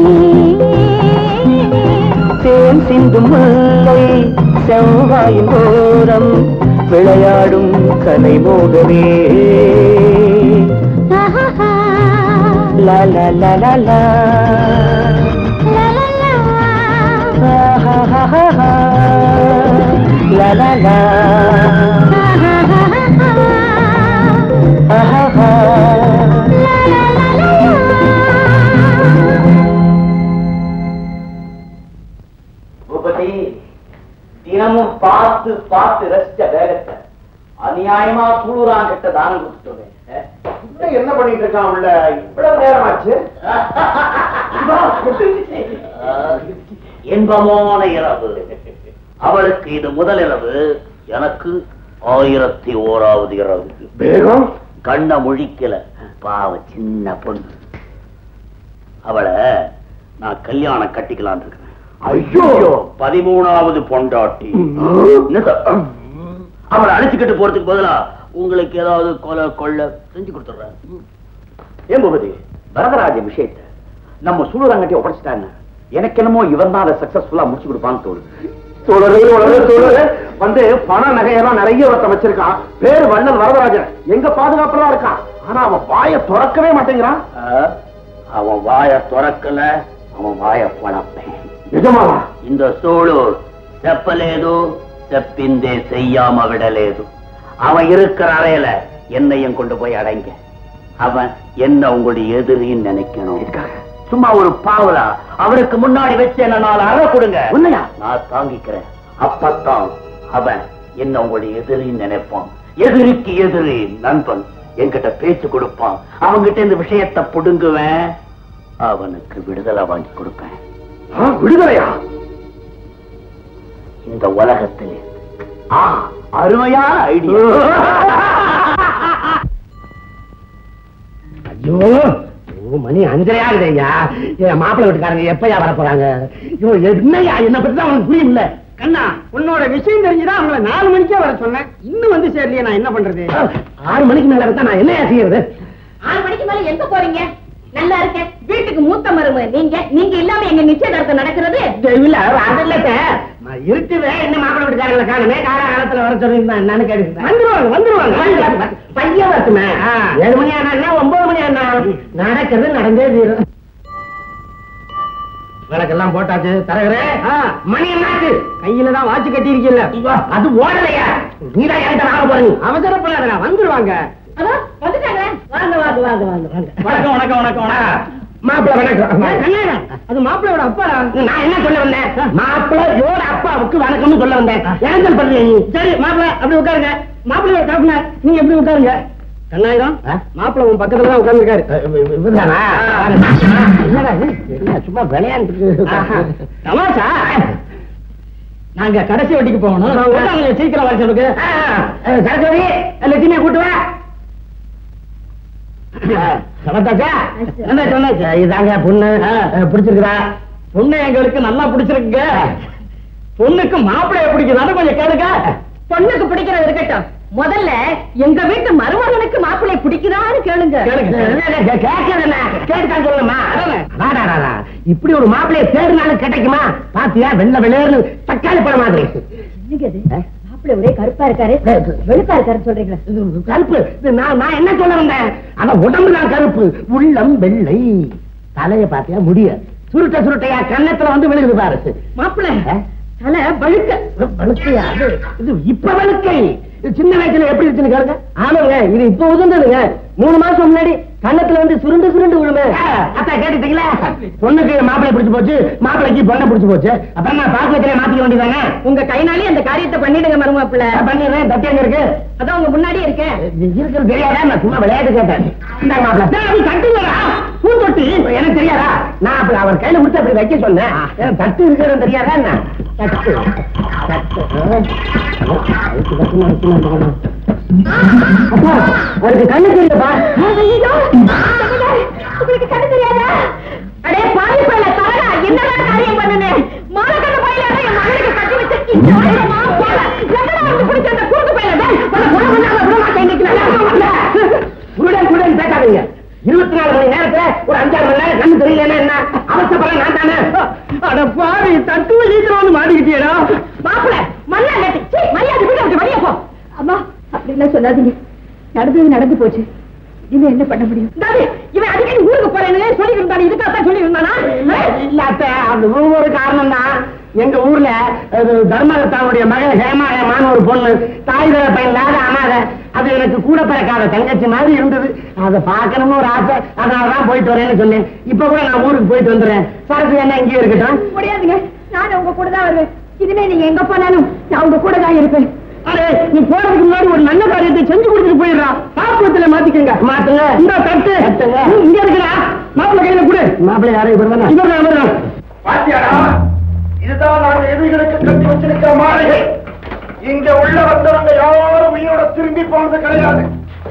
தேன் சிந்தும் முல்லை செவ்வாயின் ஓரம் விளையாடும் கலை மோகமே ஆஹாஹா. லா லா லா லா லா லா, லா, லா. ஆஹாஹாஹா. லா லா லா ஆஹாஹாஹா. ஆஹாஹா. லா, லா, லா, லா, லா. பூபதி தினமும் பார்த்து பார்த்து ரசிச்ச வேகத்தை அநியாயமா சூளுரான் கிட்ட தானம் கொடுத்துட்டோமே என்ன பண்ணிட்டு இருக்கான் உள்ள இவ்வளவு நேரமாச்சு இன்பமான இரவு அவளுக்கு இது முதல் இரவு எனக்கு ஆயிரத்தி ஓராவது இரவு வேகம் கண்ண முழிக்கல பாவ சின்ன பொண்ணு அவளை நான் கல்யாணம் கட்டிக்கலாம் இருக்கிறேன் ஐயோ பதிமூணாவது பொண்டாட்டி என்னது? அவளை அழைச்சுக்கிட்டு போறதுக்கு பதிலா உங்களுக்கு ஏதாவது கொலை கொள்ள செஞ்சு கொடுத்துடுறேன் ஏன் பூபதி வரதராஜ விஷயத்த நம்ம சூழரங்கட்டி ஒப்படைச்சிட்டாங்க எனக்கு என்னமோ இவன் தான் அதை சக்சஸ்ஃபுல்லா முடிச்சு கொடுப்பான்னு தோணுது சொல்றது உலக சொல்றது வந்து பண நகையெல்லாம் நிறைய ஒருத்தன் வச்சிருக்கான் பேரு வண்ணன் வரதராஜன் எங்க பாதுகாப்புல இருக்கான் ஆனா அவன் வாயை திறக்கவே மாட்டேங்கிறான் ஆ, அவன் வாய திறக்கல அவன் வாய பணப்பேன் நிஜமாவா இந்த சோழூர் செப்பலேது செப்பிந்தே செய்யாம விடலேது அவன் இருக்கிற அறையில என்னையும் கொண்டு போய் அடைங்க அவன் என்ன உங்களுடைய எதிரின்னு நினைக்கணும் சும்மா ஒரு பாவலா அவருக்கு முன்னாடி வச்சு என்ன நாலு அறை கொடுங்க உண்மையா? நான் தாங்கிக்கிறேன் அப்பத்தான் அவன் என்ன உங்களுடைய எதிரின்னு நினைப்பான் எதிரிக்கு எதிரி நண்பன் என்கிட்ட பேச்சு கொடுப்பான் அவன்கிட்ட இந்த விஷயத்தை புடுங்குவேன் அவனுக்கு விடுதலை வாங்கி கொடுப்பேன் ஆ, விடுதலையா இந்த உலகத்தில் ஆ அருமையான ஐடியா ஐயோ ஓ, மணி அஞ்சரை ஆகுது ஐயா என் மாப்பிள்ளை வீட்டுக்காரங்க எப்பயா வர போறாங்க ஐயோ என்னையா என்ன பத்தி தான் அவனுக்கு புரியும்ல கண்ணா உன்னோட விஷயம் தெரிஞ்சுதான் அவங்கள நாலு மணிக்கே வர சொன்னேன் இன்னும் வந்து சேரலையே நான் என்ன பண்றது ஆறு மணிக்கு மேல இருந்தா நான் என்னையா செய்யறது ஆறு மணிக்கு மேல எங்க போறீங்க நல்லா இருக்கேன் வீட்டுக்கு மூத்த மருமக நீங்க நீங்க இல்லாம எங்க நிச்சயதார்த்தம் நடக்கிறது இல்ல அது இல்ல சார் நான் இருக்குவேன் என்ன மாப்பிள்ளை வீட்டுக்காரங்களை காணுமே காலகாலத்துல வர சொல்லியிருந்தேன் என்னன்னு கேட்டு வந்துருவாங்க வந்துருவாங்க பையன் வரட்டுமே ஏழு மணி ஆனா என்ன, ஒன்பது மணி ஆனா நடக்கிறது நடந்தே தீரும் விளக்கெல்லாம் போட்டாச்சு தரகரே மணி என்னாச்சு கையில தான் வாட்சி கட்டி இருக்கீல்ல ஐயோ, அது ஓடலையா நீதான் என்கிட்ட வாங்க போறீங்க அவசரப்படாதடா வந்துருவாங்க அதோ வந்துட்டாங்களே வாங்க வாங்க வாங்க வாங்க வாங்க வணக்கம் வணக்கம் வணக்கம் வணக்கம் மாப்பிள்ள வணக்கம் கண்ணாடா அது மாப்பிள்ளையோட அப்பாடா நான் என்ன சொல்ல வந்தேன் மாப்பிள்ளையோட அப்பாவுக்கு வணக்கம்னு சொல்ல வந்தேன் ஏன் பண்றீங்க நீ? சரி மாப்பிள்ளை அப்படி உட்காருங்க மாப்பிள்ளையோட தகப்பனார் நீங்க எப்படி உட்காருங்க கண்ணாயிரம் ஆ? மாப்பிள்ளை உன் பக்கத்துல தான் உட்கார்ந்துருக்காரு இவர்தானா? என்னடா இது? என்ன சும்மா விளையாண்டு தமாஷா நாங்க கடைசி வட்டிக்கு போகணும் கூட்டாளியை சீக்கிரம் வர சொல்லுங்க சரஸ்வதி லட்சுமியை கூட்டு வா சமத்தாச்சா என்ன சொன்னாச்சு இதாங்க பொண்ணு அஹ், பிடிச்சிருக்குதா பொண்ணு எங்களுக்கு நல்லா பிடிச்சிருக்குங்க பொண்ணுக்கு மாப்பிள்ளைய பிடிக்குதான்னு கொஞ்சம் கேளுங்க பொண்ணுக்கு பிடிக்கிறது இருக்கட்டும் முதல்ல எங்க வீட்டு மருமகனுக்கு மாப்பிள்ளை பிடிக்குதான்னு கேளுங்க கேட்டுதான் சொல்லணுமா வாடாடாடா. இப்படி ஒரு மாப்பிள்ளைய தேடினாலும் கிடைக்குமா பாத்தியா வெள்ள வெளியேறு தக்காளி பழம் மாதிரி என்னங்க இது? மாப்பிள்ளை ஒரே கருப்பா இருக்காரு வெளுப்பா இருக்காரு சொல்றீங்களா இது கருப்பு இது நான் நான் என்ன சொல்ல வந்தேன் அத உடம்பு தான் கருப்பு உள்ளம் வெள்ளை தலைய பாத்தியா முடிய சுருட்ட சுருட்டையா கன்னத்துல வந்து விழுகுது பாரு மாப்பிள்ளை ஆ? தலை பழுக்க வழுக்கையா அது இது இப்ப வழுக்கை இது சின்ன வயசுல எப்படி இருந்துச்சு கேளுங்க ஆமாங்க இது இப்ப உதிர்ந்ததுங்க மூணு மாசம் முன்னாடி கண்ணத்துல வந்து சுருண்டு சுருண்டு விழுமே அத்தா கேட்டுட்டீங்களா பொண்ணுக்கு மாப்பிள்ளை பிடிச்சு போச்சு மாப்பிள்ளைக்கு பொண்ணை பிடிச்சு போச்சு அப்புறம் நான் பாக்கத்திலே மாத்திக்க வேண்டியதானே உங்க கைனாலே அந்த காரியத்தை பண்ணிடுங்க மருமாப்பிள்ளை பண்ணிடுறேன் தட்டி எங்க இருக்கு அதான் உங்க முன்னாடியே இருக்கேன் இது இருக்கிறது தெரியாதா நான் சும்மா விளையாட்டு கேட்டேன் இந்த மாப்பிள்ளை தட்டுங்களா பூத்தொட்டி எனக்கு தெரியாதா நான் அப்படி அவர் கையில கொடுத்து அப்படி வைக்க சொன்னேன் எனக்கு தட்டு இருக்கிறது தெரியாதா என்ன தட்டு தட்டு அதுக்கு தட்டு நடக்கணும். அப்பா, அவருக்கு கண்ணு தெரியலப்பா ஐயோ, உங்களுக்கு கண்ணு தெரியாதா அடே பாவி பையல தரடா என்னடா காரியம் பண்ணுனே மாலக்கண்ண பையல என் மகனுக்கு கட்டி வச்சிருக்கீங்க ஓடுமா போல எங்கடா வந்து பிடிச்ச அந்த குறுக்கு பையல டேய் உன்னை கொலை பண்ணாம விட மாட்டேன் இன்னைக்கு நான் குருடன் குருடன் பேசாதீங்க இருபத்தி நாலு மணி நேரத்துல ஒரு அஞ்சாறு மணி நேரம் கண்ணு தெரியலன்னா என்ன அவசரப்பட நான் தானே அட பாவி தட்டு சீக்கிரம் வந்து மாட்டிக்கிட்டியடா மாப்பிள மண்ணா கட்டி சீ, மரியாதை விட்டு அப்படி வெளியே போ அம்மா அப்படிலாம் சொல்லாதீங்க நடந்தது நடந்து போச்சு இனிமே என்ன பண்ண முடியும் தாடி, இவன் அடிக்கடி ஊருக்கு போறேன்னு சொல்லி இருந்தானே இதுக்காகத்தான் சொல்லி இருந்தானா இல்ல அத்தை அது ஒவ்வொரு காரணம் தான் எங்க ஊர்ல அது தர்மகத்தாவுடைய மகன் ஹேமா ஹேமான்னு ஒரு பொண்ணு தாய் பையன் இல்லாத அனாதை அது எனக்கு கூட பிறக்காத தங்கச்சி மாதிரி இருந்தது அதை பார்க்கணும்னு ஒரு ஆசை அதனாலதான் போயிட்டு வரேன்னு சொன்னேன் இப்ப கூட நான் ஊருக்கு போயிட்டு வந்துடுறேன் சரசு என்ன இங்கேயே இருக்கட்டும் முடியாதுங்க நானும் உங்க கூட தான் வருவேன் இனிமே நீங்க எங்க போனாலும் நான் உங்க கூட தான் இருப்பேன் அடே நீ போறதுக்கு முன்னாடி ஒரு நல்ல காரியத்தை செஞ்சு கொடுத்துட்டு போயிடுறான் பாப்புலத்துல மாத்திக்கங்க மாத்துங்க இந்த தட்டு தட்டுங்க. ம், இங்க இருக்கிறா மாப்பிள்ளை கையில கொடு மாப்பிள்ளை யாரும் இவர் தானே இவர்தான், இவர்தான். பாத்தியாடா இதுதான் நான் எதிரிகளுக்கு கட்டி வச்சிருக்கிற மாளிகை இங்க உள்ள வந்தவங்க யாரும் உயிரோட திரும்பி போனது கிடையாது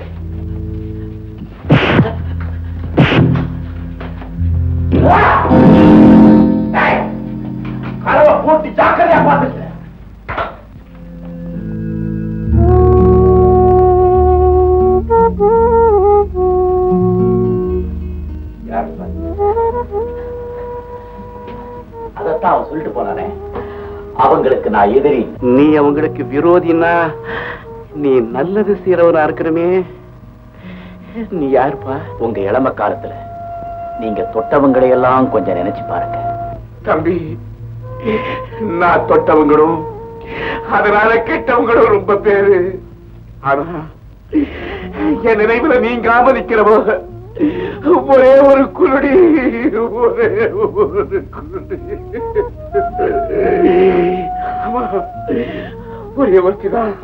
ஏய், கதவை பூட்டி ஜாக்கிரதையா பார்த்துக்க யார் அதத்தான் அவன் சொல்லிட்டு போனானே அவங்களுக்கு நான் எதிரி நீ அவங்களுக்கு விரோதினா நீ நல்லது செய்யறவனா இருக்கணுமே நீ யாருப்பா உங்க இளம காலத்துல நீங்க தொட்டவங்களை எல்லாம் கொஞ்சம் நினைச்சு பாருங்க தம்பி நான் தொட்டவங்களும் அதனால கெட்டவங்களும் ரொம்ப பேரு ஆனா என் நினைவுல நீங்க ஆமதிக்கிறவோ ஒரே ஒரு குருடி ஒரே ஒரு குருடி ஆமா, ஒரே ஒருத்திதான்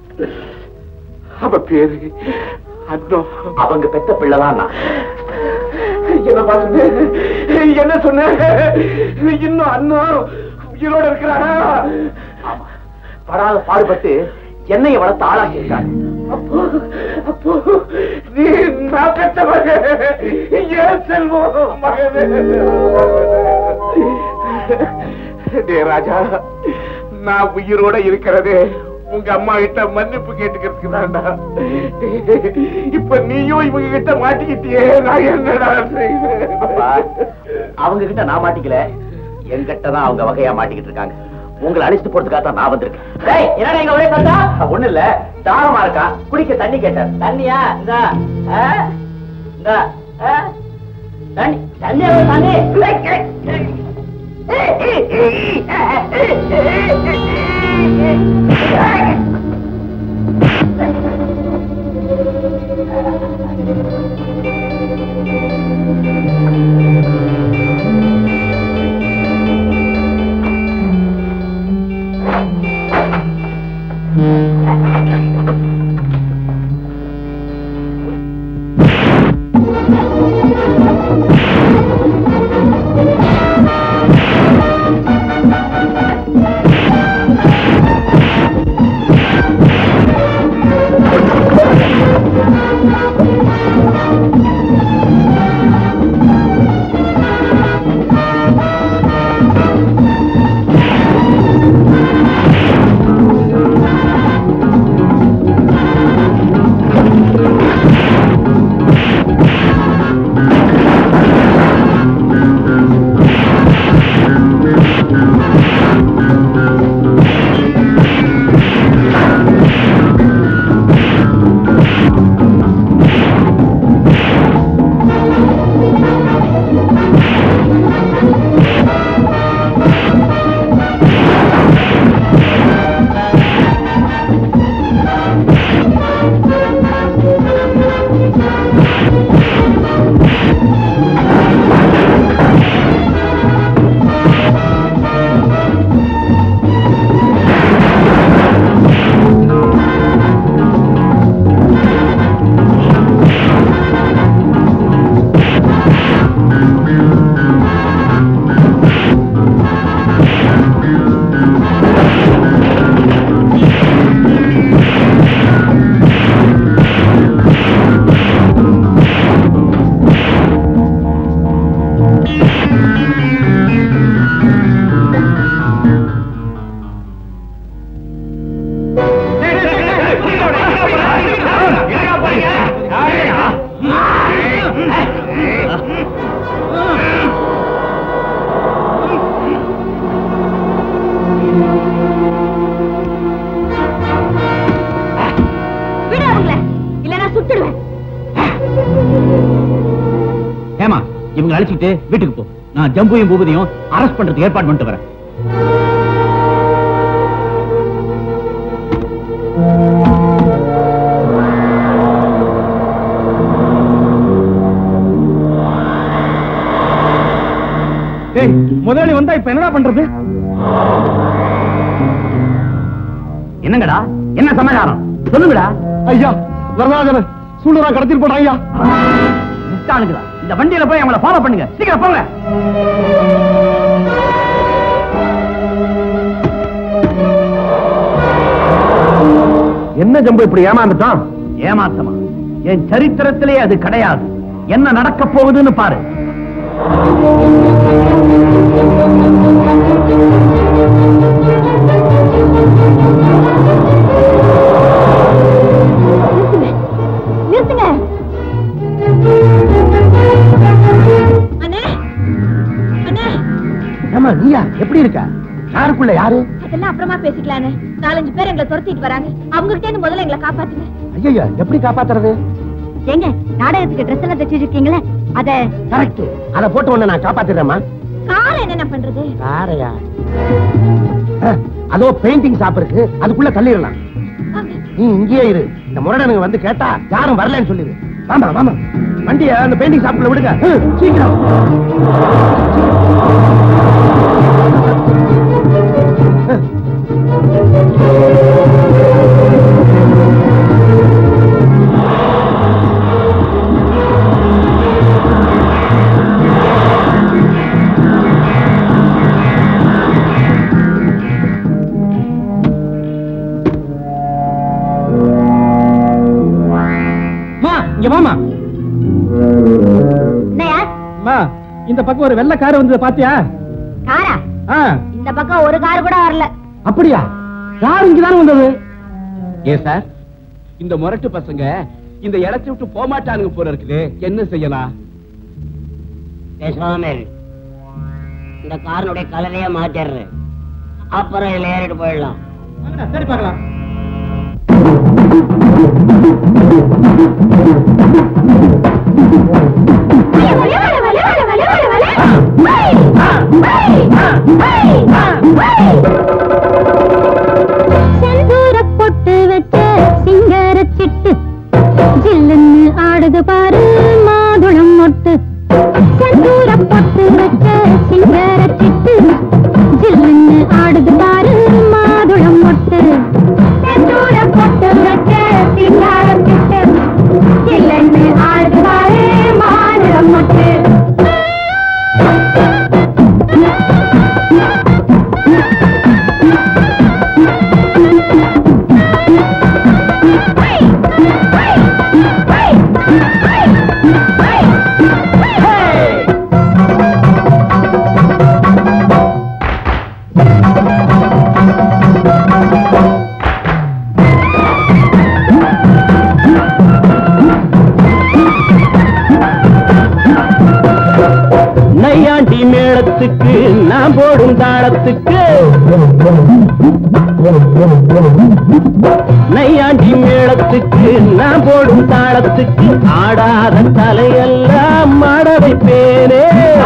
அவ பேரு அண்ணோ அவங்க பெத்த பிள்ளைதான் நான் என்ன பாத்து என்ன சொன்ன இன்னும் அண்ணன் உயிரோட இருக்கிறானா ஆமா படாத பாடுபட்டு என்னைய வளர்த்து ஆளாக்கியிருக்காங்க அப்போ அப்போ நீ நான் பெற்ற மகன் ஏன் செல்வம் மகனே டே ராஜா நான் உயிரோட இருக்கிறதே உங்க அம்மா கிட்ட மன்னிப்பு கேட்டுக்கிறதுக்கு தான்டா இப்ப நீயும் இவங்க கிட்ட மாட்டிக்கிட்டியே நான் என்னடா செய்வேன் அப்பா அவங்க கிட்ட நான் மாட்டிக்கல என்கிட்ட தான் அவங்க வகையா மாட்டிக்கிட்டு இருக்காங்க உங்களை அழிச்சிட்டு போறதுக்காக தான் நான் வந்திருக்கேன் டேய், என்னடா இங்க ஒரே சத்தா ஒண்ணு இல்ல தாகமா இருக்கா குடிக்க தண்ணி கேட்டார் தண்ணியா இந்த இந்த தண்ணி தண்ணி எவ்வளவு தண்ணி விடு அவங்கள இல்ல நான் சுட்டுடுவேன் ஏமா இவங்க அழைச்சிட்டு வீட்டுக்கு போ நான் ஜம்புவையும் பூபதியும் அரெஸ்ட் பண்றதுக்கு ஏற்பாடு பண்ணிட்டு வரேன் ஏய் முதலாளி வந்தா இப்ப என்னடா பண்றது என்னங்கடா என்ன சமாச்சாரம் சொல்லுங்கடா ஐயா வரதாஜன சூழ்நிலை கடத்திட்டு போட்டான் ஐயா முட்டாளுங்களா இந்த வண்டியில போய் அவங்கள ஃபாலோ பண்ணுங்க சீக்கிரம் போங்க என்ன ஜம்பு இப்படி ஏமாந்துட்டான் ஏமாத்தமா என் சரித்திரத்திலே அது கிடையாது என்ன நடக்க போகுதுன்னு பாரு நிறுத்துங்க அண்ணே அண்ணே ஏமா நீயா எப்படி இருக்க யாருக்குள்ள யாரு அதெல்லாம் அப்புறமா பேசிக்கலான்னு நாலஞ்சு பேர் எங்களை துரத்திட்டு வராங்க அவங்க கிட்ட இருந்து முதல்ல எங்களை காப்பாத்துங்க ஐயா எப்படி காப்பாத்துறது ஏங்க நாடகத்துக்கு ட்ரெஸ் எல்லாம் தச்சு வச்சிருக்கீங்களே அத கரெக்ட் அத போட்டு ஒண்ணு நான் காப்பாத்திடுறேம்மா காரை என்னென்ன பண்றது காரையா அஹ், அதோ பெயிண்டிங் ஷாப் இருக்கு அதுக்குள்ள தள்ளிடலாம் நீ இங்கேயே இரு இந்த முரடனுங்க வந்து கேட்டா யாரும் வரலன்னு சொல்லிடு வாமா வாமா வண்டிய அந்த பெயிண்டிங் ஷாப்ல விடுங்க அஹ், சீக்கிரம் மா இங்க வாமா என்னையா அம்மா இந்த பக்கம் ஒரு வெள்ளை கார் வந்தது பாத்தியா காரா ஆ, இந்த பக்கம் ஒரு கார் கூட வரல அப்படியா யார் இங்கதானே வந்தது ஏன் சார் இந்த முரட்டு பசங்க இந்த இடத்தை விட்டு போக மாட்டானுங்க போல இருக்குது என்ன செய்யலாம் பேசாம இரு. இந்த காரனுடைய கலரையே மாத்திடுறேன் அப்புறம் இதுல ஏறிட்டு போயிடலாம் வாங்கடா, சரி பார்க்கலாம் வலே, வலே, வலே, வலே, வலே, வலே, வலே. செந்தூர பொட்டு வச்ச சிங்கார சிட்டு ஜில்லுன்னு ஆடுது பாரு மாதுளம் மொட்டு செந்தூர பொட்டு வச்ச சிங்கார சிட்டு ஜில்லுன்னு ஆடுது பாரு மாதுளம் மொட்டு செந்தூர பொட்டு வச்ச சிங்கார சிட்டு ஜில்லுன்னு ஆடுது பாரு மாதுளம் மொட்டு நையாண்டி மேளத்துக்கு நான் போடும் தாளத்துக்கு நையாண்டி மேளத்துக்கு நான் போடும் தாளத்துக்கு ஆடாத தலையெல்லாம் மாட வைப்பேனே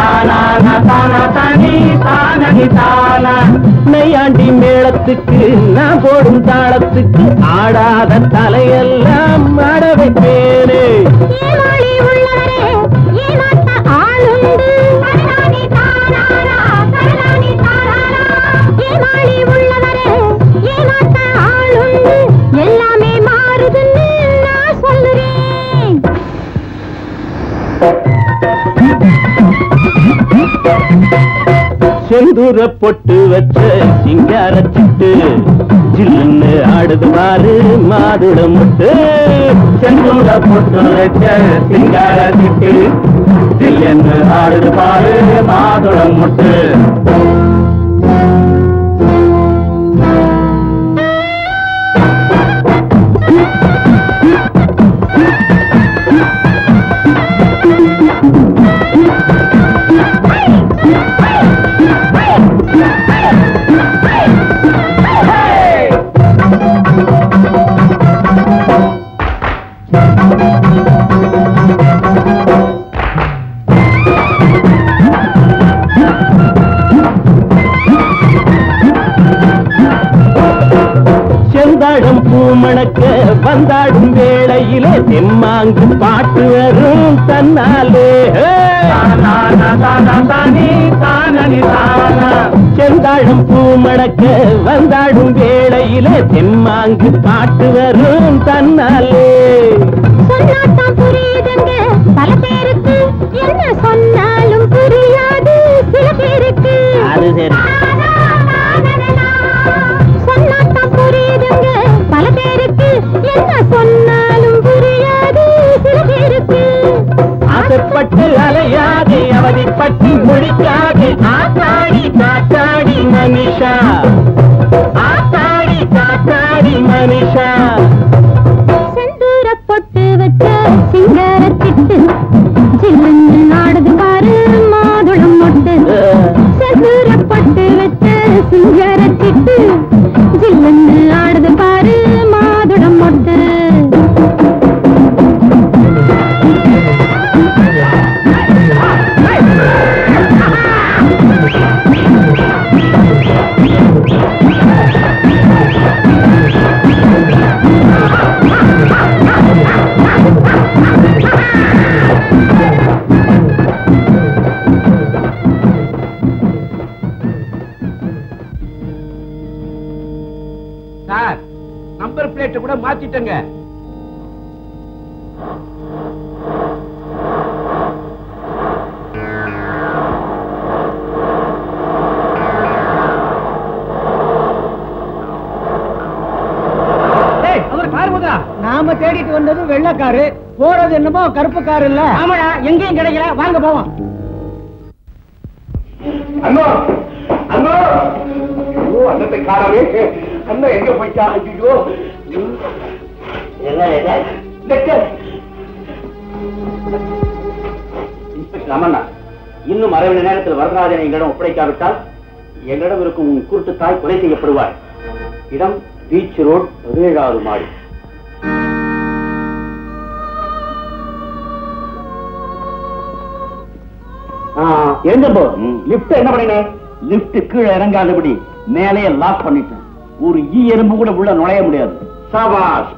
நையாண்டி மேளத்துக்கு நான் போடும் தாளத்துக்கு ஆடாத தலையெல்லாம் மாட வைப்பேனே ஏமாளி உள்ளவரே ஏமாத்த ஆளுண்டு கருணானி தாராரா கருணானி தாராரா ஏமாளி உள்ளவரே ஏமாத்த ஆளுண்டு எல்லாமே மாறுதுன்னு நான் சொல்லுறேன் செந்தூர பொட்டு வச்ச சிங்கார சிட்டு ஜில்லுன்னு ஆடுது பாரு மாதுளம் முட்டு செந்தூர பொட்டு வச்ச சிங்கார சிட்டு ஜில்லுன்னு ஆடுது பாரு மாதுளம் முட்டு செந்தாழம் பூமணக்க வந்தாடும் வேளையிலே செம்மாங்கு பாட்டு வரும் தன்னாலே செந்தாழம் பூமணக்க வந்தாடும் வேளையிலே செம்மாங்கு பாட்டு வரும் தன்னாலே சொன்னாத்தான் புரியுதுங்க பல பேருக்கு என்ன சொன்னாலும் புரியாது சில பேருக்கு அது சரி சொன்னாத்தான் புரியுதுங்க பல பேருக்கு என்ன சொன்னாலும் புரியாது சில பேருக்கு ஆசைப்பட்டு அலையாது அவதிப்பட்டு முடிக்காது ஆத்தாடி காத்தாடி மனுஷா ஆத்தாடி காத்தாடி மனுஷா செந்தூர பொட்டு வச்ச சிங்கார சிட்டு சில்லுன்னு ஆடுது பாரு மாதுளம் மொட்டு செந்தூர பொட்டு வச்ச சிங்கார சிட்டு ஜில்லுன்னு ஆடுது பாரு மாதுளம் மொட்டு சார் நம்பர் பிளேட் கூட மாத்திட்டங்க நாம தேடிட்டு வந்தது வெள்ளக்காரு போறது என்னமோ கருப்பு காரு இல்ல ஆமாடா எங்கேயும் கிடைக்கல வாங்க போவோம் அண்ணா அண்ணா ஐயோ அண்ணத்தை காணவே அண்ணன் எங்க போயிட்டா ஐயோ லெட்டர் இன்ஸ்பெக்டர் ரமண்ணா இன்னும் அரை மணி நேரத்தில் வரதராஜனை எங்களிடம் ஒப்படைக்காவிட்டால் எங்களிடம் இருக்கும் உன் குருட்டு தாய் கொலை செய்யப்படுவார் இடம் பீச் ரோட் பதினேழாவது மாடி ஆ, எங்க போ லிப்ட் என்ன பண்ணின லிப்ட் கீழே இறங்காதபடி மேலே லாக் பண்ணிட்டேன் ஒரு ஈ எறும்பு கூட உள்ள நுழைய முடியாது சபாஷ்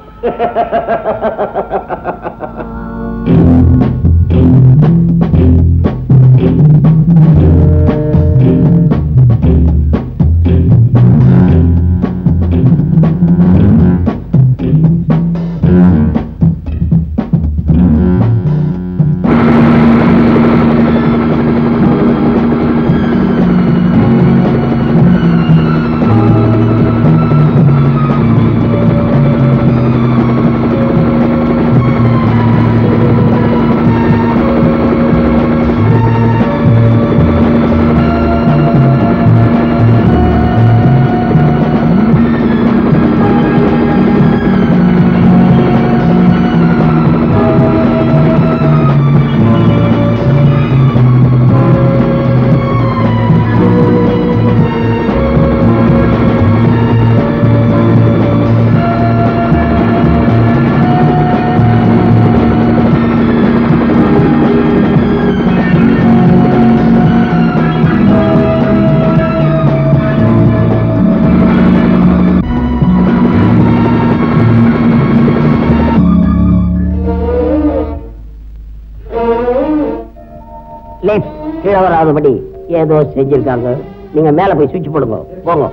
லெஃப்ட் கீழே வராதபடி ஏதோ செஞ்சிருக்காங்க நீங்க மேல போய் சுவிட்ச் போடுங்க போங்க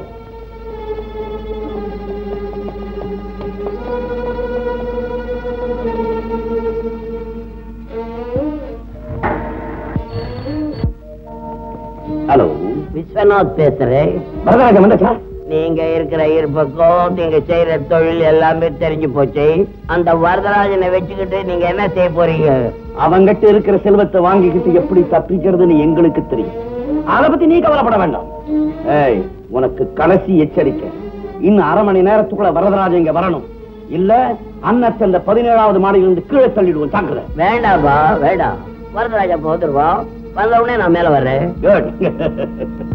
ஹலோ விஸ்வநாத் பேசுறேன் வரதராஜன் வந்தாச்சா நீங்க இருக்கிற இருப்பக்கம் நீங்க செய்யற தொழில் எல்லாமே தெரிஞ்சு போச்சு அந்த வரதராஜனை வச்சுக்கிட்டு நீங்க என்ன செய்ய போறீங்க அவங்கிட்ட இருக்கிற செல்வத்தை வாங்கிக்கிட்டு எப்படி தப்பிக்கிறதுன்னு எங்களுக்கு தெரியும் அத பத்தி நீ கவலைப்பட வேண்டாம் ஏய் உனக்கு கடைசி எச்சரிக்கை இன்னும் அரை மணி நேரத்துக்குள்ள வரதராஜன் இங்க வரணும் இல்ல அன்னத்தை அந்த பதினேழாவது மாடியிலிருந்து கீழே தள்ளிடுவோம் தாக்குற வேண்டாம்பா வேண்டாம் வரதராஜா போதுருவா வந்த உடனே நான் மேல வர்றேன் குட்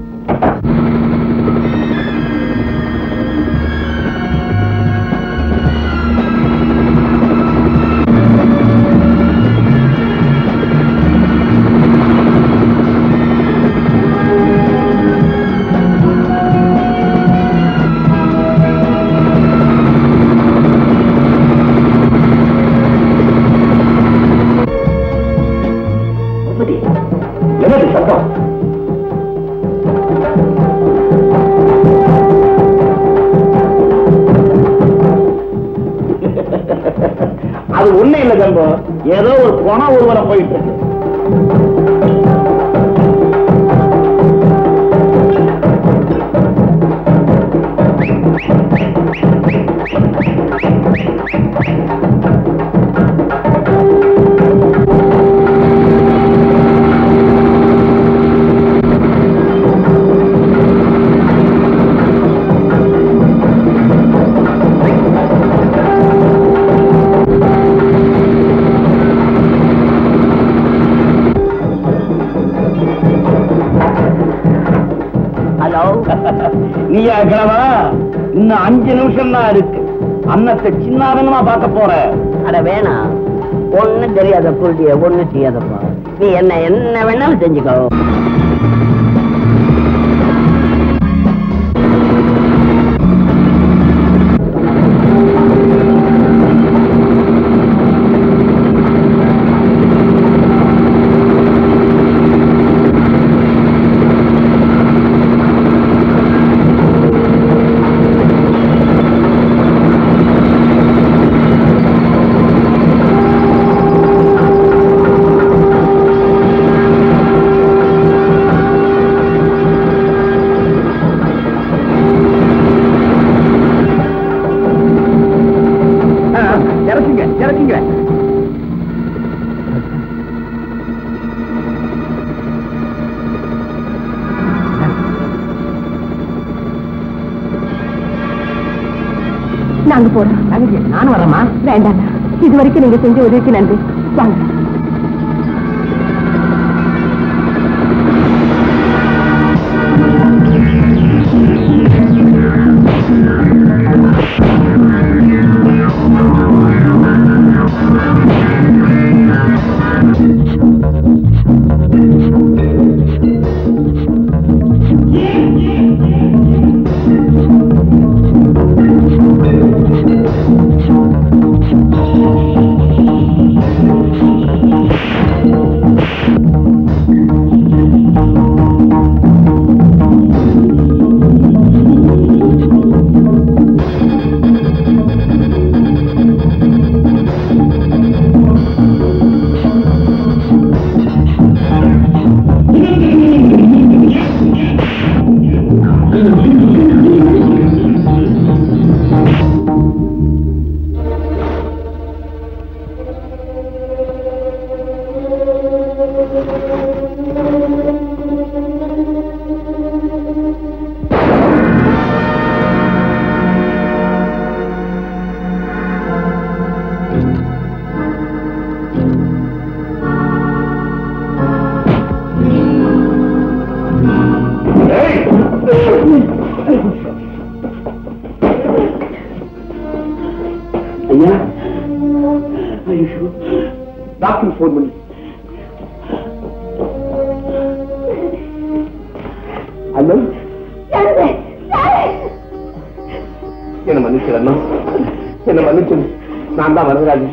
என்னது சத்தம் அது ஒண்ணு இல்ல ஜம்போ ஏதோ ஒரு பண ஒருவரம் போயிட்டு இருக்கு ஹலோ நீயா கிழவா இன்னும் அஞ்சு நிமிஷம் தான் இருக்கு அன்னத்தை சின்னாதனமா பார்க்க போற அட வேணாம் ஒண்ணும் தெரியாத குருடிய ஒண்ணும் செய்யாதப்பா நீ என்ன என்ன வேணாலும் செஞ்சுக்கோ இறக்குங்க இறக்குங்க நாங்க போறோம் நானும் வரேம்மா வேண்டாம் இது வரைக்கும் நீங்க செஞ்ச உதவிக்கு நன்றி வாங்க டாக்டர் ஃபோன் பண்ணி ஹலோ என்ன மன்னிச்சிடு அண்ணா என்ன மன்னிச்சிடு நான் தான் வரதராஜன்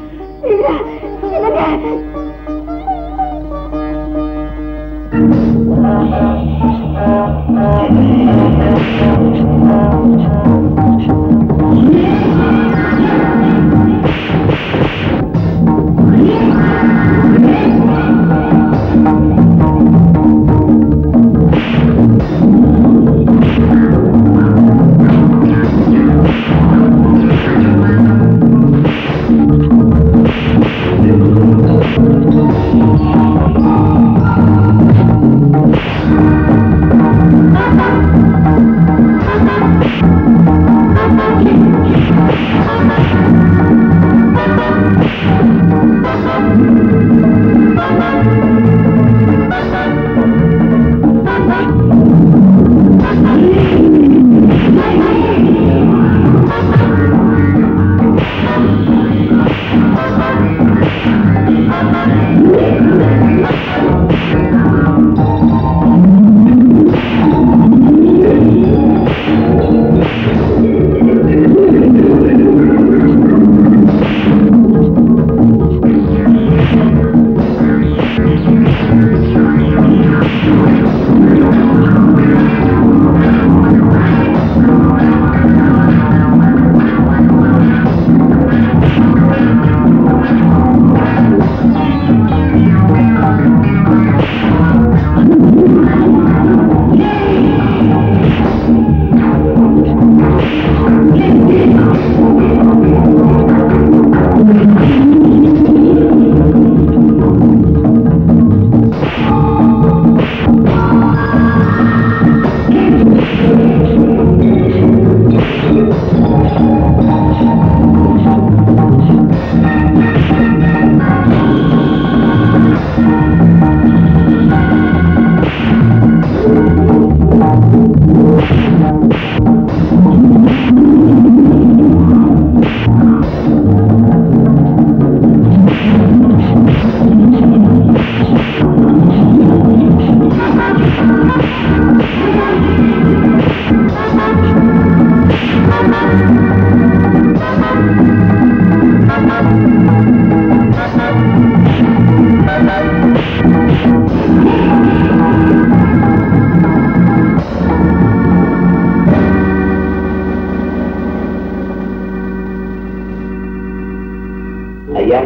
ஐயா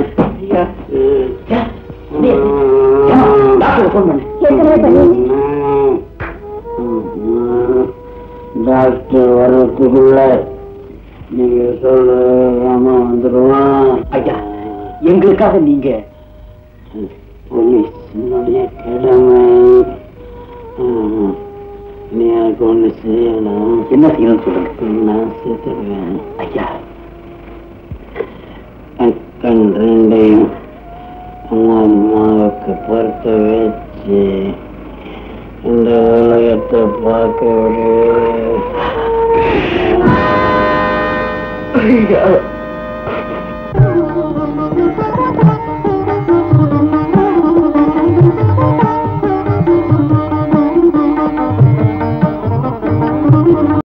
ஐயா டாக்டர் ஃபோன் பண்ணு ஏற்கனவே பண்ணி டாக்டர் வர்றதுக்குள்ள நீங்க சொல்றாம வந்துடுவான் ஐயா எங்களுக்காக நீங்க போலீஸினுடைய கிழமை ம், நீ எனக்கு ஒண்ணு செய்யணும் என்ன செய்யணும்னு சொல்லுங்க நான் செத்துருவேன் ஐயா கண் ரெண்டையும் உங்க அம்மாவுக்கு பொறுத்த வச்சு இந்த உலகத்தை பார்க்க விடு ஐயா